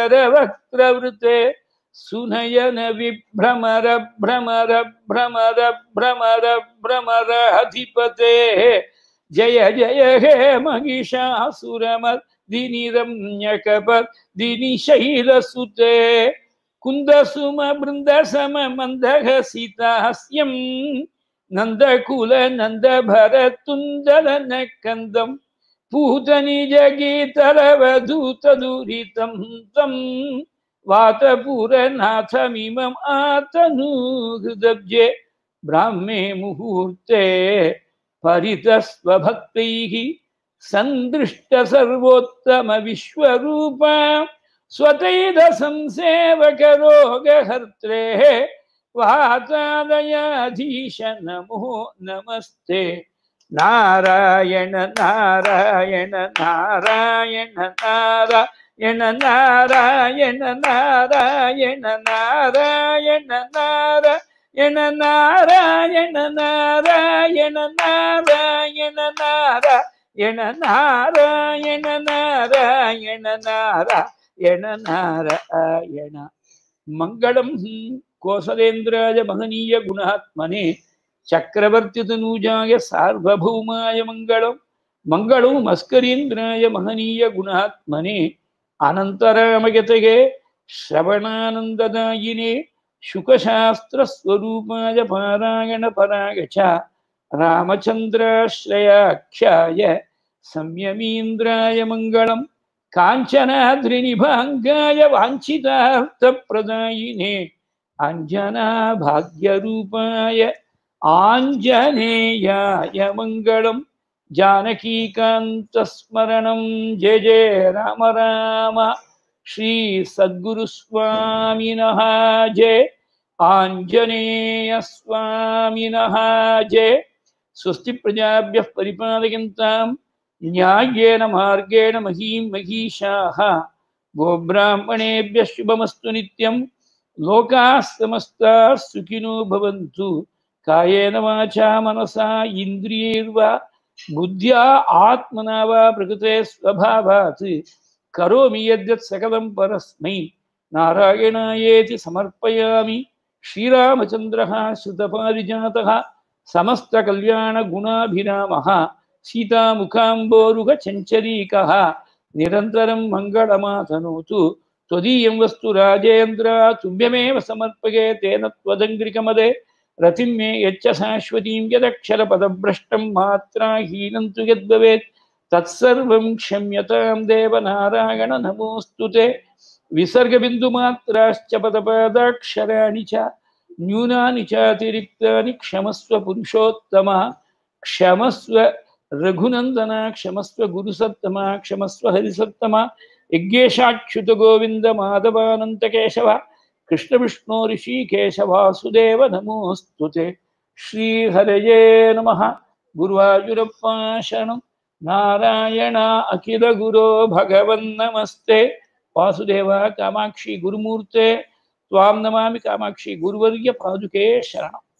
கரவக்ரவృతే சுனயன விப்ரமர பிரமர பிரமர பிரமர பிரமர அதிபதே ஜய ஜய ஹே மகிஷாசுரமர் தினிரம்யகபர் தினி சைலசுதே குந்தசும பிருந்தசம மந்தக சீதாஸ்யம் நந்தகுல நந்தபரத்துந்தலன கந்தம் பூதனிஜ கீதரவதூததுரிதம் தம் वातपुरनाथमिमम् आतनूहृदब्जे ब्राह्मे मुहूर्ते परितस्वभक्तैः सन्दृष्ट सर्वोत्तमविश्वरूप स्वतैधसंसेवकरोगहर्त्रे वातादयाधीश नमो नमस्ते नारायण नारायण नारायण नारायण என நாராயண நாராயண நாராயண நாராயண நாராயண நாராயண நாராயண நாராயண நாராயண நாராயண நாராயண நாராயண மங்களம் கோசலேந்திராய மகனீய குணாத்மனே சக்கரவர்த்தி தனூஜாய சார்வபௌமாய மங்களம் மங்களம் மஸ்கரீந்திராய மகனீய குணாத்மனே ಅನಂತರಾಮಯತೆಗೆ ಶ್ರವಣಾನಂದದಾಯಿನೇ ಶುಕಶಾಸ್ತ್ರಸ್ವರೂಪಾಯ ಪಾರಾಯಣ ಪರಾಯ ಚ ರಾಮಚಂದ್ರಾಶ್ರಯಾಖ್ಯಾಯ ಸಂಯಮೀಂದ್ರಾಯ ಮಂಗಳಂ ಕಾಂಚನಾದ್ರಿನಿಭಾಂಗಾಯ ವಾಂಛಿತಾರ್ಥಪ್ರದಾಯಿನೇ ಅಂಜನಾ ಭಾಗ್ಯರೂಪಾಯ ಆಂಜನೇಯಾಯ ಮಂಗಳಂ जानकीकान्तस्मरणं जय जय राम राम श्री सद्गुरुस्वामिनः जय आञ्जनेयस्वामिनः जय स्वस्ति प्रजाभ्यः परिपालयन्तां न्याय्येन मार्गेण महीं महीषाः गोब्राह्मणेभ्यः शुभमस्तु नित्यं लोकाः समस्ताः सुखिनो भवन्तु कायेन वाचा मनसा इन्द्रियैर्वा बुद्ध्या आत्मना वा प्रकृते स्वभावात् करोमि यद्यत् सकलं परस्मै नारायणायेति समर्पयामि श्रीरामचन्द्रः श्रुतपारिजातः समस्तकल्याणगुणाभिरामः सीतामुखाम्बोरुगचञ्चरीकः निरन्तरं मङ्गलमातनोतु त्वदीयं वस्तु राजेन्द्र तुभ्यमेव समर्पये तेन त्वदङ्घ्रिकमदे रतिं मे यच्च शाश्वतीं यदक्षरपदभ्रष्टं मात्राहीनं तु यद्भवेत् तत्सर्वं क्षम्यतां देवनारायण नमोऽस्तु ते विसर्गबिन्दुमात्राश्च पदपादाक्षराणि च न्यूनानि चातिरिक्तानि क्षमस्व पुरुषोत्तमा क्षमस्व रघुनन्दना क्षमस्व गुरुसत्तमा क्षमस्व हरिसत्तमा यज्ञेशाच्युतगोविन्द माधवानन्तकेशव कृष्णविष्णो ऋषिकेश वासुदेव नमोऽस्तु ते श्रीहरये नमः गुरुवायुरप्पा शरणं नारायण अखिलगुरो भगवन्नमस्ते वासुदेव कामाक्षि गुरुमूर्ते त्वां नमामि कामाक्षि गुरुवर्य पादुके शरणम्